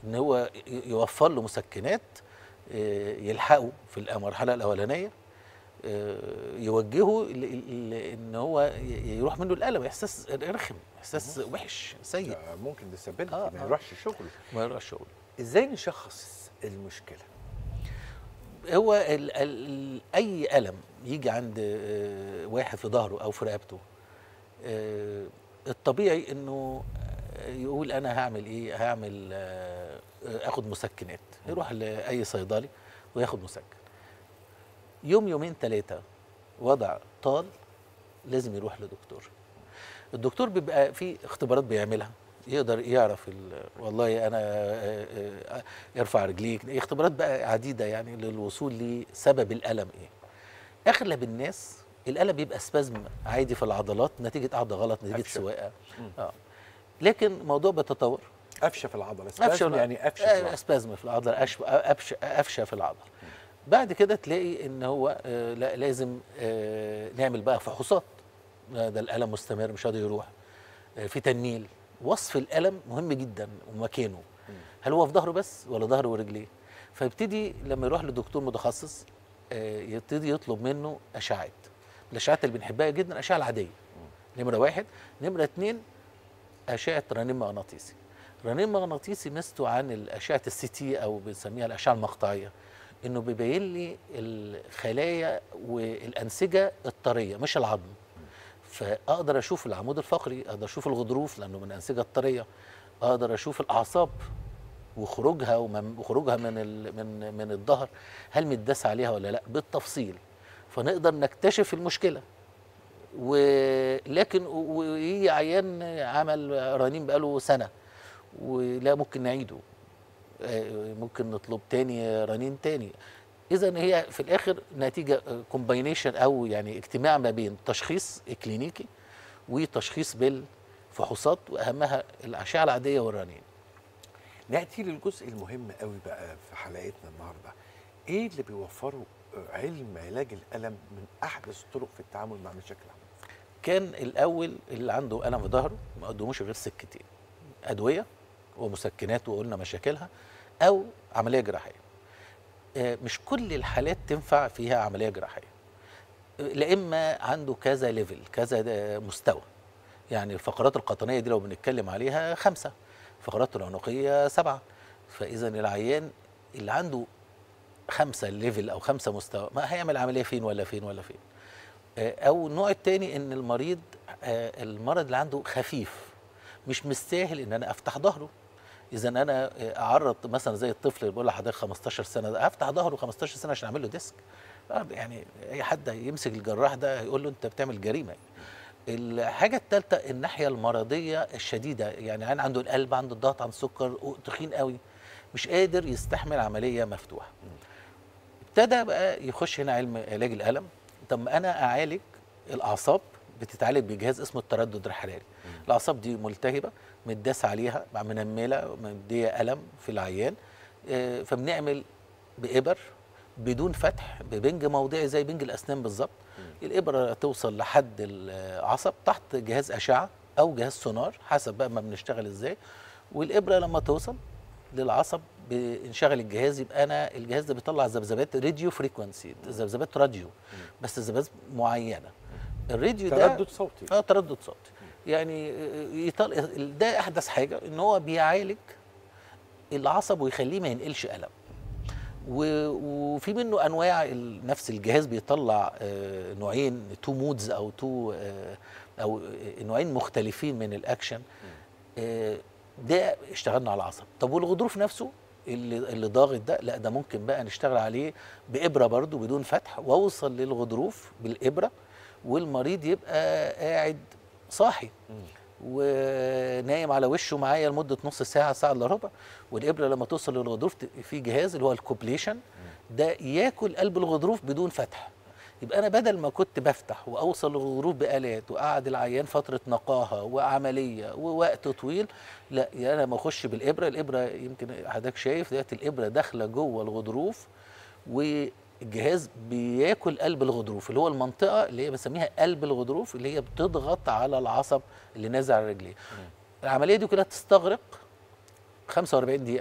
ان هو ي- يوفر له مسكنات آه، يلحقه في المرحله الاولانيه آه، يوجهه ل- ل- ان هو ي- يروح منه الالم احساس رخم احساس وحش سيء ده ممكن ديسابيلتي آه، ما آه. يروحش شغله ما يروحش شغله ازاي نشخص المشكله هو ال ال اي الم يجي عند آه، واحد في ظهره او في رقبته آه، الطبيعي انه آه، يقول انا هعمل ايه هعمل آه، آه، اخد مسكنات يروح لاي صيدلي وياخد مسكن يوم يومين ثلاثه وضع طال لازم يروح لدكتور الدكتور بيبقى في اختبارات بيعملها يقدر يعرف ال- والله انا آه، آه، ارفع رجليك اختبارات بقى عديده يعني للوصول لسبب الالم ايه اغلب الناس الالم بيبقى سبازم عادي في العضلات نتيجه قعده غلط نتيجه قفشة. سواقه اه لكن الموضوع بيتطور قفشه في العضله قفشه سبازم يعني قفشه في آه، العضلة. سبازم في العضله قفشه قفشه قفشه في العضله بعد كده تلاقي ان هو آه، لا لازم آه، نعمل بقى فحوصات آه، ده الالم مستمر مش قادر يروح آه، في تنميل وصف الالم مهم جدا ومكانه هل هو في ظهره بس ولا ظهره ورجليه فيبتدي لما يروح لدكتور متخصص آه، يبتدي يطلب منه اشعات الاشعات اللي بنحبها جدا الاشعه العاديه نمره واحد نمره اتنين اشعه رنين مغناطيسي رنين مغناطيسي ميزته عن الاشعه السي تي او بنسميها الاشعه المقطعيه انه بيبين لي الخلايا والانسجه الطريه مش العظم فاقدر اشوف العمود الفقري اقدر اشوف الغضروف لانه من الانسجه الطريه اقدر اشوف الاعصاب وخروجها ومن- وخروجها من ال- من من الظهر هل متداس عليها ولا لا بالتفصيل فنقدر نكتشف المشكله ولكن ويجي عيان عمل رنين بقاله سنه ولا ممكن نعيده آه، ممكن نطلب تاني رنين تاني اذا هي في الاخر نتيجه كومباينيشن او يعني اجتماع ما بين تشخيص كلينيكي وتشخيص بالفحوصات واهمها الاشعه العاديه والرنين ناتي للجزء المهم قوي بقى في حلقتنا النهارده ايه اللي بيوفره آه، علم علاج الالم من احدث الطرق في التعامل مع مشاكل العمل كان الاول اللي عنده الم في ظهره ما قدموش غير سكتين ادويه ومسكنات وقلنا مشاكلها او عمليه جراحيه آه، مش كل الحالات تنفع فيها عمليه جراحيه آه، لا اما عنده كذا ليفل كذا ده مستوى يعني الفقرات القطنيه دي لو بنتكلم عليها خمسه الفقرات العنقيه سبعه فاذا العيان اللي عنده خمسه ليفل او خمسه مستوى ما هيعمل عمليه فين ولا فين ولا فين آه، او النوع الثاني ان المريض آه، المرض اللي عنده خفيف مش مستاهل ان انا افتح ظهره اذا انا آه، اعرض مثلا زي الطفل اللي بقول لحضرتك 15 سنه ده افتح ظهره 15 سنه عشان اعمل له ديسك آه، يعني اي حد يمسك الجراح ده هيقول له انت بتعمل جريمه الحاجه الثالثه الناحيه المرضيه الشديده يعني عن عنده القلب عنده الضغط عنده السكر تخين قوي مش قادر يستحمل عمليه مفتوحه ابتدى بقى يخش هنا علم علاج الالم طب ما انا اعالج الاعصاب بتتعالج بجهاز اسمه التردد الحراري الاعصاب دي ملتهبه متداس عليها مع منمله مديه الم في العيان آه، فبنعمل بابر بدون فتح ببنج موضعي زي بنج الاسنان بالظبط الابره توصل لحد العصب تحت جهاز اشعه او جهاز سونار حسب بقى ما بنشتغل ازاي والابره لما توصل للعصب بنشغل الجهاز يبقى انا الجهاز ده بيطلع ذبذبات راديو فريكونسي ذبذبات راديو بس ذبذبات معينه الراديو ده تردد صوتي اه تردد صوتي يعني يطل... ده احدث حاجه ان هو بيعالج العصب ويخليه ما ينقلش الم و- وفي منه انواع ال- نفس الجهاز بيطلع آه، نوعين تو مودز او تو او آه، نوعين مختلفين من الاكشن آه، ده اشتغلنا على العصب طب والغضروف نفسه اللي اللي ضاغط ده لا ده ممكن بقى نشتغل عليه بابره برضو بدون فتح واوصل للغضروف بالابره والمريض يبقى قاعد صاحي ونايم على وشه معايا لمده نص ساعه ساعه الا ربع والابره لما توصل للغضروف ت- في جهاز اللي هو الكوبليشن ده ياكل قلب الغضروف بدون فتح يبقى انا بدل ما كنت بفتح واوصل للغضروف بالات واقعد العيان فتره نقاهه وعمليه ووقت طويل لا يعني انا ما اخش بالابره الابره يمكن حضرتك شايف دلوقتي الابره داخله جوه الغضروف والجهاز بياكل قلب الغضروف اللي هو المنطقه اللي هي بنسميها قلب الغضروف اللي هي بتضغط على العصب اللي نازل على رجليه العمليه دي كلها تستغرق 45 دقيقه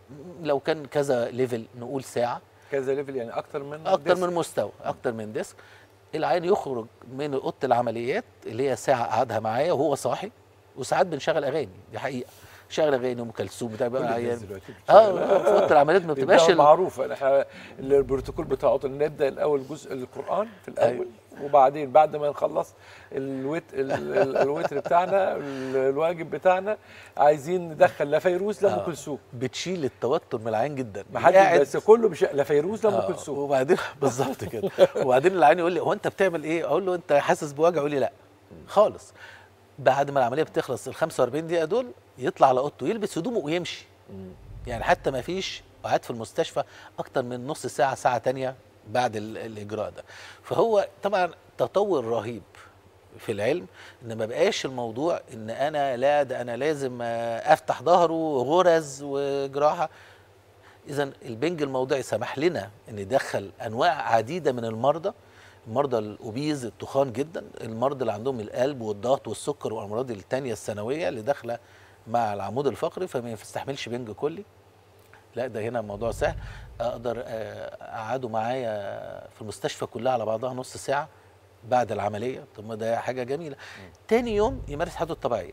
لو كان كذا ليفل نقول ساعه كذا ليفل يعني اكتر من اكتر ديسك. من مستوى اكتر من ديسك العيان يخرج من اوضه العمليات اللي هي ساعه قعدها معايا وهو صاحي وساعات بنشغل اغاني دي حقيقه شغل اغاني ام كلثوم بتاع كل بقى الناس العيان دلوقتي اه بتشتغل. آه، في اوضه العمليات ما بتبقاش بتبقى ال- معروفه احنا البروتوكول بتاعه نبدا الاول جزء القران في الاول وبعدين بعد ما نخلص الوت ال- ال- الوتر بتاعنا ال- الواجب بتاعنا عايزين ندخل لا فيروز لا ام آه. كلثوم بتشيل التوتر من العين جدا ما حد قاعد- بس كله مش لا فيروز لا ام آه، كلثوم وبعدين بالظبط كده وبعدين العيان يقول لي هو انت بتعمل ايه اقول له انت حاسس بوجع يقول لي لا خالص بعد ما العمليه بتخلص ال 45 دقيقه دول يطلع على اوضته يلبس هدومه ويمشي يعني حتى ما فيش قعد في المستشفى اكتر من نص ساعه ساعه تانية بعد ال- الاجراء ده فهو طبعا تطور رهيب في العلم ان ما بقاش الموضوع ان انا لا ده انا لازم آه، افتح ظهره غرز وجراحه اذا البنج الموضعي سمح لنا ان ندخل انواع عديده من المرضى المرضى الاوبيز التخان جدا المرضى اللي عندهم القلب والضغط والسكر والامراض التانية الثانويه اللي داخله مع العمود الفقري فما يستحملش بنج كلي لا ده هنا الموضوع سهل اقدر آه، اقعده معايا في المستشفى كلها على بعضها نص ساعه بعد العمليه طب ما ده حاجه جميله تاني يوم يمارس حياته الطبيعيه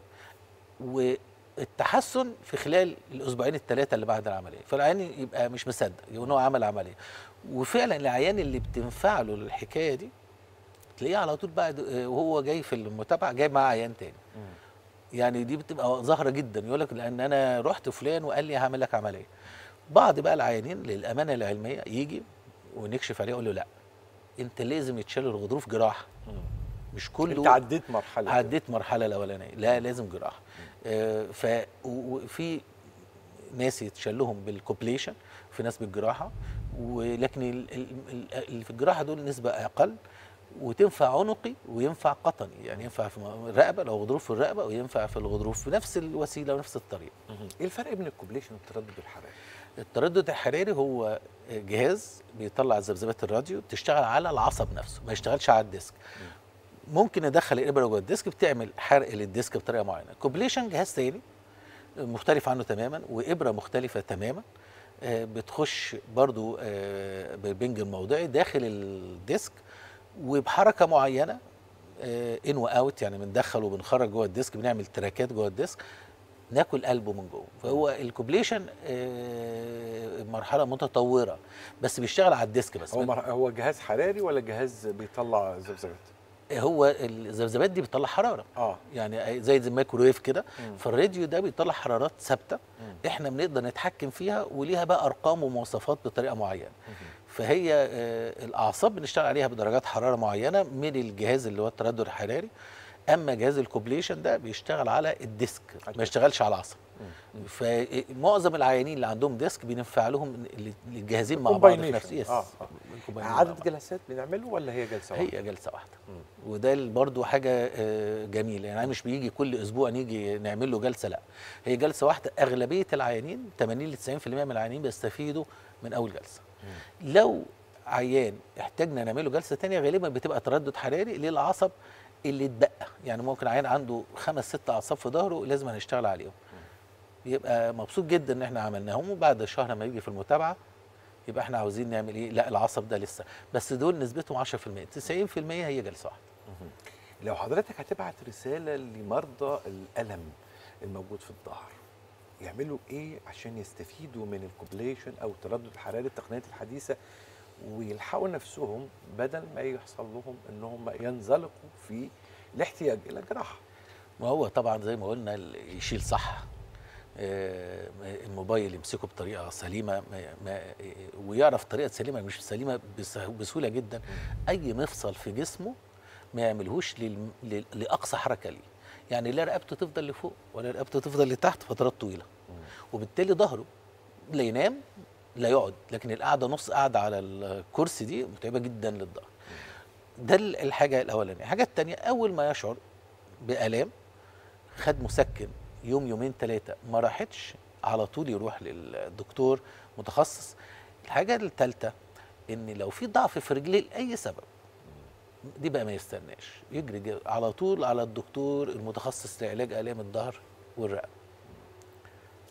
والتحسن في خلال الاسبوعين الثلاثه اللي بعد العمليه فالعيان يبقى مش مصدق يقول إن هو عمل عمليه وفعلا العيان اللي بتنفع له الحكايه دي تلاقيه على طول بعد آه، وهو جاي في المتابعه جاي معاه عيان تاني يعني دي بتبقى ظاهره جدا يقول لك لان انا رحت فلان وقال لي هعمل لك عمليه بعض بقى العيانين للامانه العلميه يجي ونكشف عليه يقول له لا انت لازم يتشال الغضروف جراحه مش كله انت عديت مرحله عديت مرحله الاولانيه لا لازم جراحه آه ف و- وفي ناس يتشال لهم بالكوبليشن في ناس بالجراحه ولكن ال- ال- ال- اللي في الجراحه دول نسبه اقل وتنفع عنقي وينفع قطني يعني ينفع في الرقبه لو غضروف في الرقبه وينفع في الغضروف بنفس الوسيله ونفس الطريقه ايه الفرق بين الكوبليشن والتردد الحراري التردد الحراري هو جهاز بيطلع ذبذبات الراديو بتشتغل على العصب نفسه ما يشتغلش على الديسك ممكن ندخل الابره جوه الديسك بتعمل حرق للديسك بطريقه معينه الكوبليشن جهاز تاني مختلف عنه تماما وابره مختلفه تماما آه، بتخش برضو آه، بالبنج الموضعي داخل الديسك وبحركه معينه ان واوت يعني بندخل وبنخرج جوه الديسك بنعمل تراكات جوه الديسك ناكل قلبه من جوه فهو الكوبليشن آه، مرحله متطوره بس بيشتغل على الديسك بس هو مر... هو جهاز حراري ولا جهاز بيطلع ذبذبات هو الذبذبات دي بتطلع حراره اه يعني زي الميكرويف كده مم. فالراديو ده بيطلع حرارات ثابته مم. احنا بنقدر نتحكم فيها وليها بقى ارقام ومواصفات بطريقه معينه فهي آه، الاعصاب بنشتغل عليها بدرجات حراره معينه من الجهاز اللي هو التردد الحراري اما جهاز الكوبليشن ده بيشتغل على الديسك ما يشتغلش على العصب فمعظم العيانين اللي عندهم ديسك بينفع لهم ال- الجهازين مع بعض في Combination. نفس يس آه، آه. الكومباينيشن مع عدد بعض. جلسات بنعمله ولا هي جلسه واحده هي جلسه واحده وده برضو حاجه آه، جميله يعني مش بيجي كل اسبوع نيجي نعمل له جلسه لا هي جلسه واحده اغلبيه العيانين 80 ل 90% من العيانين بيستفيدوا من اول جلسه لو عيان احتاجنا نعمل له جلسه تانية غالبا بتبقى تردد حراري للعصب اللي اتبقى يعني ممكن عيان عنده خمس ست اعصاب في ظهره لازم هنشتغل عليهم يبقى مبسوط جدا ان احنا عملناهم وبعد شهر ما يجي في المتابعه يبقى احنا عاوزين نعمل ايه لا العصب ده لسه بس دول نسبتهم 10% 90% هي جلسه واحده لو حضرتك هتبعت رساله لمرضى الالم الموجود في الظهر يعملوا ايه عشان يستفيدوا من الكوبليشن او التردد الحراري التقنيات الحديثه ويلحقوا نفسهم بدل ما يحصل لهم انهم ينزلقوا في الاحتياج الى جراحه ما هو طبعا زي ما قلنا ال- يشيل صح آه، الموبايل يمسكه بطريقه سليمه ما ما ويعرف طريقه سليمه مش سليمه بس- بسهوله جدا اي مفصل في جسمه ما يعملهوش لل- لل- لاقصى حركه ليه يعني لا رقبته تفضل لفوق ولا رقبته تفضل لتحت فترات طويله وبالتالي ظهره لا ينام لا يقعد لكن القعده نص قعده على الكرسي دي متعبه جدا للظهر ده ال- الحاجه الاولانيه الحاجه الثانيه اول ما يشعر بالام خد مسكن يوم يومين ثلاثه ما راحتش على طول يروح للدكتور متخصص الحاجه الثالثه ان لو في ضعف في رجليه لاي سبب دي بقى ما يستناش يجري جا- على طول على الدكتور المتخصص لعلاج الام الظهر والرقبه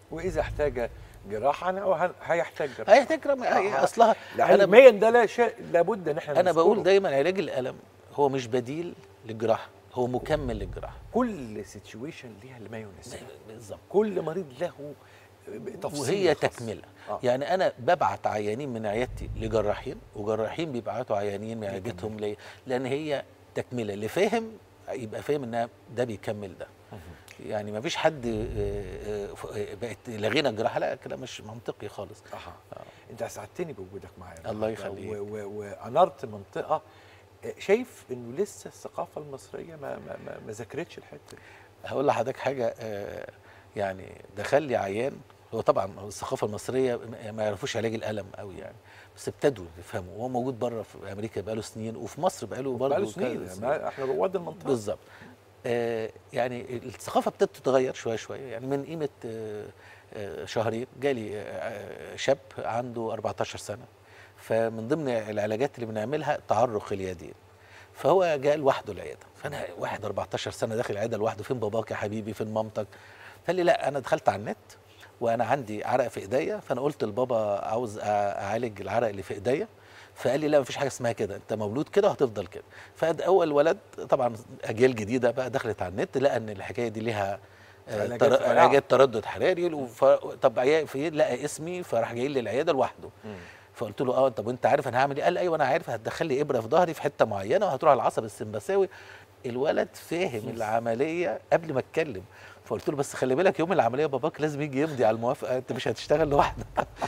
واذا احتاج جراحه أنا- هو هيحتاج جراحه هيحتاج رم- هي آه. اصلها انا علميا ده لا شيء لابد ان احنا انا نذكره. بقول دايما علاج الالم هو مش بديل للجراحه هو مكمل للجراحه كل سيتويشن ليها اللي ما يناسبها بالظبط كل مريض له تفصيل وهي خاص. تكمله آه. يعني انا ببعت عيانين من عيادتي لجراحين وجراحين بيبعتوا عيانين من عيادتهم ليا لان هي تكمله اللي فاهم يبقى فاهم انها ده بيكمل ده يعني ما فيش حد آه، آه، ف- آه، بقت لغينا الجراحه لا كده مش منطقي خالص أها. انت اسعدتني بوجودك معايا الله النهاردة، يخليك. و- و- وانرت منطقه آه، شايف انه لسه الثقافه المصريه ما ما ما, ما ذاكرتش الحته دي هقول لحضرتك حاجه آه، يعني دخل لي عيان هو طبعا الثقافه المصريه ما- ما يعرفوش علاج الالم قوي يعني بس ابتدوا يفهموا وهو موجود بره في امريكا بقاله سنين وفي مصر بقاله برضه بقاله كذا سنين ما احنا رواد المنطقه بالظبط آه يعني الثقافه ابتدت تتغير شويه شويه يعني من قيمه آه آه شهرين جالي آه شاب عنده 14 سنه فمن ضمن العلاجات اللي بنعملها تعرق اليدين فهو جاء لوحده العياده فانا واحد 14 سنه داخل العياده لوحده فين باباك يا حبيبي فين مامتك فقال لي لا انا دخلت على النت وانا عندي عرق في ايديا فانا قلت لبابا عاوز أ- اعالج العرق اللي في ايديا فقال لي لا مفيش حاجه اسمها كده انت مولود كده وهتفضل كده فاد اول ولد طبعا اجيال جديده بقى دخلت على النت لقى ان الحكايه دي ليها آه، علاجات تر- رائعة. علاجات تردد حراري وف... طب عيا- في لقى اسمي فراح جاي لي العياده لوحده فقلت له اه طب وانت عارف انا هعمل ايه؟ قال لي ايوه انا عارف هتدخل لي ابره في ظهري في حته معينه وهتروح على العصب السمبثاوي الولد فاهم العمليه قبل ما اتكلم فقلت له بس خلي بالك يوم العمليه باباك لازم يجي يمضي على الموافقه انت مش هتشتغل لوحدك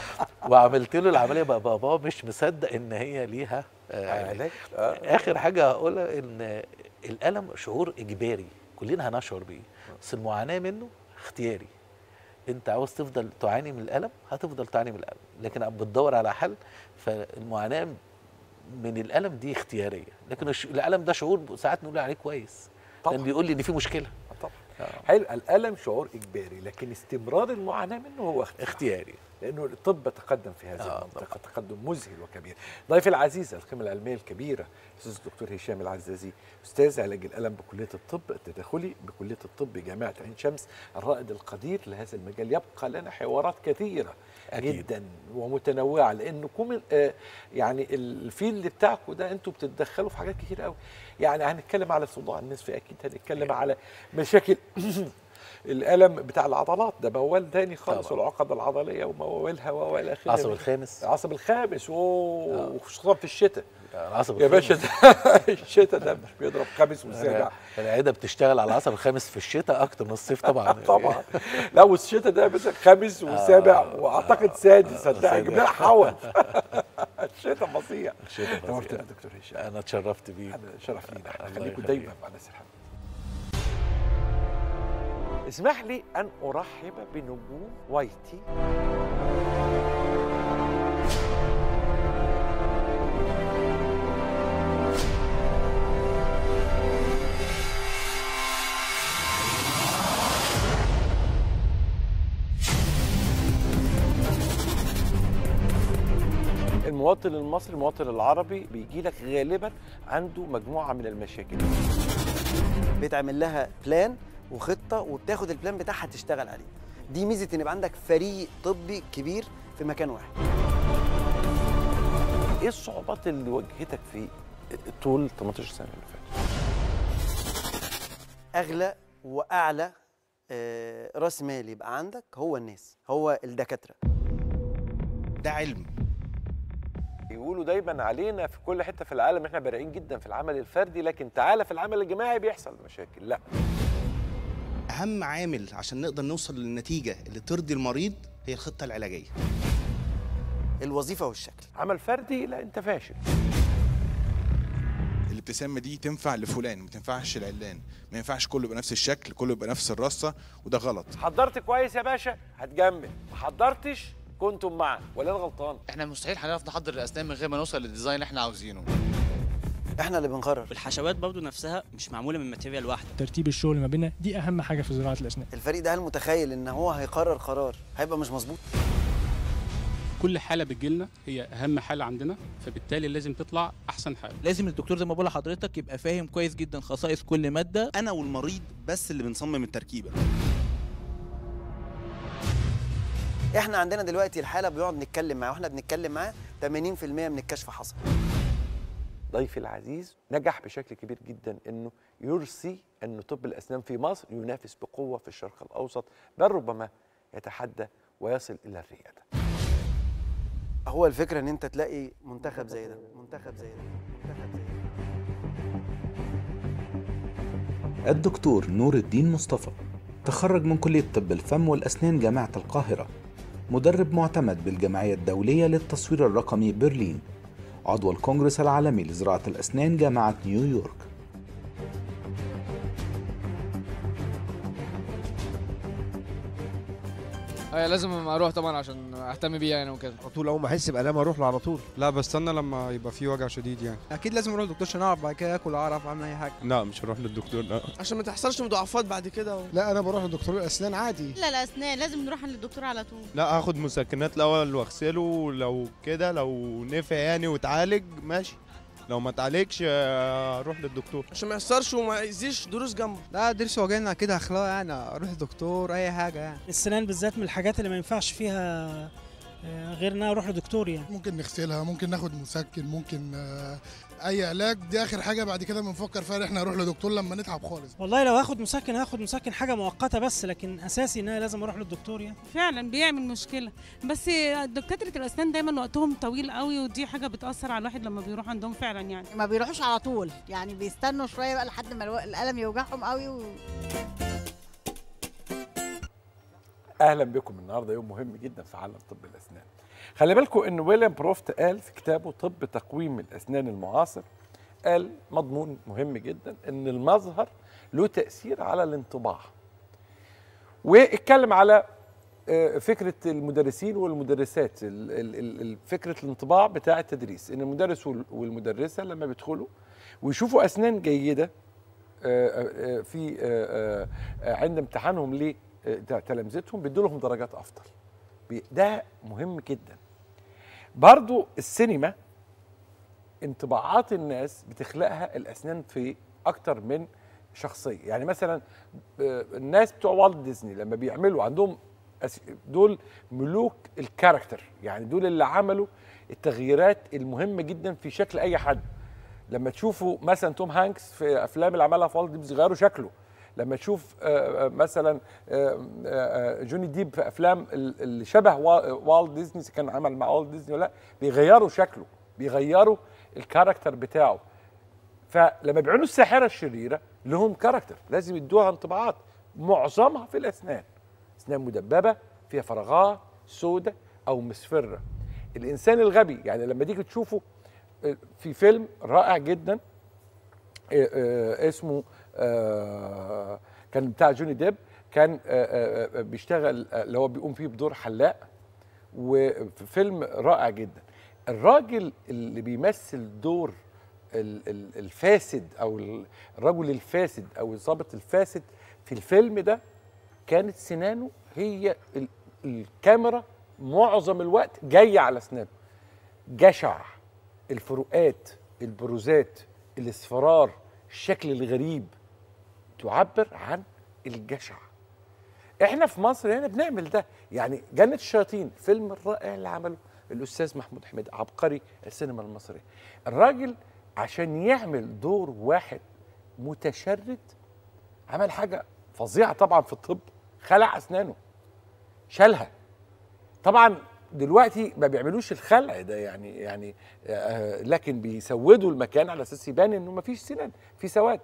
وعملت له العمليه بقى بابا مش مصدق ان هي ليها آه، علاج علاج آه. اخر حاجه هقولها ان الالم شعور اجباري كلنا هنشعر بيه بس المعاناه منه اختياري انت عاوز تفضل تعاني من الالم هتفضل تعاني من الالم لكن بتدور على حل فالمعاناه من الالم دي اختياريه لكن الش- الالم ده شعور ساعات نقول عليه كويس طبعاً. لان بيقول لي ان في مشكله طبعا حلو الالم شعور اجباري لكن استمرار المعاناه منه هو اختيار اختياري لانه الطب تقدم في هذه آه، المنطقه تقدم مذهل وكبير ضيفي العزيز القيمه العلميه الكبيره الاستاذ الدكتور هشام العزازي استاذ علاج الالم بكليه الطب التداخلي بكليه الطب جامعه عين شمس الرائد القدير لهذا المجال يبقى لنا حوارات كثيره أكيد. جدا ومتنوعه لانكم آه، يعني الفيلد بتاعكم ده انتوا بتتدخلوا في حاجات كتير قوي يعني هنتكلم على صداع النصفي اكيد هنتكلم على مشاكل الالم بتاع العضلات ده موال تاني خالص طبعا. والعقد العضليه وموالها والى اخره العصب الخامس العصب الخامس اوه وخصوصا في الشتاء العصب يا الخامس. باشا ده الشتاء ده مش بيضرب خامس وسابع أنا- العياده بتشتغل على العصب الخامس في الشتاء اكتر من الصيف طبعا طبعا لا والشتاء ده مثلا خامس وسابع واعتقد سادس صدقني سادس. جبنا حول الشتاء فظيع الشتاء فظيع. نورتنا دكتور هشام انا اتشرفت بيه انا شرف لينا الله خليكم يخليك. دايما مع ناس الحمد اسمح لي ان ارحب بنجوم وايتي المواطن المصري المواطن العربي بيجي لك غالبا عنده مجموعه من المشاكل بيتعمل لها بلان وخطه وبتاخد البلان بتاعها تشتغل عليه دي ميزه ان يبقى عندك فريق طبي كبير في مكان واحد ايه الصعوبات اللي واجهتك في طول 18 سنه اللي فاتت اغلى واعلى آه، راس مال يبقى عندك هو الناس هو الدكاتره ده علم يقولوا دايما علينا في كل حته في العالم احنا بارعين جدا في العمل الفردي لكن تعالى في العمل الجماعي بيحصل مشاكل لا اهم عامل عشان نقدر نوصل للنتيجه اللي ترضي المريض هي الخطه العلاجيه الوظيفه والشكل عمل فردي لا انت فاشل الابتسامه دي تنفع لفلان ما تنفعش لعلان ما ينفعش كله يبقى نفس الشكل كله يبقى نفس الرصه وده غلط حضرت كويس يا باشا هتجمل ما حضرتش كنتم معا ولا انا غلطان احنا مستحيل هنعرف نحضر الاسنان من غير ما نوصل للديزاين اللي احنا عاوزينه احنا اللي بنقرر الحشوات برضو نفسها مش معموله من ماتيريال واحده ترتيب الشغل ما بيننا دي اهم حاجه في زراعه الاسنان الفريق ده هل متخيل ان هو هيقرر قرار هيبقى مش مظبوط كل حاله بتجيلنا هي اهم حاله عندنا فبالتالي لازم تطلع احسن حاله لازم الدكتور زي ما بقول لحضرتك يبقى فاهم كويس جدا خصائص كل ماده انا والمريض بس اللي بنصمم التركيبه احنا عندنا دلوقتي الحاله بيقعد نتكلم معاه واحنا بنتكلم معاه 80% من الكشف حصل ضيفي العزيز نجح بشكل كبير جدا انه يرسي ان طب الاسنان في مصر ينافس بقوه في الشرق الاوسط بل ربما يتحدى ويصل الى الرياده هو الفكره ان انت تلاقي منتخب زي ده منتخب زي ده منتخب زي ده الدكتور نور الدين مصطفى تخرج من كلية طب الفم والأسنان جامعة القاهرة مدرب معتمد بالجمعية الدولية للتصوير الرقمي برلين عضو الكونغرس العالمي لزراعة الأسنان جامعة نيويورك ايوه لازم اروح طبعا عشان اهتم بيه يعني وكده على طول اول ما احس بالام اروح له على طول لا بستنى لما يبقى في وجع شديد يعني اكيد لازم اروح للدكتور عشان اعرف بعد كده اكل اعرف اعمل اي حاجه لا مش هروح للدكتور لا عشان ما تحصلش مضاعفات بعد كده و... لا انا بروح لدكتور الاسنان عادي لا الاسنان لازم نروح عند الدكتور على طول لا هاخد مسكنات الاول واغسله لو كده لو نفع يعني واتعالج ماشي لو ما اتعالجش آه، اروح للدكتور عشان ما يحصلش وما يأذيش دروس جنبه لا ضرس وجعنا كده اخلاق يعني اروح لدكتور اي حاجه يعني السنان بالذات من الحاجات اللي ما ينفعش فيها آه، غير ان انا اروح لدكتور يعني ممكن نغسلها ممكن ناخد مسكن ممكن آه، اي علاج دي اخر حاجه بعد كده بنفكر فيها ان احنا نروح لدكتور لما نتعب خالص والله لو هاخد مسكن هاخد مسكن حاجه مؤقته بس لكن اساسي ان انا لازم اروح للدكتور يعني فعلا بيعمل مشكله بس دكاتره الاسنان دايما وقتهم طويل قوي ودي حاجه بتاثر على الواحد لما بيروح عندهم فعلا يعني ما بيروحوش على طول يعني بيستنوا شويه بقى لحد ما الو- الالم يوجعهم قوي و... اهلا بكم النهارده يوم مهم جدا في عالم طب الاسنان خلي بالكم ان ويليام بروفت قال في كتابه طب تقويم الاسنان المعاصر قال مضمون مهم جدا ان المظهر له تاثير على الانطباع واتكلم على آه، فكره المدرسين والمدرسات ال- ال- ال- ال- فكره الانطباع بتاع التدريس ان المدرس وال- والمدرسه لما بيدخلوا ويشوفوا اسنان جيده آه، آه، آه، في آه، آه، عند امتحانهم لتلامذتهم بيدوا لهم درجات افضل بي- ده مهم جدا برضو السينما انطباعات الناس بتخلقها الاسنان في اكتر من شخصيه يعني مثلا آه، الناس بتوع والت ديزني لما بيعملوا عندهم أس- دول ملوك الكاركتر يعني دول اللي عملوا التغييرات المهمه جدا في شكل اي حد لما تشوفوا مثلا توم هانكس في افلام اللي عملها في والت ديزني غيروا شكله لما تشوف آه، آه، مثلا آه، آه، جوني ديب في افلام ال- اللي شبه وا- والت ديزني إذا كان عمل مع والت ديزني ولا لا بيغيروا شكله بيغيروا الكاركتر بتاعه فلما بيعملوا الساحره الشريره لهم كاركتر لازم يدوها انطباعات معظمها في الاسنان اسنان مدببه فيها فراغات سودة او مصفره الانسان الغبي يعني لما تيجي تشوفه آه، في فيلم رائع جدا آه، آه، اسمه آه، كان بتاع جوني ديب كان آه، آه، آه، بيشتغل آه، اللي هو بيقوم فيه بدور حلاق وفي فيلم رائع جدا الراجل اللي بيمثل دور ال- ال- الفاسد او ال- الرجل الفاسد او الضابط الفاسد في الفيلم ده كانت سنانه هي ال- الكاميرا معظم الوقت جايه على اسنانه جشع الفروقات البروزات الاصفرار الشكل الغريب تعبر عن الجشع احنا في مصر هنا بنعمل ده يعني جنة الشياطين فيلم الرائع اللي عمله الاستاذ محمود حميد عبقري السينما المصريه الراجل عشان يعمل دور واحد متشرد عمل حاجه فظيعه طبعا في الطب خلع اسنانه شالها طبعا دلوقتي ما بيعملوش الخلع ده يعني يعني آه لكن بيسودوا المكان على اساس يبان انه ما فيش سنان في سواد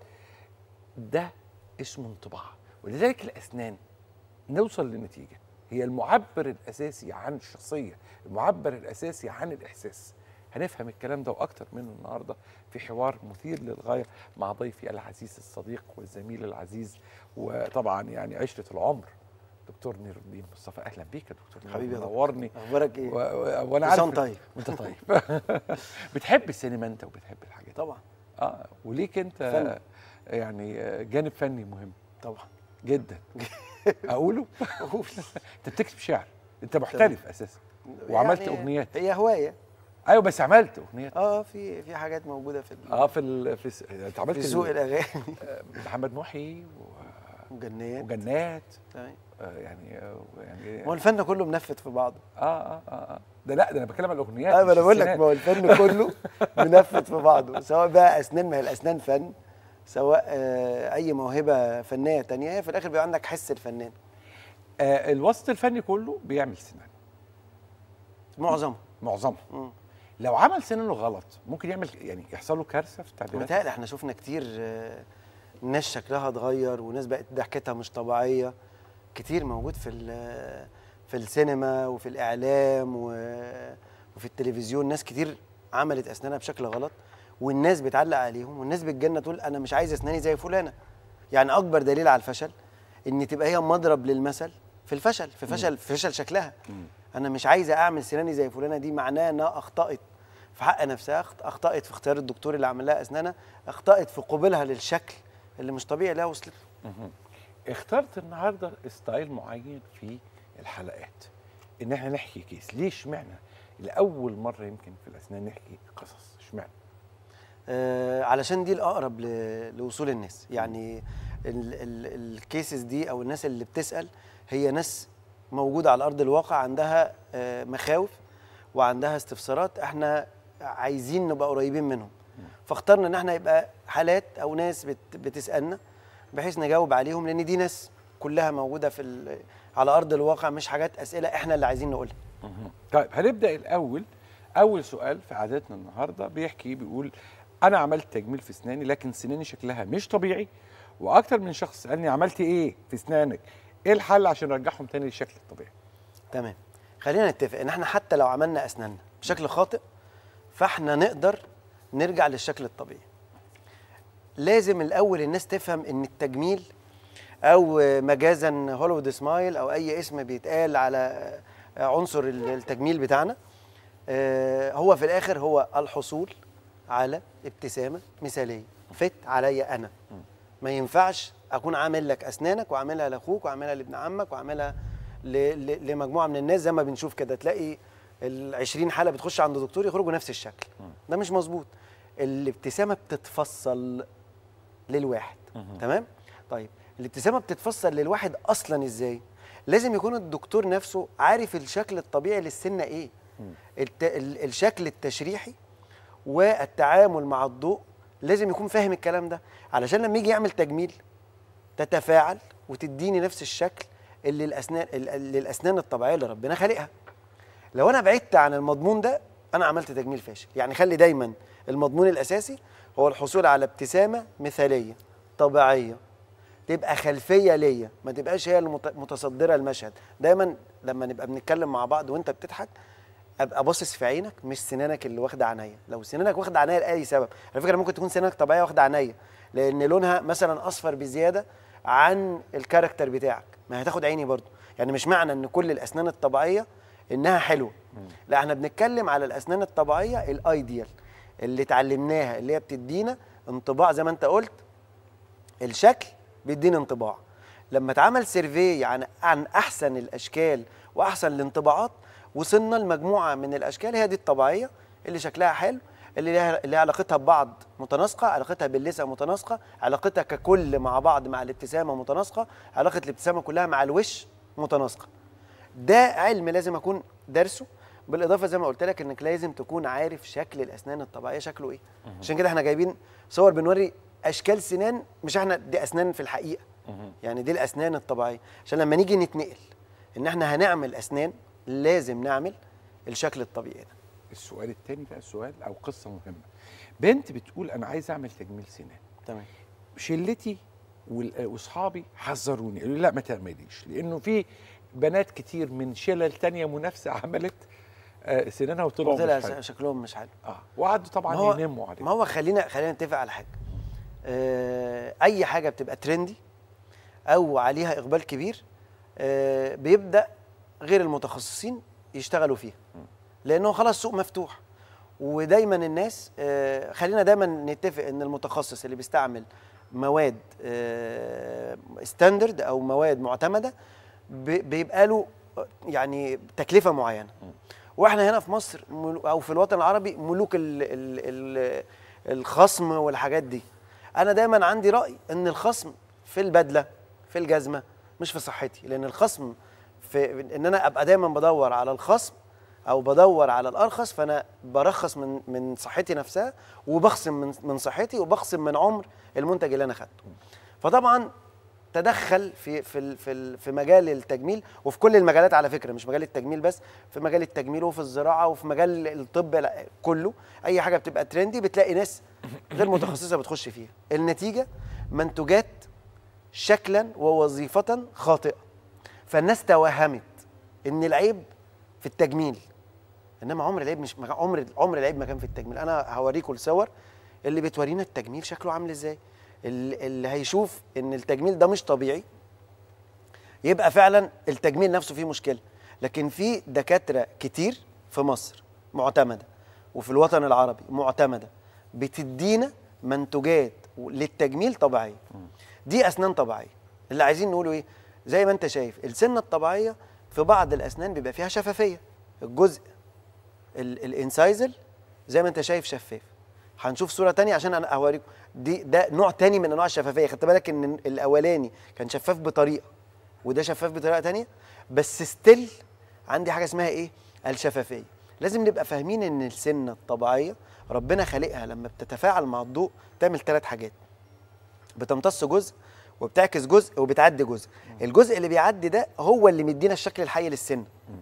ده اسمه انطباع ولذلك الاسنان نوصل لنتيجه هي المعبر الاساسي عن الشخصيه المعبر الاساسي عن الاحساس هنفهم الكلام ده واكتر منه النهارده في حوار مثير للغايه مع ضيفي العزيز الصديق والزميل العزيز وطبعا يعني عشره العمر دكتور نير الدين مصطفى اهلا بيك يا دكتور نير حبيبي يا دكتور. نورني اخبارك ايه و... و... وانا حسام عارف طيب. وانت طيب بتحب السينما انت وبتحب الحاجات طبعا اه وليك انت فن. يعني جانب فني مهم طبعا جدا اقوله انت بتكتب شعر انت محترف اساسا وعملت يعني اغنيات هي هوايه ايوه بس عملت اغنيات اه في في حاجات موجوده في ال- اه في ال... في س... انت عملت في ذوق ال- الاغاني آه، محمد محي و... وجنات وجنات تمام آه يعني آه يعني هو الفن كله منفذ في بعضه اه اه اه, آه. ده لا ده انا بتكلم عن الاغنيات اه ما مش انا بقول لك السينات. ما هو الفن كله منفذ في بعضه سواء بقى اسنان ما هي الاسنان فن سواء آه اي موهبه فنيه تانية هي في الاخر بيبقى عندك حس الفنان آه الوسط الفني كله بيعمل سنان معظمه معظمه لو عمل سنانه غلط ممكن يعمل يعني يحصل له كارثه في التعبيرات متهيألي احنا شفنا كتير آه، ناس شكلها اتغير وناس بقت ضحكتها مش طبيعيه كتير موجود في ال- في السينما وفي الاعلام و- وفي التلفزيون ناس كتير عملت اسنانها بشكل غلط والناس بتعلق عليهم والناس بتجنن تقول انا مش عايز اسناني زي فلانه يعني اكبر دليل على الفشل ان تبقى هي مضرب للمثل في الفشل في فشل في فشل شكلها انا مش عايزه اعمل سناني زي فلانه دي معناه انها اخطات في حق نفسها أخط- اخطات في اختيار الدكتور اللي عمل لها اسنانها اخطات في قبولها للشكل اللي مش طبيعي لها وصلت له. مهم. اخترت النهارده ستايل معين في الحلقات ان احنا نحكي كيس ليه اشمعنى لاول مره يمكن في الاسنان نحكي قصص اشمعنى آه علشان دي الاقرب ل- لوصول الناس يعني ال- ال- الكيسز دي او الناس اللي بتسال هي ناس موجوده على ارض الواقع عندها آه مخاوف وعندها استفسارات احنا عايزين نبقى قريبين منهم فاخترنا ان احنا يبقى حالات او ناس بت بتسالنا بحيث نجاوب عليهم لان دي ناس كلها موجوده في ال- على ارض الواقع مش حاجات اسئله احنا اللي عايزين نقولها طيب هنبدا الاول اول سؤال في عادتنا النهارده بيحكي بيقول انا عملت تجميل في اسناني لكن سناني شكلها مش طبيعي واكتر من شخص سالني عملت ايه في اسنانك ايه الحل عشان ارجعهم تاني للشكل الطبيعي تمام خلينا نتفق ان احنا حتى لو عملنا اسناننا بشكل خاطئ فاحنا نقدر نرجع للشكل الطبيعي لازم الاول الناس تفهم ان التجميل او مجازا هوليوود سمايل او اي اسم بيتقال على عنصر التجميل بتاعنا آه، هو في الاخر هو الحصول على ابتسامه مثاليه فت عليا انا ما ينفعش اكون عامل لك اسنانك وعاملها لاخوك وعاملها لابن عمك وعاملها ل- ل- لمجموعه من الناس زي ما بنشوف كده تلاقي ال 20 حاله بتخش عند دكتور يخرجوا نفس الشكل ده مش مظبوط الابتسامه بتتفصل للواحد تمام طيب الابتسامه بتتفصل للواحد اصلا ازاي لازم يكون الدكتور نفسه عارف الشكل الطبيعي للسنه ايه الت... ال- الشكل التشريحي والتعامل مع الضوء لازم يكون فاهم الكلام ده علشان لما يجي يعمل تجميل تتفاعل وتديني نفس الشكل اللي الاسنان ال- اللي الاسنان الطبيعيه اللي ربنا خالقها لو انا بعدت عن المضمون ده انا عملت تجميل فاشل يعني خلي دايما المضمون الاساسي هو الحصول على ابتسامه مثاليه طبيعيه تبقى خلفيه ليا ما تبقاش هي المتصدره المشهد دايما لما نبقى بنتكلم مع بعض وانت بتضحك ابقى باصص في عينك مش سنانك اللي واخده عينيا لو سنانك واخده عينيا لاي سبب على فكره ممكن تكون سنانك طبيعيه واخده عينيا لان لونها مثلا اصفر بزياده عن الكاركتر بتاعك ما هتاخد عيني برضو يعني مش معنى ان كل الاسنان الطبيعيه انها حلوه لا احنا بنتكلم على الاسنان الطبيعيه الايديال اللي اتعلمناها اللي هي بتدينا انطباع زي ما انت قلت الشكل بيديني انطباع لما اتعمل سيرفي عن عن احسن الاشكال واحسن الانطباعات وصلنا لمجموعه من الاشكال هي دي الطبيعيه اللي شكلها حلو اللي لها اللي علاقتها ببعض متناسقه علاقتها باللثه متناسقه علاقتها ككل مع بعض مع الابتسامه متناسقه علاقه الابتسامه كلها مع الوش متناسقه ده علم لازم اكون دارسه بالاضافه زي ما قلت لك انك لازم تكون عارف شكل الاسنان الطبيعيه شكله ايه عشان كده احنا جايبين صور بنوري اشكال سنان مش احنا دي اسنان في الحقيقه يعني دي الاسنان الطبيعيه عشان لما نيجي نتنقل ان احنا هنعمل اسنان لازم نعمل الشكل الطبيعي ده السؤال الثاني بقى سؤال او قصه مهمه بنت بتقول انا عايز اعمل تجميل سنان تمام شلتي وال- واصحابي حذروني قالوا لي لا ما تعمليش لانه في بنات كتير من شلل تانية منافسه عملت آه، سنانها وطلعوا طلع مش حلو. شكلهم مش حلو اه وقعدوا طبعا ما هو- يناموا عليه ما هو خلينا خلينا نتفق على حاجه آه اي حاجه بتبقى ترندي او عليها اقبال كبير آه بيبدا غير المتخصصين يشتغلوا فيها لانه خلاص سوق مفتوح ودايما الناس آه خلينا دايما نتفق ان المتخصص اللي بيستعمل مواد آه ستاندرد او مواد معتمده بي- بيبقى له يعني تكلفه معينه واحنا هنا في مصر ملو- او في الوطن العربي ملوك ال ال ال الخصم والحاجات دي انا دايما عندي راي ان الخصم في البدله في في الجزمه مش في صحتي لان الخصم في ان انا ابقى دايما بدور على الخصم او بدور على الارخص فانا برخص من من صحتي نفسها وبخصم من من صحتي وبخصم من عمر المنتج اللي انا خدته فطبعا تدخل في في ال- في ال- في مجال التجميل وفي كل المجالات على فكره مش مجال التجميل بس في مجال التجميل وفي الزراعه وفي مجال الطب لا، كله اي حاجه بتبقى ترندي بتلاقي ناس غير متخصصه بتخش فيها النتيجه منتجات شكلا ووظيفه خاطئه فالناس توهمت ان العيب في التجميل انما عمر العيب مش مكان- عمر عمر العيب مكان في التجميل انا هوريكم الصور اللي بتورينا التجميل شكله عامل ازاي ال- اللي هيشوف ان التجميل ده مش طبيعي يبقى فعلا التجميل نفسه فيه مشكله لكن في دكاتره كتير في مصر معتمده وفي الوطن العربي معتمده بتدينا منتجات للتجميل طبيعيه دي اسنان طبيعيه اللي عايزين نقوله ايه زي ما انت شايف السنه الطبيعيه في بعض الاسنان بيبقى فيها شفافيه الجزء ال- الانسايزل زي ما انت شايف شفاف هنشوف صوره تانية عشان انا اوريكم دي ده نوع تاني من انواع الشفافيه خدت بالك ان الاولاني كان شفاف بطريقه وده شفاف بطريقه تانية بس ستيل عندي حاجه اسمها ايه الشفافيه لازم نبقى فاهمين ان السنه الطبيعيه ربنا خالقها لما بتتفاعل مع الضوء تعمل ثلاث حاجات بتمتص جزء وبتعكس جزء وبتعدي جزء الجزء اللي بيعدي ده هو اللي مدينا الشكل الحي للسن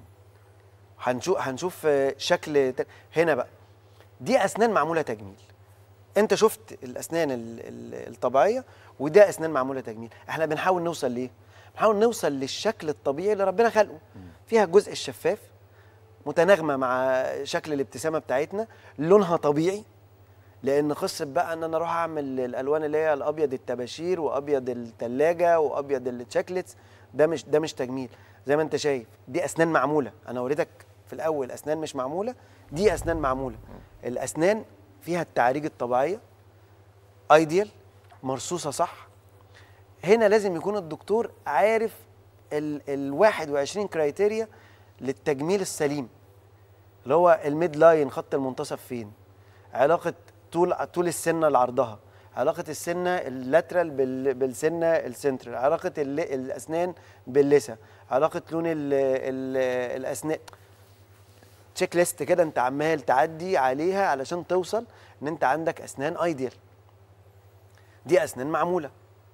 هنشوف هنشوف آه، شكل ت- هنا بقى دي اسنان معموله تجميل انت شفت الاسنان ال- ال- الطبيعيه وده اسنان معموله تجميل احنا بنحاول نوصل ليه بنحاول نوصل للشكل الطبيعي اللي ربنا خلقه فيها الجزء الشفاف متناغمه مع شكل الابتسامه بتاعتنا لونها طبيعي لان قصه بقى ان انا اروح اعمل الالوان اللي هي الابيض الطباشير وابيض الثلاجه وابيض التشيكلتس ده مش ده مش تجميل زي ما انت شايف دي اسنان معموله انا وريتك في الاول اسنان مش معموله دي اسنان معموله الاسنان فيها التعريج الطبيعيه ايديال مرصوصه صح هنا لازم يكون الدكتور عارف ال ال 21 كرايتيريا للتجميل السليم اللي هو الميد لاين خط المنتصف فين علاقه طول طول السنه لعرضها علاقه السنه اللاترال بال بالسنه السنترال علاقه ال- الاسنان باللثه علاقه لون ال ال الاسنان تشيك ليست كده انت عمال تعدي عليها علشان توصل ان انت عندك اسنان ايديال دي اسنان معموله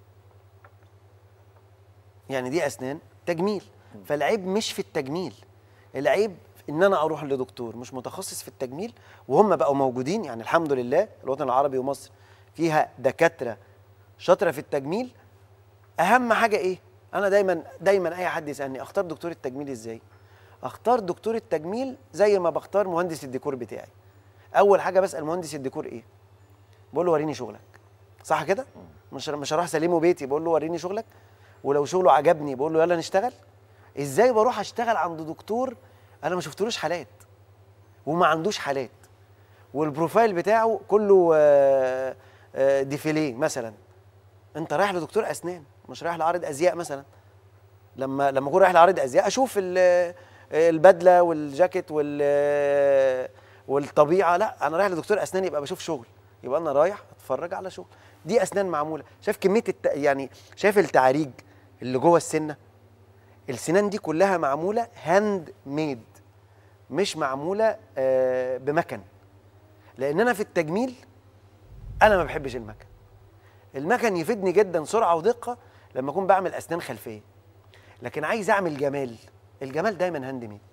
يعني دي اسنان تجميل فالعيب مش في التجميل العيب ان انا اروح لدكتور مش متخصص في التجميل وهم بقوا موجودين يعني الحمد لله الوطن العربي ومصر فيها دكاتره شاطره في التجميل اهم حاجه ايه انا دايما دايما اي حد يسالني اختار دكتور التجميل ازاي اختار دكتور التجميل زي ما بختار مهندس الديكور بتاعي اول حاجه بسال مهندس الديكور ايه بقول له وريني شغلك صح كده مش مش هروح اسلمه بيتي بقول له وريني شغلك ولو شغله عجبني بقول له يلا نشتغل ازاي بروح اشتغل عند دكتور انا ما شفتلوش حالات وما عندوش حالات والبروفايل بتاعه كله آه، آه، ديفيليه مثلا انت رايح لدكتور اسنان مش رايح لعارض ازياء مثلا لما لما اكون رايح لعارض ازياء اشوف ال- البدله والجاكيت وال والطبيعه لا انا رايح لدكتور اسنان يبقى بشوف شغل يبقى انا رايح اتفرج على شغل دي اسنان معموله شايف كميه الت... يعني شايف التعريج اللي جوه السنه السنان دي كلها معموله هاند ميد مش معموله آه بمكن لان انا في التجميل انا ما بحبش المكن المكن يفيدني جدا سرعه ودقه لما اكون بعمل اسنان خلفيه لكن عايز اعمل جمال الجمال دايما هاند ميد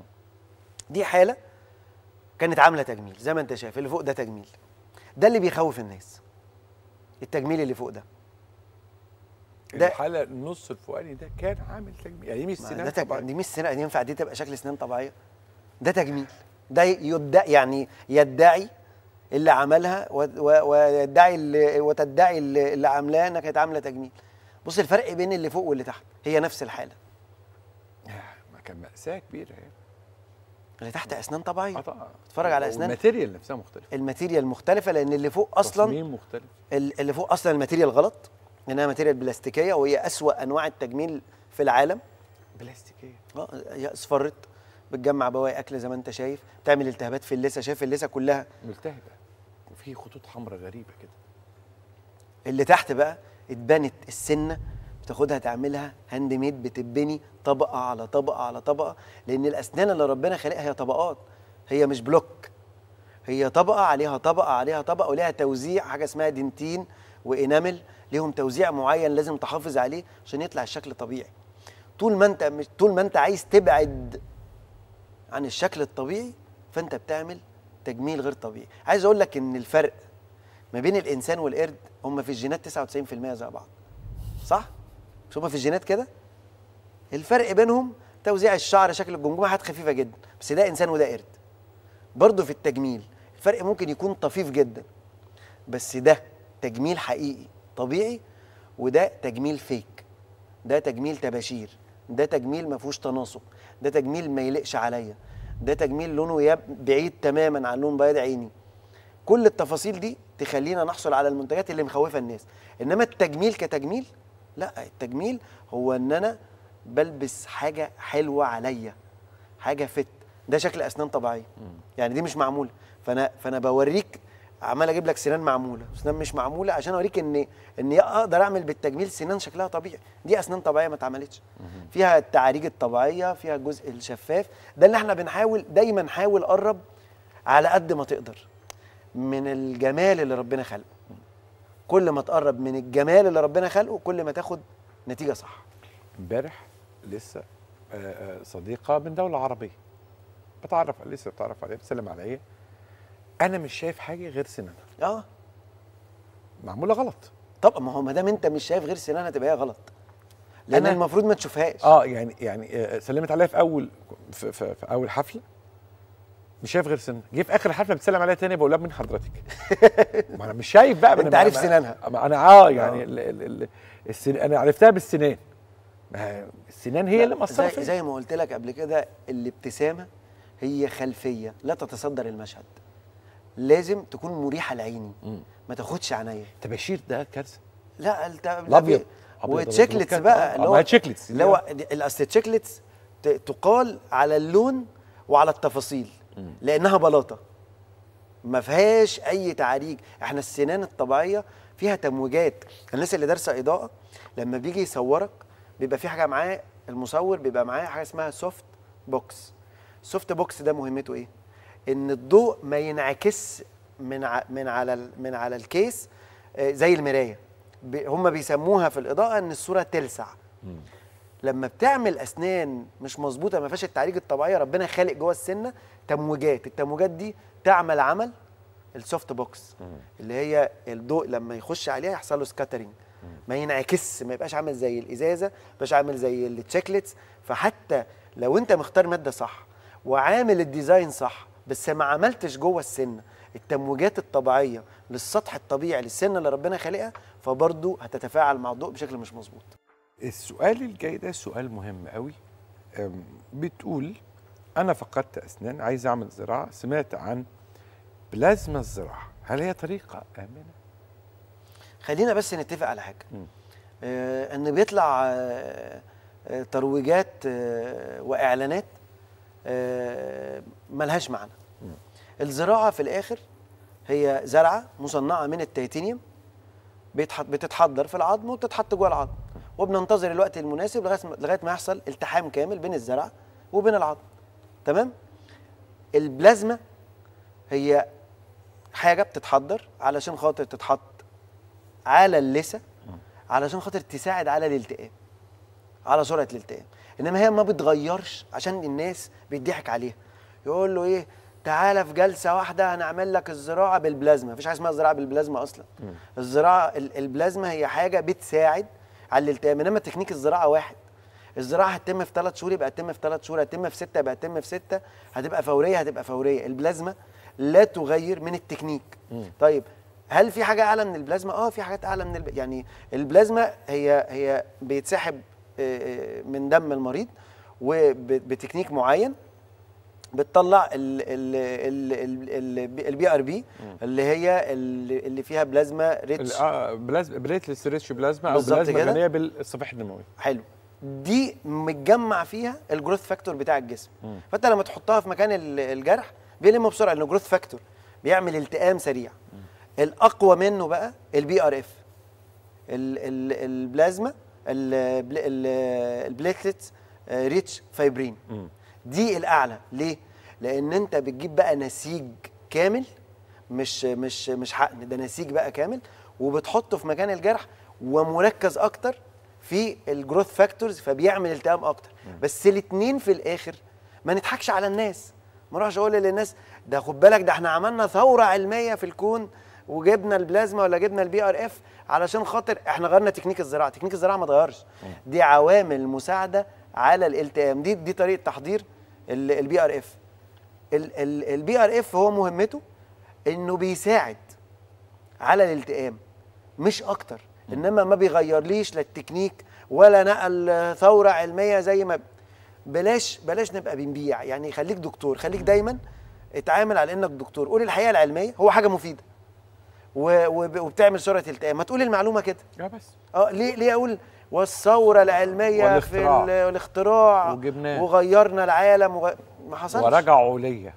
دي حاله كانت عامله تجميل زي ما انت شايف اللي فوق ده تجميل ده اللي بيخوف الناس التجميل اللي فوق ده ده الحاله النص الفوقاني ده كان عامل تجميل يعني دي مش ما سنان ده تج... طبعاً. دي مش سنان ينفع دي تبقى شكل سنان طبيعيه ده تجميل ده يدعي يعني يدعي اللي عملها و- و- ويدعي اللي وتدعي اللي, اللي عاملاه انها كانت عامله تجميل بص الفرق بين اللي فوق واللي تحت هي نفس الحاله ما كان مأساة كبيرة يعني اللي تحت اسنان طبيعيه اه طبعا اتفرج على اسنان الماتيريال نفسها مختلفة الماتيريال مختلفه لان اللي فوق اصلا تصميم مختلف ال- اللي فوق اصلا الماتيريال غلط لانها ماتيريال بلاستيكيه وهي اسوا انواع التجميل في العالم بلاستيكية اه هي اصفرت بتجمع بواقي اكل زي ما انت شايف تعمل التهابات في اللثه شايف اللثه كلها ملتهبة وفي خطوط حمراء غريبة كده اللي تحت بقى اتبنت السنه بتاخدها تعملها هاند ميد بتبني طبقه على طبقه على طبقه لان الاسنان اللي ربنا خالقها هي طبقات هي مش بلوك هي طبقه عليها طبقه عليها طبقه وليها توزيع حاجه اسمها دنتين وانامل ليهم توزيع معين لازم تحافظ عليه عشان يطلع الشكل طبيعي طول ما انت مش طول ما انت عايز تبعد عن الشكل الطبيعي فانت بتعمل تجميل غير طبيعي عايز اقول لك ان الفرق ما بين الانسان والقرد هم في الجينات 99% زي بعض صح مش هم في الجينات كده الفرق بينهم توزيع الشعر شكل الجمجمه حاجات خفيفه جدا بس ده انسان وده قرد برضه في التجميل الفرق ممكن يكون طفيف جدا بس ده تجميل حقيقي طبيعي وده تجميل فيك ده تجميل تباشير ده تجميل ما فيهوش تناسق ده تجميل ما يليقش عليا ده تجميل لونه يب بعيد تماما عن لون بياض عيني كل التفاصيل دي تخلينا نحصل على المنتجات اللي مخوفه الناس انما التجميل كتجميل لا التجميل هو ان انا بلبس حاجه حلوه عليا حاجه فت ده شكل اسنان طبيعيه يعني دي مش معموله فانا فانا بوريك عمال اجيب لك سنان معموله وسنان مش معموله عشان اوريك ان ان اقدر اعمل بالتجميل سنان شكلها طبيعي دي اسنان طبيعيه ما اتعملتش فيها التعاريج الطبيعيه فيها الجزء الشفاف ده اللي احنا بنحاول دايما حاول قرب على قد ما تقدر من الجمال اللي ربنا خلقه كل ما تقرب من الجمال اللي ربنا خلقه كل ما تاخد نتيجه صح امبارح لسه آه، آه، صديقه من دوله عربيه بتعرف لسه بتعرف عليها بتسلم عليا انا مش شايف حاجه غير سنانها اه معموله غلط طب ما هو ما دام انت مش شايف غير سنانها تبقى هي غلط لان أنا- المفروض ما تشوفهاش اه يعني يعني آه، سلمت عليا في اول في, في, في اول حفله مش شايف غير سنها جه في اخر الحفله بتسلم عليا تاني بقول لها من حضرتك ما انا مش شايف بقى ما أنت أنا- عارف ما- سنانها. ما انا اه يعني ال ال ال السن انا عرفتها بالسنان ما السنان هي اللي مأثره زي, فيا زي ما قلت لك قبل كده الابتسامه هي خلفيه لا تتصدر المشهد لازم تكون مريحه لعيني ما تاخدش عينيا تباشير ده كارثه لا الت... الأبيض. أبيض وتشيكلتس أبيض. بقى آه، اللي ما هو هي تشيكلتس. اللي هو دي- اصل التشيكلتس ت- تقال على اللون وعلى التفاصيل لانها بلاطه ما فيهاش اي تعريج احنا السنان الطبيعيه فيها تمويجات الناس اللي دارسه اضاءه لما بيجي يصورك بيبقى في حاجه معاه المصور بيبقى معاه حاجه اسمها سوفت بوكس السوفت بوكس ده مهمته ايه ان الضوء ما ينعكس من ع... من على ال... من على الكيس آه، زي المرايه ب... هم بيسموها في الاضاءه ان الصوره تلسع لما بتعمل اسنان مش مظبوطه ما فيهاش التعريج الطبيعيه ربنا خالق جوه السنه تمويجات التمويجات دي تعمل عمل السوفت بوكس اللي هي الضوء لما يخش عليها يحصل له سكاترينج ما ينعكس ما يبقاش عامل زي الازازه ما يبقاش عامل زي التشيكلتس فحتى لو انت مختار ماده صح وعامل الديزاين صح بس ما عملتش جوه السنه التمويجات الطبيعيه للسطح الطبيعي للسنه اللي ربنا خالقها فبرضه هتتفاعل مع الضوء بشكل مش مظبوط السؤال الجاي ده سؤال مهم قوي أم، بتقول انا فقدت اسنان عايز اعمل زراعه سمعت عن بلازما الزراعه هل هي طريقه امنه خلينا بس نتفق على حاجه آه ان بيطلع آه آه ترويجات آه واعلانات آه ملهاش معنى الزراعه في الاخر هي زرعه مصنعه من التيتانيوم بيتحط بتتحضر في العظم وبتتحط جوه العظم وبننتظر الوقت المناسب لغايه لغايه ما يحصل التحام كامل بين الزرع وبين العظم تمام البلازما هي حاجه بتتحضر علشان خاطر تتحط على اللثه علشان خاطر تساعد على الالتئام على سرعه الالتئام انما هي ما بتغيرش عشان الناس بيضحك عليها يقول له ايه تعالى في جلسه واحده هنعمل لك الزراعه بالبلازما مفيش حاجه اسمها زراعه بالبلازما اصلا الزراعه ال- البلازما هي حاجه بتساعد على الالتئام انما تكنيك الزراعه واحد الزراعه هتتم في ثلاث شهور يبقى هتتم في ثلاث شهور هتتم في سته يبقى هتتم في سته هتبقى فوريه هتبقى فوريه البلازما لا تغير من التكنيك طيب هل في حاجه اعلى من البلازما اه في حاجات اعلى من الب... يعني البلازما هي هي بيتسحب آه، آه، من دم المريض وبتكنيك معين بتطلع البي ار بي اللي هي اللي اللي فيها بلازما ريتش بلازما بليتلس ريتش بلازما او بالظبط بلازما كده. غنيه بالصفائح الدمويه حلو دي متجمع فيها الجروث فاكتور بتاع الجسم فانت لما تحطها في مكان ال- الجرح بيلم بسرعه لانه جروث فاكتور بيعمل التئام سريع الاقوى منه بقى البي ار اف البلازما البليتلت ريتش فايبرين دي الاعلى ليه لان انت بتجيب بقى نسيج كامل مش مش مش حقن ده نسيج بقى كامل وبتحطه في مكان الجرح ومركز اكتر في الجروث فاكتورز فبيعمل التئام اكتر بس الاثنين في الاخر ما نضحكش على الناس ما اروحش اقول للناس ده خد بالك ده احنا عملنا ثوره علميه في الكون وجبنا البلازما ولا جبنا البي ار اف علشان خاطر احنا غيرنا تكنيك الزراعه تكنيك الزراعه ما اتغيرش دي عوامل مساعده على الالتئام دي دي طريقه تحضير البي ار اف البي ار اف هو مهمته انه بيساعد على الالتئام مش اكتر انما ما بيغيرليش لا التكنيك ولا نقل ثوره علميه زي ما بلاش بلاش نبقى بنبيع يعني خليك دكتور خليك دايما اتعامل على انك دكتور قول الحقيقه العلميه هو حاجه مفيده و- وب- وبتعمل سرعه التئام ما تقول المعلومه كده لا بس اه ليه ليه اقول والثوره العلميه والاختراع. في ال- الاختراع وجبناه. وغيرنا العالم وغ... ما حصلش ورجعوا ليا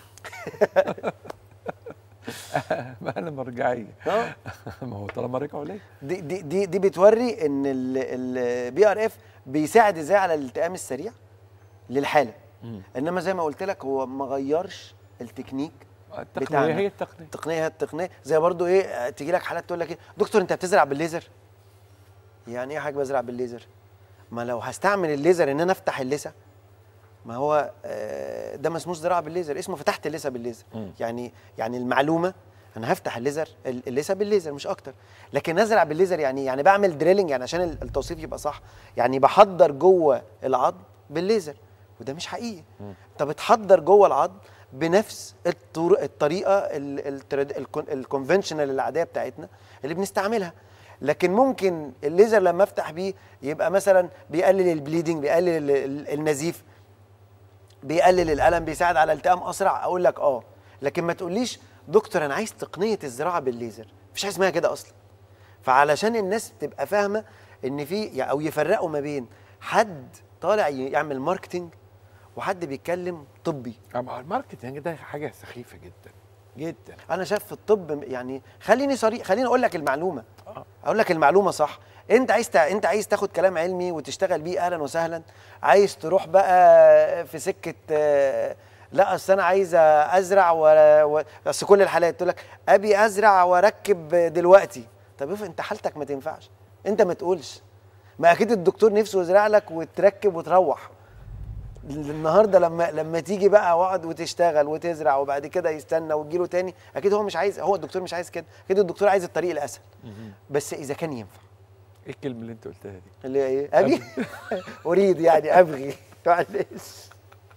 ما انا مرجعيه اه ما هو طالما رجعوا ليا دي دي دي, دي بتوري ان البي ار اف بيساعد ازاي على الالتئام السريع للحاله انما زي ما قلت لك هو ما غيرش التكنيك التقنية بتاعنا. هي التقنية. التقنيه هي التقنيه زي برضو ايه تيجي لك حالات تقول لك ايه دكتور انت بتزرع بالليزر يعني ايه حاجه بزرع بالليزر ما لو هستعمل الليزر ان انا افتح اللثه ما هو آه، ده ما اسموش زراعه بالليزر اسمه فتحت اللثه بالليزر مم. يعني يعني المعلومه انا هفتح الليزر ال- اللثه بالليزر مش اكتر لكن ازرع بالليزر يعني إيه؟ يعني بعمل دريلنج يعني عشان ال- التوصيف يبقى صح يعني بحضر جوه العظم بالليزر وده مش حقيقي انت بتحضر جوه العظم بنفس الطر- الطريقه الكونفنشنال العاديه بتاعتنا اللي بنستعملها لكن ممكن الليزر لما افتح بيه يبقى مثلا بيقلل البليدنج بيقلل ال- ال- النزيف بيقلل الالم بيساعد على التئام اسرع اقول لك اه لكن ما تقوليش دكتور انا عايز تقنيه الزراعه بالليزر مفيش حاجه اسمها كده اصلا فعلشان الناس تبقى فاهمه ان في او يفرقوا ما بين حد طالع ي- يعمل ماركتنج وحد بيتكلم طبي اما الماركتنج ده حاجه سخيفه جدا جدا انا شايف في الطب يعني خليني صريح خليني اقول لك المعلومه اقول لك المعلومه صح انت عايز تع... انت عايز تاخد كلام علمي وتشتغل بيه اهلا وسهلا عايز تروح بقى في سكه آه، لا اصل انا عايز ازرع و... و... بس كل الحالات تقول لك ابي ازرع واركب دلوقتي طب افرض انت حالتك ما تنفعش انت ما تقولش ما اكيد الدكتور نفسه يزرع لك وتركب وتروح النهارده لما لما تيجي بقى واقعد وتشتغل وتزرع وبعد كده يستنى وتجيله تاني اكيد هو مش عايز هو الدكتور مش عايز كده اكيد الدكتور عايز الطريق الاسهل بس اذا كان ينفع ايه الكلمه اللي انت قلتها دي اللي هي ايه ابي اريد يعني ابغي معلش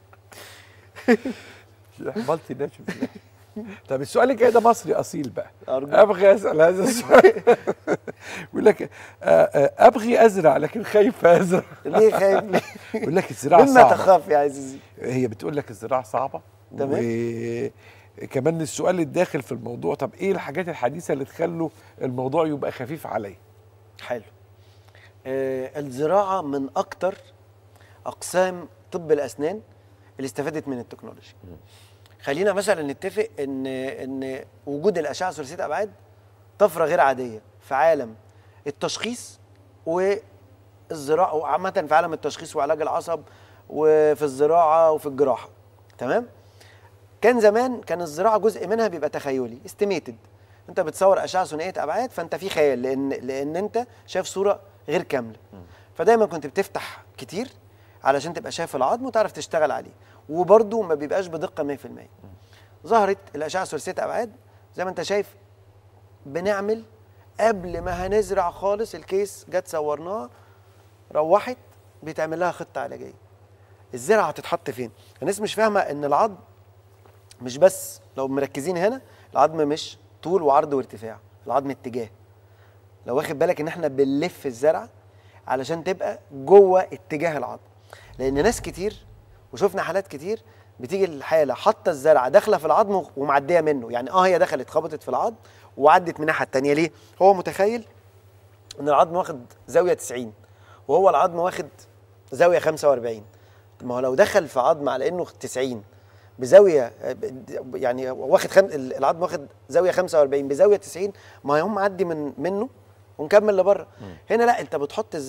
مالتي ناشونال طب السؤال الجاي ده مصري اصيل بقى أرجوك. ابغي اسال هذا السؤال يقول لك آه، آه، ابغي ازرع لكن خايف ازرع ليه خايف ليه؟ يقول لك الزراعه مما صعبه تخاف يا عزيزي هي بتقول لك الزراعه صعبه تمام. وكمان السؤال الداخل في الموضوع طب ايه الحاجات الحديثه اللي تخلوا الموضوع يبقى خفيف عليا حلو آه الزراعه من اكتر اقسام طب الاسنان اللي استفادت من التكنولوجيا خلينا مثلا نتفق ان ان وجود الاشعه ثلاثيه الابعاد طفره غير عاديه في عالم التشخيص والزراعه وعامه في عالم التشخيص وعلاج العصب وفي الزراعه وفي الجراحه تمام كان زمان كان الزراعه جزء منها بيبقى تخيلي استيميتد انت بتصور اشعه ثنائيه ابعاد فانت في خيال لان لان انت شايف صوره غير كامله فدايما كنت بتفتح كتير علشان تبقى شايف العظم وتعرف تشتغل عليه وبرده ما بيبقاش بدقه 100% ظهرت الاشعه ثلاثيه ابعاد زي ما انت شايف بنعمل قبل ما هنزرع خالص الكيس جت صورناها روحت بيتعمل لها خطه علاجيه الزرعه هتتحط فين الناس مش فاهمه ان العظم مش بس لو مركزين هنا العظم مش طول وعرض وارتفاع العظم اتجاه لو واخد بالك ان احنا بنلف الزرعه علشان تبقى جوه اتجاه العظم لان ناس كتير وشفنا حالات كتير بتيجي الحاله حاطه الزرعه داخله في العظم ومعديه منه يعني اه هي دخلت خبطت في العظم وعدت من الناحيه الثانيه ليه هو متخيل ان العظم واخد زاويه 90 وهو العظم واخد زاويه 45 ما هو لو دخل في عظم على انه 90 بزاويه يعني واخد خم... العظم واخد زاويه 45 بزاويه 90 ما هيقوم معدي من منه ونكمل لبره هنا لا انت بتحط الزرع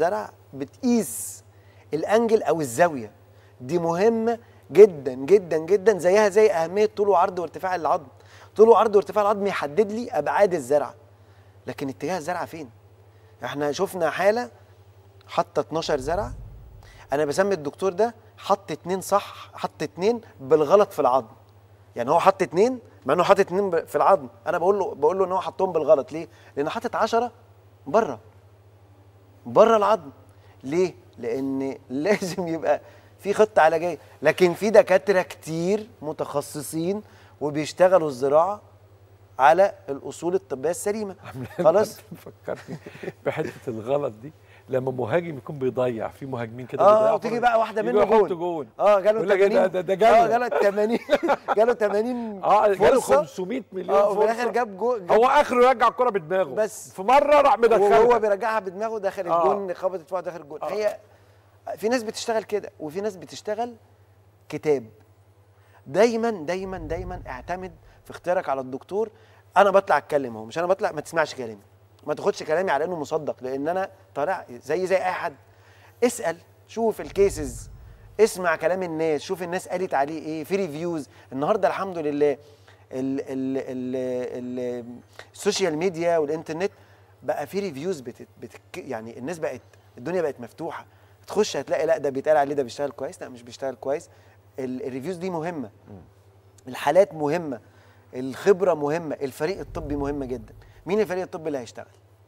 بتقيس الانجل او الزاويه دي مهمه جدا جدا جدا زيها زي اهميه طول وعرض وارتفاع العظم طول وعرض وارتفاع العظم يحدد لي ابعاد الزرعه لكن اتجاه الزرعه فين احنا شفنا حاله حاطه 12 زرعه انا بسمي الدكتور ده حط اتنين صح حط اتنين بالغلط في العظم يعني هو حط اتنين مع انه حاطط اتنين ب- في العظم انا بقول له بقول له ان هو حطهم بالغلط ليه لان حاطط 10 بره بره العظم ليه لان لازم يبقى في خطه علاجيه لكن في دكاتره كتير متخصصين وبيشتغلوا الزراعه على الاصول الطبيه السليمه خلاص فكرتني بحته الغلط دي لما مهاجم يكون بيضيع في مهاجمين كده اه بيضيعوا وتيجي فرص. بقى واحده يجوا منه يحطوا جول جون اه جاله يقول لك إيه 80 ده- ده- ده جاله. اه جاله 80 جاله 80 اه جاله فرصة. 500 مليون اه وفي فرصة. الاخر جاب جول هو اخره يرجع الكره بدماغه بس في مره راح مدخلها وهو بيرجعها بدماغه داخل آه. الجون خبطت في واحد داخل الجون هي في ناس بتشتغل كده وفي ناس بتشتغل كتاب دايما دايما دايما اعتمد في اختيارك على الدكتور انا بطلع اتكلم اهو مش انا بطلع ما تسمعش كلامي ما تاخدش كلامي على انه مصدق لان انا طالع زي زي اي حد اسال شوف الكيسز اسمع كلام الناس شوف الناس قالت عليه ايه في ريفيوز النهارده الحمد لله ال ال ال ال السوشيال ميديا والانترنت بقى في ريفيوز بتت بتك يعني الناس بقت الدنيا بقت مفتوحه تخش هتلاقي لا ده بيتقال عليه ده بيشتغل كويس لا مش بيشتغل كويس ال- الريفيوز دي مهمه الحالات مهمه الخبره مهمه الفريق الطبي مهم جدا مين الفريق الطبي اللي هيشتغل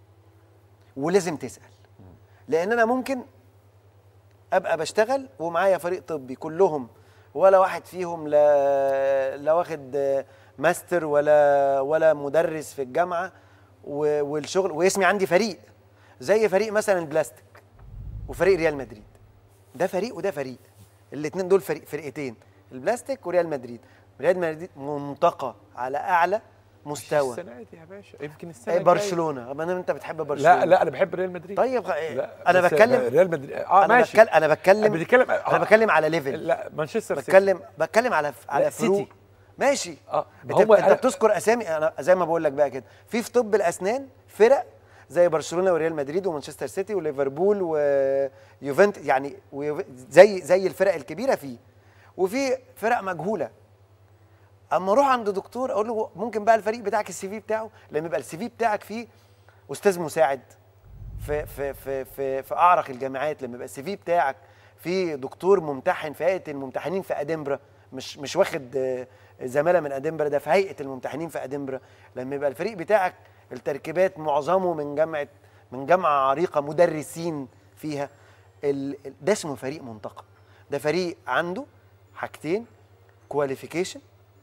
ولازم تسال لان انا ممكن ابقى بشتغل ومعايا فريق طبي كلهم ولا واحد فيهم لا لا واخد آه، ماستر ولا ولا مدرس في الجامعه و- والشغل واسمي عندي فريق زي فريق مثلا البلاستيك وفريق ريال مدريد ده فريق وده فريق الاثنين دول فريق فرقتين البلاستيك وريال مدريد ريال مدريد منطقه على اعلى مستوى السنه دي يا باشا يمكن السنه إيه الجاية. برشلونه ما انت بتحب برشلونه لا لا انا بحب ريال مدريد طيب لا انا بس بتكلم ريال مدريد اه انا ماشي بتكلم انا بتكلم بتتكلم انا بتكلم على ليفل لا مانشستر سيتي. بتكلم بتكلم على على لا، فروق سيتي. ماشي اه انت, هم انت أنا- بتذكر اسامي انا زي ما بقول لك بقى كده في في طب الاسنان فرق زي برشلونه وريال مدريد ومانشستر سيتي وليفربول ويوفنت يعني ويوف- زي زي الفرق الكبيره فيه وفي فرق مجهوله اما اروح عند دكتور اقول له ممكن بقى الفريق بتاعك السي في بتاعه لما يبقى السي في بتاعك فيه استاذ مساعد في في في في, في اعرق الجامعات لما يبقى السي في بتاعك في دكتور ممتحن في هيئه الممتحنين في ادنبرا مش مش واخد آه، زماله من ادنبرا ده في هيئه الممتحنين في ادنبرا لما يبقى الفريق بتاعك التركيبات معظمه من جامعه من جامعه عريقه مدرسين فيها ال- ال- ده اسمه فريق منتقى ده فريق عنده حاجتين كواليفيكيشن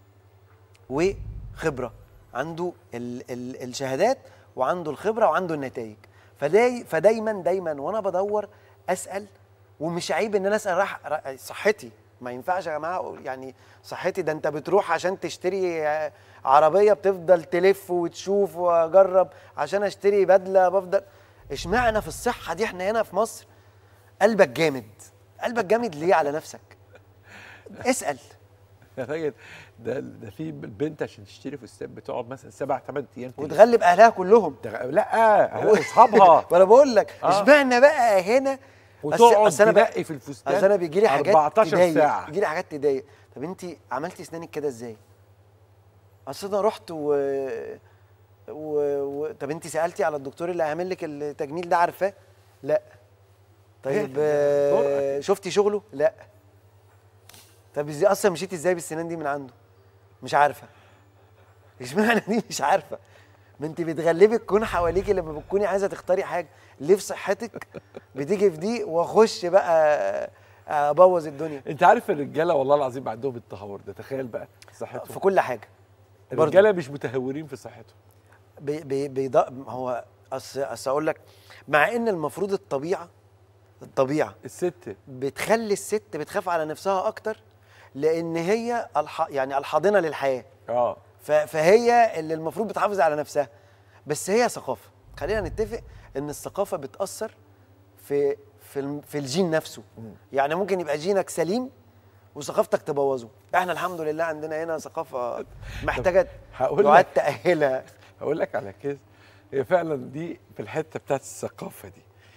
وخبره عنده ال ال الشهادات وعنده الخبره وعنده النتائج فداي فدايما دايما وانا بدور اسال ومش عيب ان انا اسال راح را- صحتي ما ينفعش يا جماعه يعني صحتي ده انت بتروح عشان تشتري آه، عربيه بتفضل تلف وتشوف واجرب عشان اشتري بدله بفضل اشمعنى في الصحه دي احنا هنا في مصر قلبك جامد قلبك جامد ليه على نفسك اسال يا راجل ده ده في البنت عشان تشتري فستان بتقعد مثلا سبع ثمان ايام تلف. وتغلب اهلها كلهم تغ- لا اهلها واصحابها ما انا بقول لك آه. اشمعنى بقى هنا أصل- وتقعد أصل أنا بقى- تنقي في الفستان اصل انا بيجي لي حاجات 14 تضايق ساعة. بيجي لي حاجات تضايق طب انت عملتي اسنانك كده ازاي؟ اصل انا رحت و... و... و... طب انت سالتي على الدكتور اللي هيعمل لك التجميل ده عارفاه؟ لا طيب آه، شفتي شغله؟ لا طب ازاي اصلا مشيتي ازاي بالسنان دي من عنده؟ مش عارفه اشمعنى دي مش عارفه ما انت بتغلبي الكون حواليكي لما بتكوني عايزه تختاري حاجه ليه في صحتك بتيجي في دي واخش بقى ابوظ الدنيا انت عارف الرجاله والله العظيم عندهم التهور ده تخيل بقى صحتهم في كل حاجه برضه. الرجاله مش متهورين في صحتهم بي بي بيض... هو اصل اصل اقول لك مع ان المفروض الطبيعه الطبيعه الست بتخلي الست بتخاف على نفسها اكتر لان هي الح... يعني الحاضنه للحياه اه ف... فهي اللي المفروض بتحافظ على نفسها بس هي ثقافه خلينا نتفق ان الثقافه بتاثر في في الم- في الجين نفسه يعني ممكن يبقى جينك سليم وثقافتك تبوظه احنا الحمد لله عندنا هنا ثقافه محتاجه هقول دعاة لك تاهلها هقول لك على كده هي فعلا دي في الحته بتاعت الثقافه دي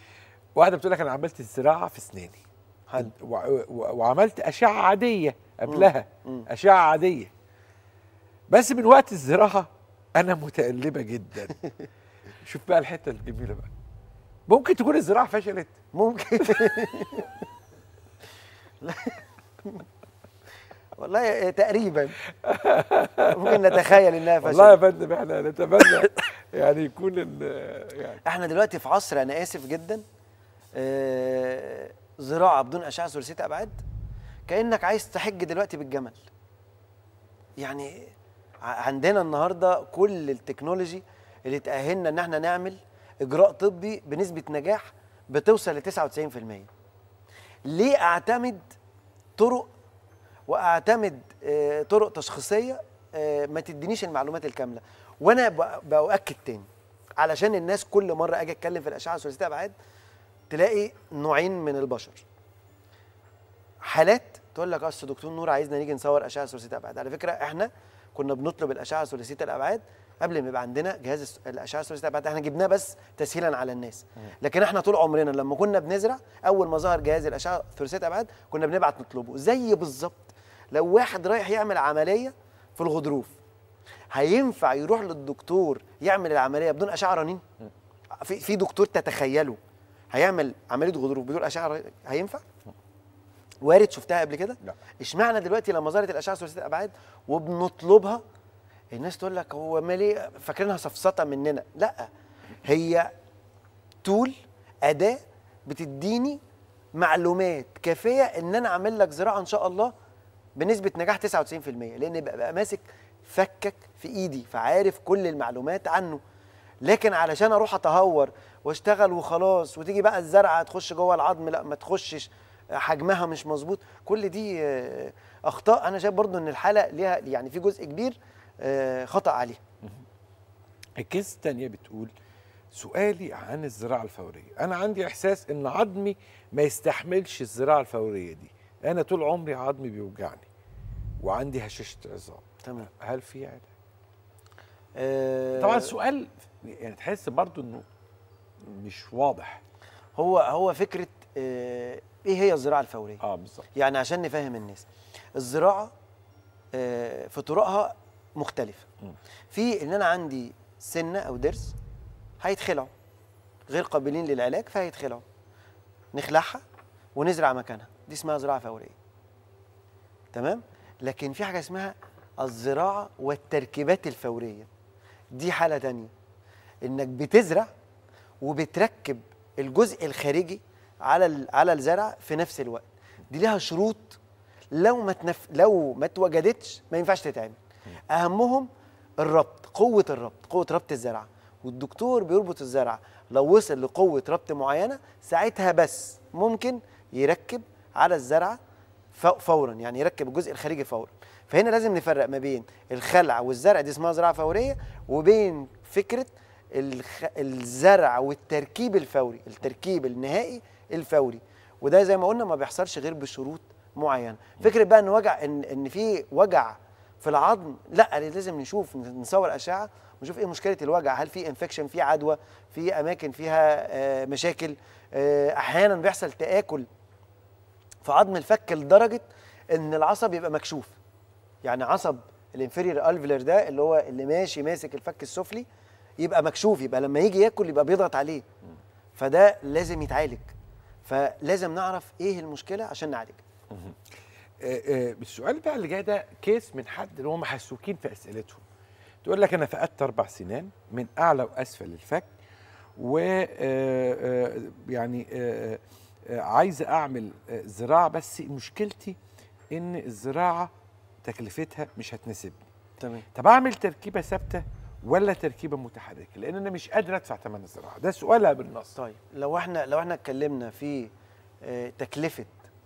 واحده بتقول لك انا عملت الزراعه في اسناني حلو و... و... وعملت اشعه عاديه قبلها مم. اشعه عاديه بس من وقت الزراعه انا متقلبه جدا شوف بقى الحته الجميله بقى ممكن تكون الزراعه فشلت ممكن والله تقريبا ممكن نتخيل انها فشلت والله يا فندم احنا نتمنى يعني يكون ال... يعني احنا دلوقتي في عصر انا اسف جدا آه، زراعه بدون اشعه ثلاثيه ابعاد كانك عايز تحج دلوقتي بالجمل يعني ع- عندنا النهارده كل التكنولوجي اللي تاهلنا ان احنا نعمل اجراء طبي بنسبه نجاح بتوصل ل 99% ليه اعتمد طرق واعتمد آه، طرق تشخيصيه آه، ما تدينيش المعلومات الكامله وانا ب- باؤكد تاني علشان الناس كل مره اجي اتكلم في الاشعه ثلاثيه ابعاد تلاقي نوعين من البشر حالات تقول لك اصل دكتور نور عايزنا نيجي نصور اشعه ثلاثيه ابعاد على فكره احنا كنا بنطلب الاشعه ثلاثيه الابعاد قبل ما يبقى عندنا جهاز الس- الاشعه ثلاثيه الابعاد احنا جبناه بس تسهيلا على الناس لكن احنا طول عمرنا لما كنا بنزرع اول ما ظهر جهاز الاشعه ثلاثيه الابعاد كنا بنبعت نطلبه زي بالظبط لو واحد رايح يعمل عمليه في الغضروف هينفع يروح للدكتور يعمل العمليه بدون اشعه رنين في في دكتور تتخيله هيعمل عمليه غضروف بدون اشعه رنين؟ هينفع وارد شفتها قبل كده لا اشمعنى دلوقتي لما ظهرت الاشعه ثلاثيه الابعاد وبنطلبها الناس تقول لك هو مال ايه فاكرينها سفسطه مننا لا هي تول اداه بتديني معلومات كافيه ان انا اعمل لك زراعه ان شاء الله بنسبه نجاح 99% لان بقى, بقى ماسك فكك في ايدي فعارف كل المعلومات عنه لكن علشان اروح اتهور واشتغل وخلاص وتيجي بقى الزرعه تخش جوه العظم لا ما تخشش حجمها مش مظبوط كل دي آه، اخطاء انا شايف برضو ان الحاله ليها يعني في جزء كبير آه، خطا عليها الكيس الثانيه بتقول سؤالي عن الزراعه الفوريه انا عندي احساس ان عظمي ما يستحملش الزراعه الفوريه دي انا طول عمري عظمي بيوجعني وعندي هشاشه عظام تمام هل في علاج آه، طبعا السؤال يعني تحس برضو انه مش واضح هو هو فكره آه، ايه هي الزراعه الفوريه اه بالظبط يعني عشان نفهم الناس الزراعه آه، في طرقها مختلفه في ان انا عندي سنه او ضرس هيتخلعوا غير قابلين للعلاج فهيتخلعوا نخلعها ونزرع مكانها دي اسمها زراعه فوريه تمام لكن في حاجه اسمها الزراعه والتركيبات الفوريه دي حاله تانية انك بتزرع وبتركب الجزء الخارجي على ال- على الزرع في نفس الوقت دي ليها شروط لو ما تنف... لو ما اتوجدتش ما ينفعش تتعمل اهمهم الربط قوه الربط قوه ربط الزرعه والدكتور بيربط الزرعه لو وصل لقوه ربط معينه ساعتها بس ممكن يركب على الزرعه ف- فورا يعني يركب الجزء الخارجي فورا فهنا لازم نفرق ما بين الخلع والزرع دي اسمها زراعه فوريه وبين فكره الخ... الزرع والتركيب الفوري التركيب النهائي الفوري وده زي ما قلنا ما بيحصلش غير بشروط معينه فكره بقى ان وجع ان ان في وجع في العظم لا لازم نشوف نصور اشعه ونشوف ايه مشكله الوجع هل في انفكشن في عدوى في اماكن فيها آه، مشاكل آه، احيانا بيحصل تاكل في عظم الفك لدرجه ان العصب يبقى مكشوف يعني عصب الانفيرير الفيلر ده اللي هو اللي ماشي ماسك الفك السفلي يبقى مكشوف يبقى لما يجي ياكل يبقى بيضغط عليه فده لازم يتعالج فلازم نعرف ايه المشكله عشان نعالجها آه، آه، السؤال بقى اللي جاي ده كيس من حد اللي هم محسوكين في اسئلتهم تقول لك انا فقدت اربع سنان من اعلى واسفل الفك و آه، آه، يعني آه، آه، عايزه اعمل آه، زراعه بس مشكلتي ان الزراعه تكلفتها مش هتناسبني تمام طب اعمل تركيبه ثابته ولا تركيبه متحركه لان انا مش قادر ادفع ثمن الزراعه ده سؤالها بالنص طيب لو احنا لو احنا اتكلمنا في آه، تكلفه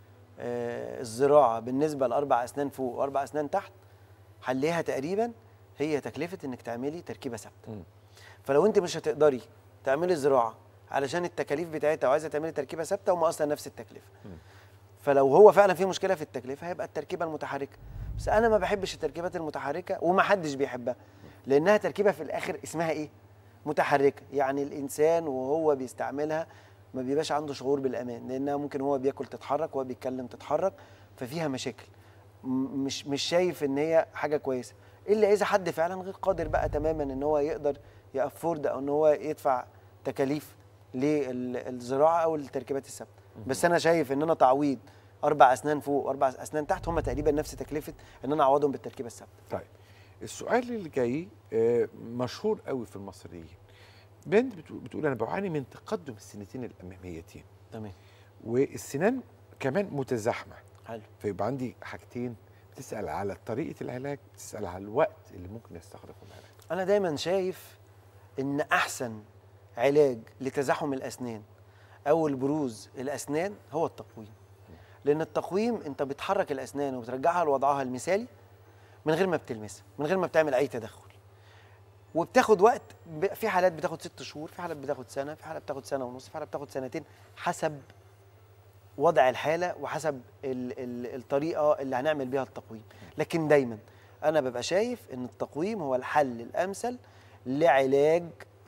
آه، الزراعه بالنسبه لاربع اسنان فوق واربع اسنان تحت حليها تقريبا هي تكلفه انك تعملي تركيبه ثابته فلو انت مش هتقدري تعملي زراعه علشان التكاليف بتاعتها وعايزه تعملي تركيبه ثابته وما اصلا نفس التكلفه فلو هو فعلا في مشكله في التكلفه هيبقى التركيبه المتحركه بس انا ما بحبش التركيبات المتحركه وما حدش بيحبها لانها تركيبه في الاخر اسمها ايه متحركه يعني الانسان وهو بيستعملها ما بيبقاش عنده شعور بالامان لانها ممكن هو بياكل تتحرك وهو بيتكلم تتحرك ففيها مشاكل م- مش مش شايف ان هي حاجه كويسه الا اذا حد فعلا غير قادر بقى تماما ان هو يقدر يافورد او ان هو يدفع تكاليف للزراعه او التركيبات الثابته بس انا شايف ان انا تعويض اربع اسنان فوق واربع اسنان تحت هم تقريبا نفس تكلفه ان انا اعوضهم بالتركيبه الثابته طيب السؤال اللي جاي آه، مشهور قوي في المصريين بنت بتقول, بتقول انا بعاني من تقدم السنتين الاماميتين تمام والسنان كمان متزاحمه حلو فيبقى عندي حاجتين بتسال على طريقه العلاج بتسال على الوقت اللي ممكن يستغرقه العلاج انا دايما شايف ان احسن علاج لتزاحم الاسنان او البروز الاسنان هو التقويم لان التقويم انت بتحرك الاسنان وبترجعها لوضعها المثالي من غير ما بتلمسها من غير ما بتعمل اي تدخل وبتاخد وقت ب- في حالات بتاخد ست شهور في حالات بتاخد سنه في حالات بتاخد سنه ونص في حالات بتاخد سنتين حسب وضع الحاله وحسب ال ال الطريقه اللي هنعمل بيها التقويم لكن دايما انا ببقى شايف ان التقويم هو الحل الامثل لعلاج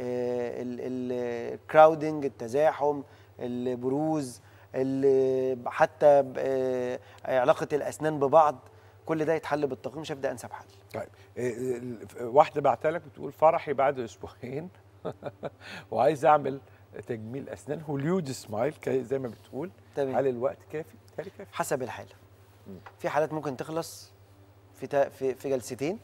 الكراودنج التزاحم البروز ال- حتى ب- آه، علاقه الاسنان ببعض كل ده يتحل بالتقويم شايف ده انسب حل طيب آه، آه، واحده بعتلك بتقول فرحي بعد اسبوعين وعايز اعمل تجميل اسنان هوليود سمايل كي- زي ما بتقول تمام. هل الوقت كافي؟ بالتالي كافي حسب الحاله في حالات ممكن تخلص في تا- في في جلستين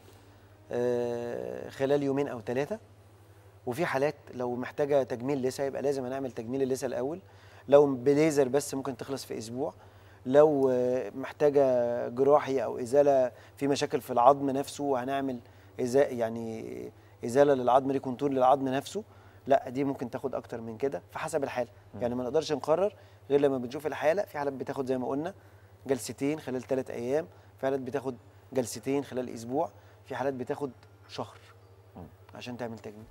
آه، خلال يومين او ثلاثه وفي حالات لو محتاجه تجميل لسه يبقى لازم هنعمل تجميل اللسه الاول لو بليزر بس ممكن تخلص في اسبوع لو آه، محتاجه جراحي او ازاله في مشاكل في العظم نفسه هنعمل إزا يعني ازاله للعظم ريكونتور للعظم نفسه لا دي ممكن تاخد اكتر من كده فحسب الحاله يعني ما نقدرش نقرر غير لما بنشوف الحاله في حالات بتاخد زي ما قلنا جلستين خلال ثلاث ايام في حالات بتاخد جلستين خلال اسبوع في حالات بتاخد شهر عشان تعمل تجميل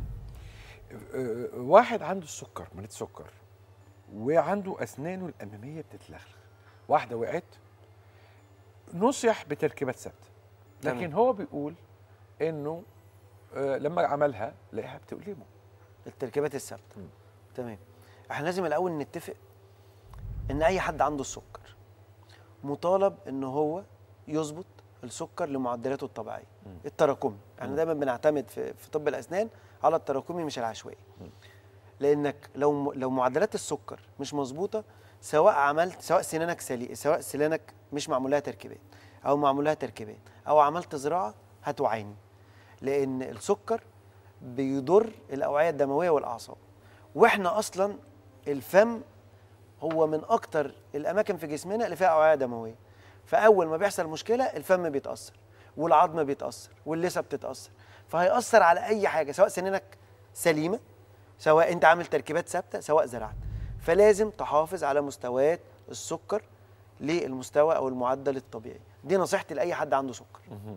آه، واحد عنده السكر مريض سكر وعنده اسنانه الاماميه بتتلخلخ واحده وقعت نصح بتركيبات ثابته لكن تمام. هو بيقول انه آه، لما عملها لقاها بتؤلمه التركيبات الثابته تمام احنا لازم الاول نتفق ان اي حد عنده السكر مطالب ان هو يظبط السكر لمعدلاته الطبيعيه التراكمي احنا دايما بنعتمد في, في طب الاسنان على التراكمي مش العشوائي لانك لو لو معدلات السكر مش مظبوطه سواء عملت سواء سنانك سلي سواء سنانك مش معمول لها تركيبات او معمول لها تركيبات او عملت زراعه هتعاني لان السكر بيضر الاوعيه الدمويه والاعصاب واحنا اصلا الفم هو من اكتر الاماكن في جسمنا اللي فيها اوعيه دمويه فاول ما بيحصل مشكله الفم بيتاثر والعظم بيتاثر واللثه بتتاثر فهيأثر على اي حاجه سواء سنانك سليمه سواء انت عامل تركيبات ثابته سواء زرعت فلازم تحافظ على مستويات السكر للمستوى او المعدل الطبيعي دي نصيحتي لاي حد عنده سكر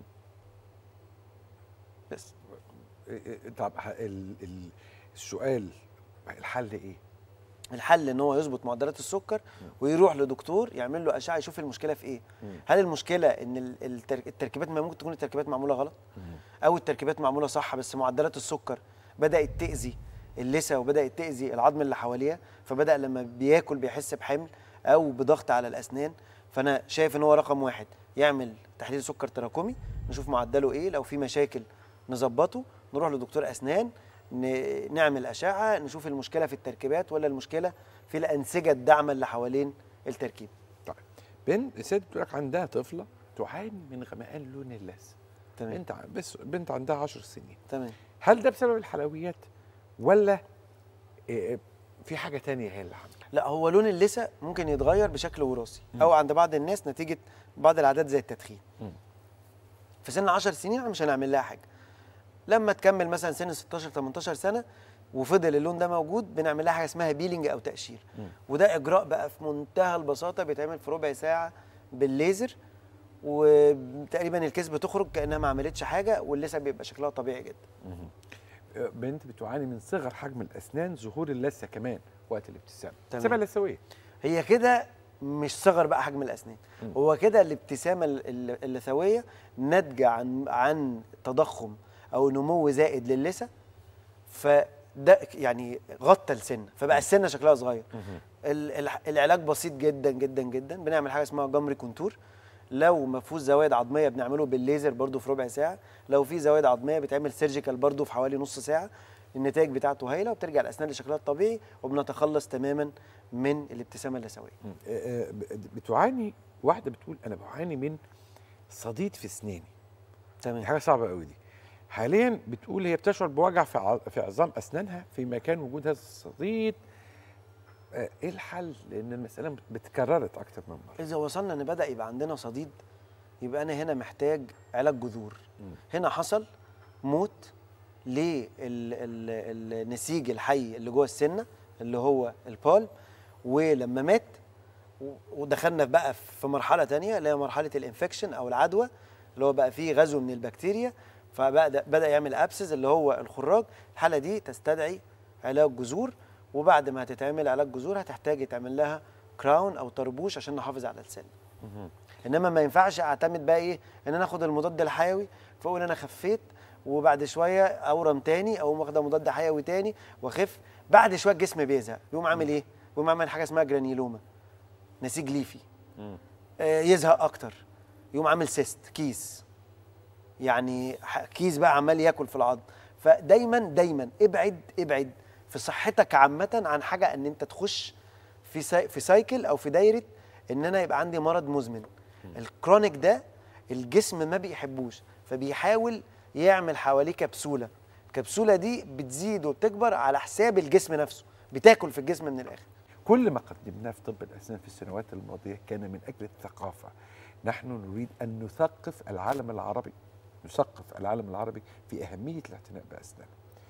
بس طب ه- ال- ال- السؤال الحل ايه؟ الحل ان هو يظبط معدلات السكر ويروح لدكتور يعمل له اشعه يشوف المشكله في ايه هل المشكله ان ال- التر- التركيبات ما ممكن تكون التركيبات معموله غلط او التركيبات معموله صح بس معدلات السكر بدات تاذي اللثه وبدات تاذي العظم اللي حواليها فبدا لما بياكل بيحس بحمل او بضغط على الاسنان فانا شايف ان هو رقم واحد يعمل تحليل سكر تراكمي نشوف معدله ايه لو في مشاكل نظبطه نروح لدكتور اسنان ن- نعمل اشعه نشوف المشكله في التركيبات ولا المشكله في الانسجه الداعمه اللي حوالين التركيب طيب بنت ست بتقول لك عندها طفله تعاني من غمقان لون اللثه تمام بنت ع- بس بنت عندها 10 سنين تمام هل ده بسبب الحلويات ولا إيه في حاجه تانية هي اللي عامله لا هو لون اللثه ممكن يتغير بشكل وراثي او عند بعض الناس نتيجه بعض العادات زي التدخين في سن 10 سنين احنا مش هنعمل لها حاجه لما تكمل مثلا سن 16 18 سنه وفضل اللون ده موجود بنعمل لها حاجه اسمها بيلينج او تقشير وده اجراء بقى في منتهى البساطه بيتعمل في ربع ساعه بالليزر وتقريبا الكيس بتخرج كانها ما عملتش حاجه واللثه بيبقى شكلها طبيعي جدا آه، بنت بتعاني من صغر حجم الاسنان ظهور اللثه كمان وقت الابتسامه تمام. سمة لثويه هي كده مش صغر بقى حجم الاسنان هو كده الابتسامه ال- ال- اللثويه ناتجه عن عن تضخم او نمو زائد للثه ده يعني غطى السنه فبقى السنه شكلها صغير ال- الع- العلاج بسيط جدا جدا جدا بنعمل حاجه اسمها جمري كونتور لو ما فيهوش زوايد عظميه بنعمله بالليزر برضو في ربع ساعه لو في زوايد عظميه بتعمل سيرجيكال برضو في حوالي نص ساعه النتائج بتاعته هايله وبترجع الاسنان لشكلها الطبيعي وبنتخلص تماما من الابتسامه اللثويه آه، آه، ب- بتعاني واحده بتقول انا بعاني من صديد في اسناني تمام دي حاجه صعبه قوي دي حاليا بتقول هي بتشعر بوجع في ع- في عظام اسنانها في مكان وجود هذا الصديد آه، ايه الحل لان المساله بت- بتكررت اكتر من مره اذا وصلنا ان بدا يبقى عندنا صديد يبقى انا هنا محتاج علاج جذور هنا حصل موت للنسيج الحي اللي جوه السنه اللي هو البالم ولما مات و- ودخلنا بقى في مرحله تانية اللي هي مرحله الانفكشن او العدوى اللي هو بقى فيه غزو من البكتيريا فبدا بدا يعمل ابسز اللي هو الخراج الحاله دي تستدعي علاج جذور وبعد ما هتتعمل علاج جذور هتحتاج يتعمل لها كراون او طربوش عشان نحافظ على السن انما ما ينفعش اعتمد بقى ايه ان انا اخد المضاد الحيوي فاقول انا خفيت وبعد شويه اورم تاني او واخده مضاد حيوي تاني واخف بعد شويه الجسم بيزهق يقوم عامل ايه يقوم عامل حاجه اسمها جرانيلوما نسيج ليفي آه يزهق اكتر يقوم عامل سيست كيس يعني ح- كيس بقى عمال ياكل في العظم فدايما دايما ابعد ابعد في صحتك عامه عن حاجه ان انت تخش في ساي في سايكل او في دايره ان انا يبقى عندي مرض مزمن الكرونيك ده الجسم ما بيحبوش فبيحاول يعمل حواليه كبسوله الكبسوله دي بتزيد وبتكبر على حساب الجسم نفسه بتاكل في الجسم من الاخر كل ما قدمناه في طب الاسنان في السنوات الماضيه كان من اجل الثقافه نحن نريد ان نثقف العالم العربي نثقف العالم العربي في اهميه الاعتناء باسنانه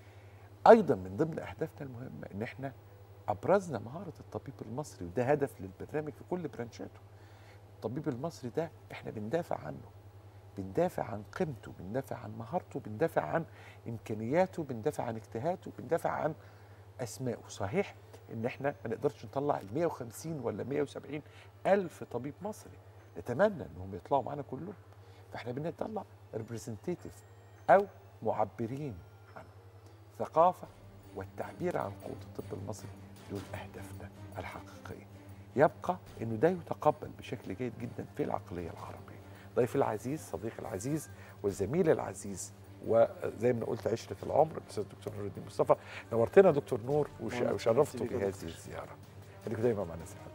ايضا من ضمن اهدافنا المهمه ان احنا ابرزنا مهاره الطبيب المصري وده هدف للبرنامج في كل برانشاته الطبيب المصري ده احنا بندافع عنه بندافع عن قيمته بندافع عن مهارته بندافع عن امكانياته بندافع عن اجتهاده بندافع عن اسمائه صحيح ان احنا ما نقدرش نطلع ال 150 ولا 170 الف طبيب مصري نتمنى انهم يطلعوا معانا كلهم فاحنا بنطلع ريبريزنتيف او معبرين عن الثقافه والتعبير عن قوه الطب المصري دول اهدافنا الحقيقيه يبقى انه ده يتقبل بشكل جيد جدا في العقليه العربيه ضيفي العزيز صديقي العزيز والزميل العزيز وزي ما قلت عشره العمر الاستاذ دكتور نور الدين مصطفى نورتنا دكتور نور وش- نورتنا. وشرفتوا ميرسي بيك يا بهذه دكتور. الزياره خليكم دايما معنا سعاده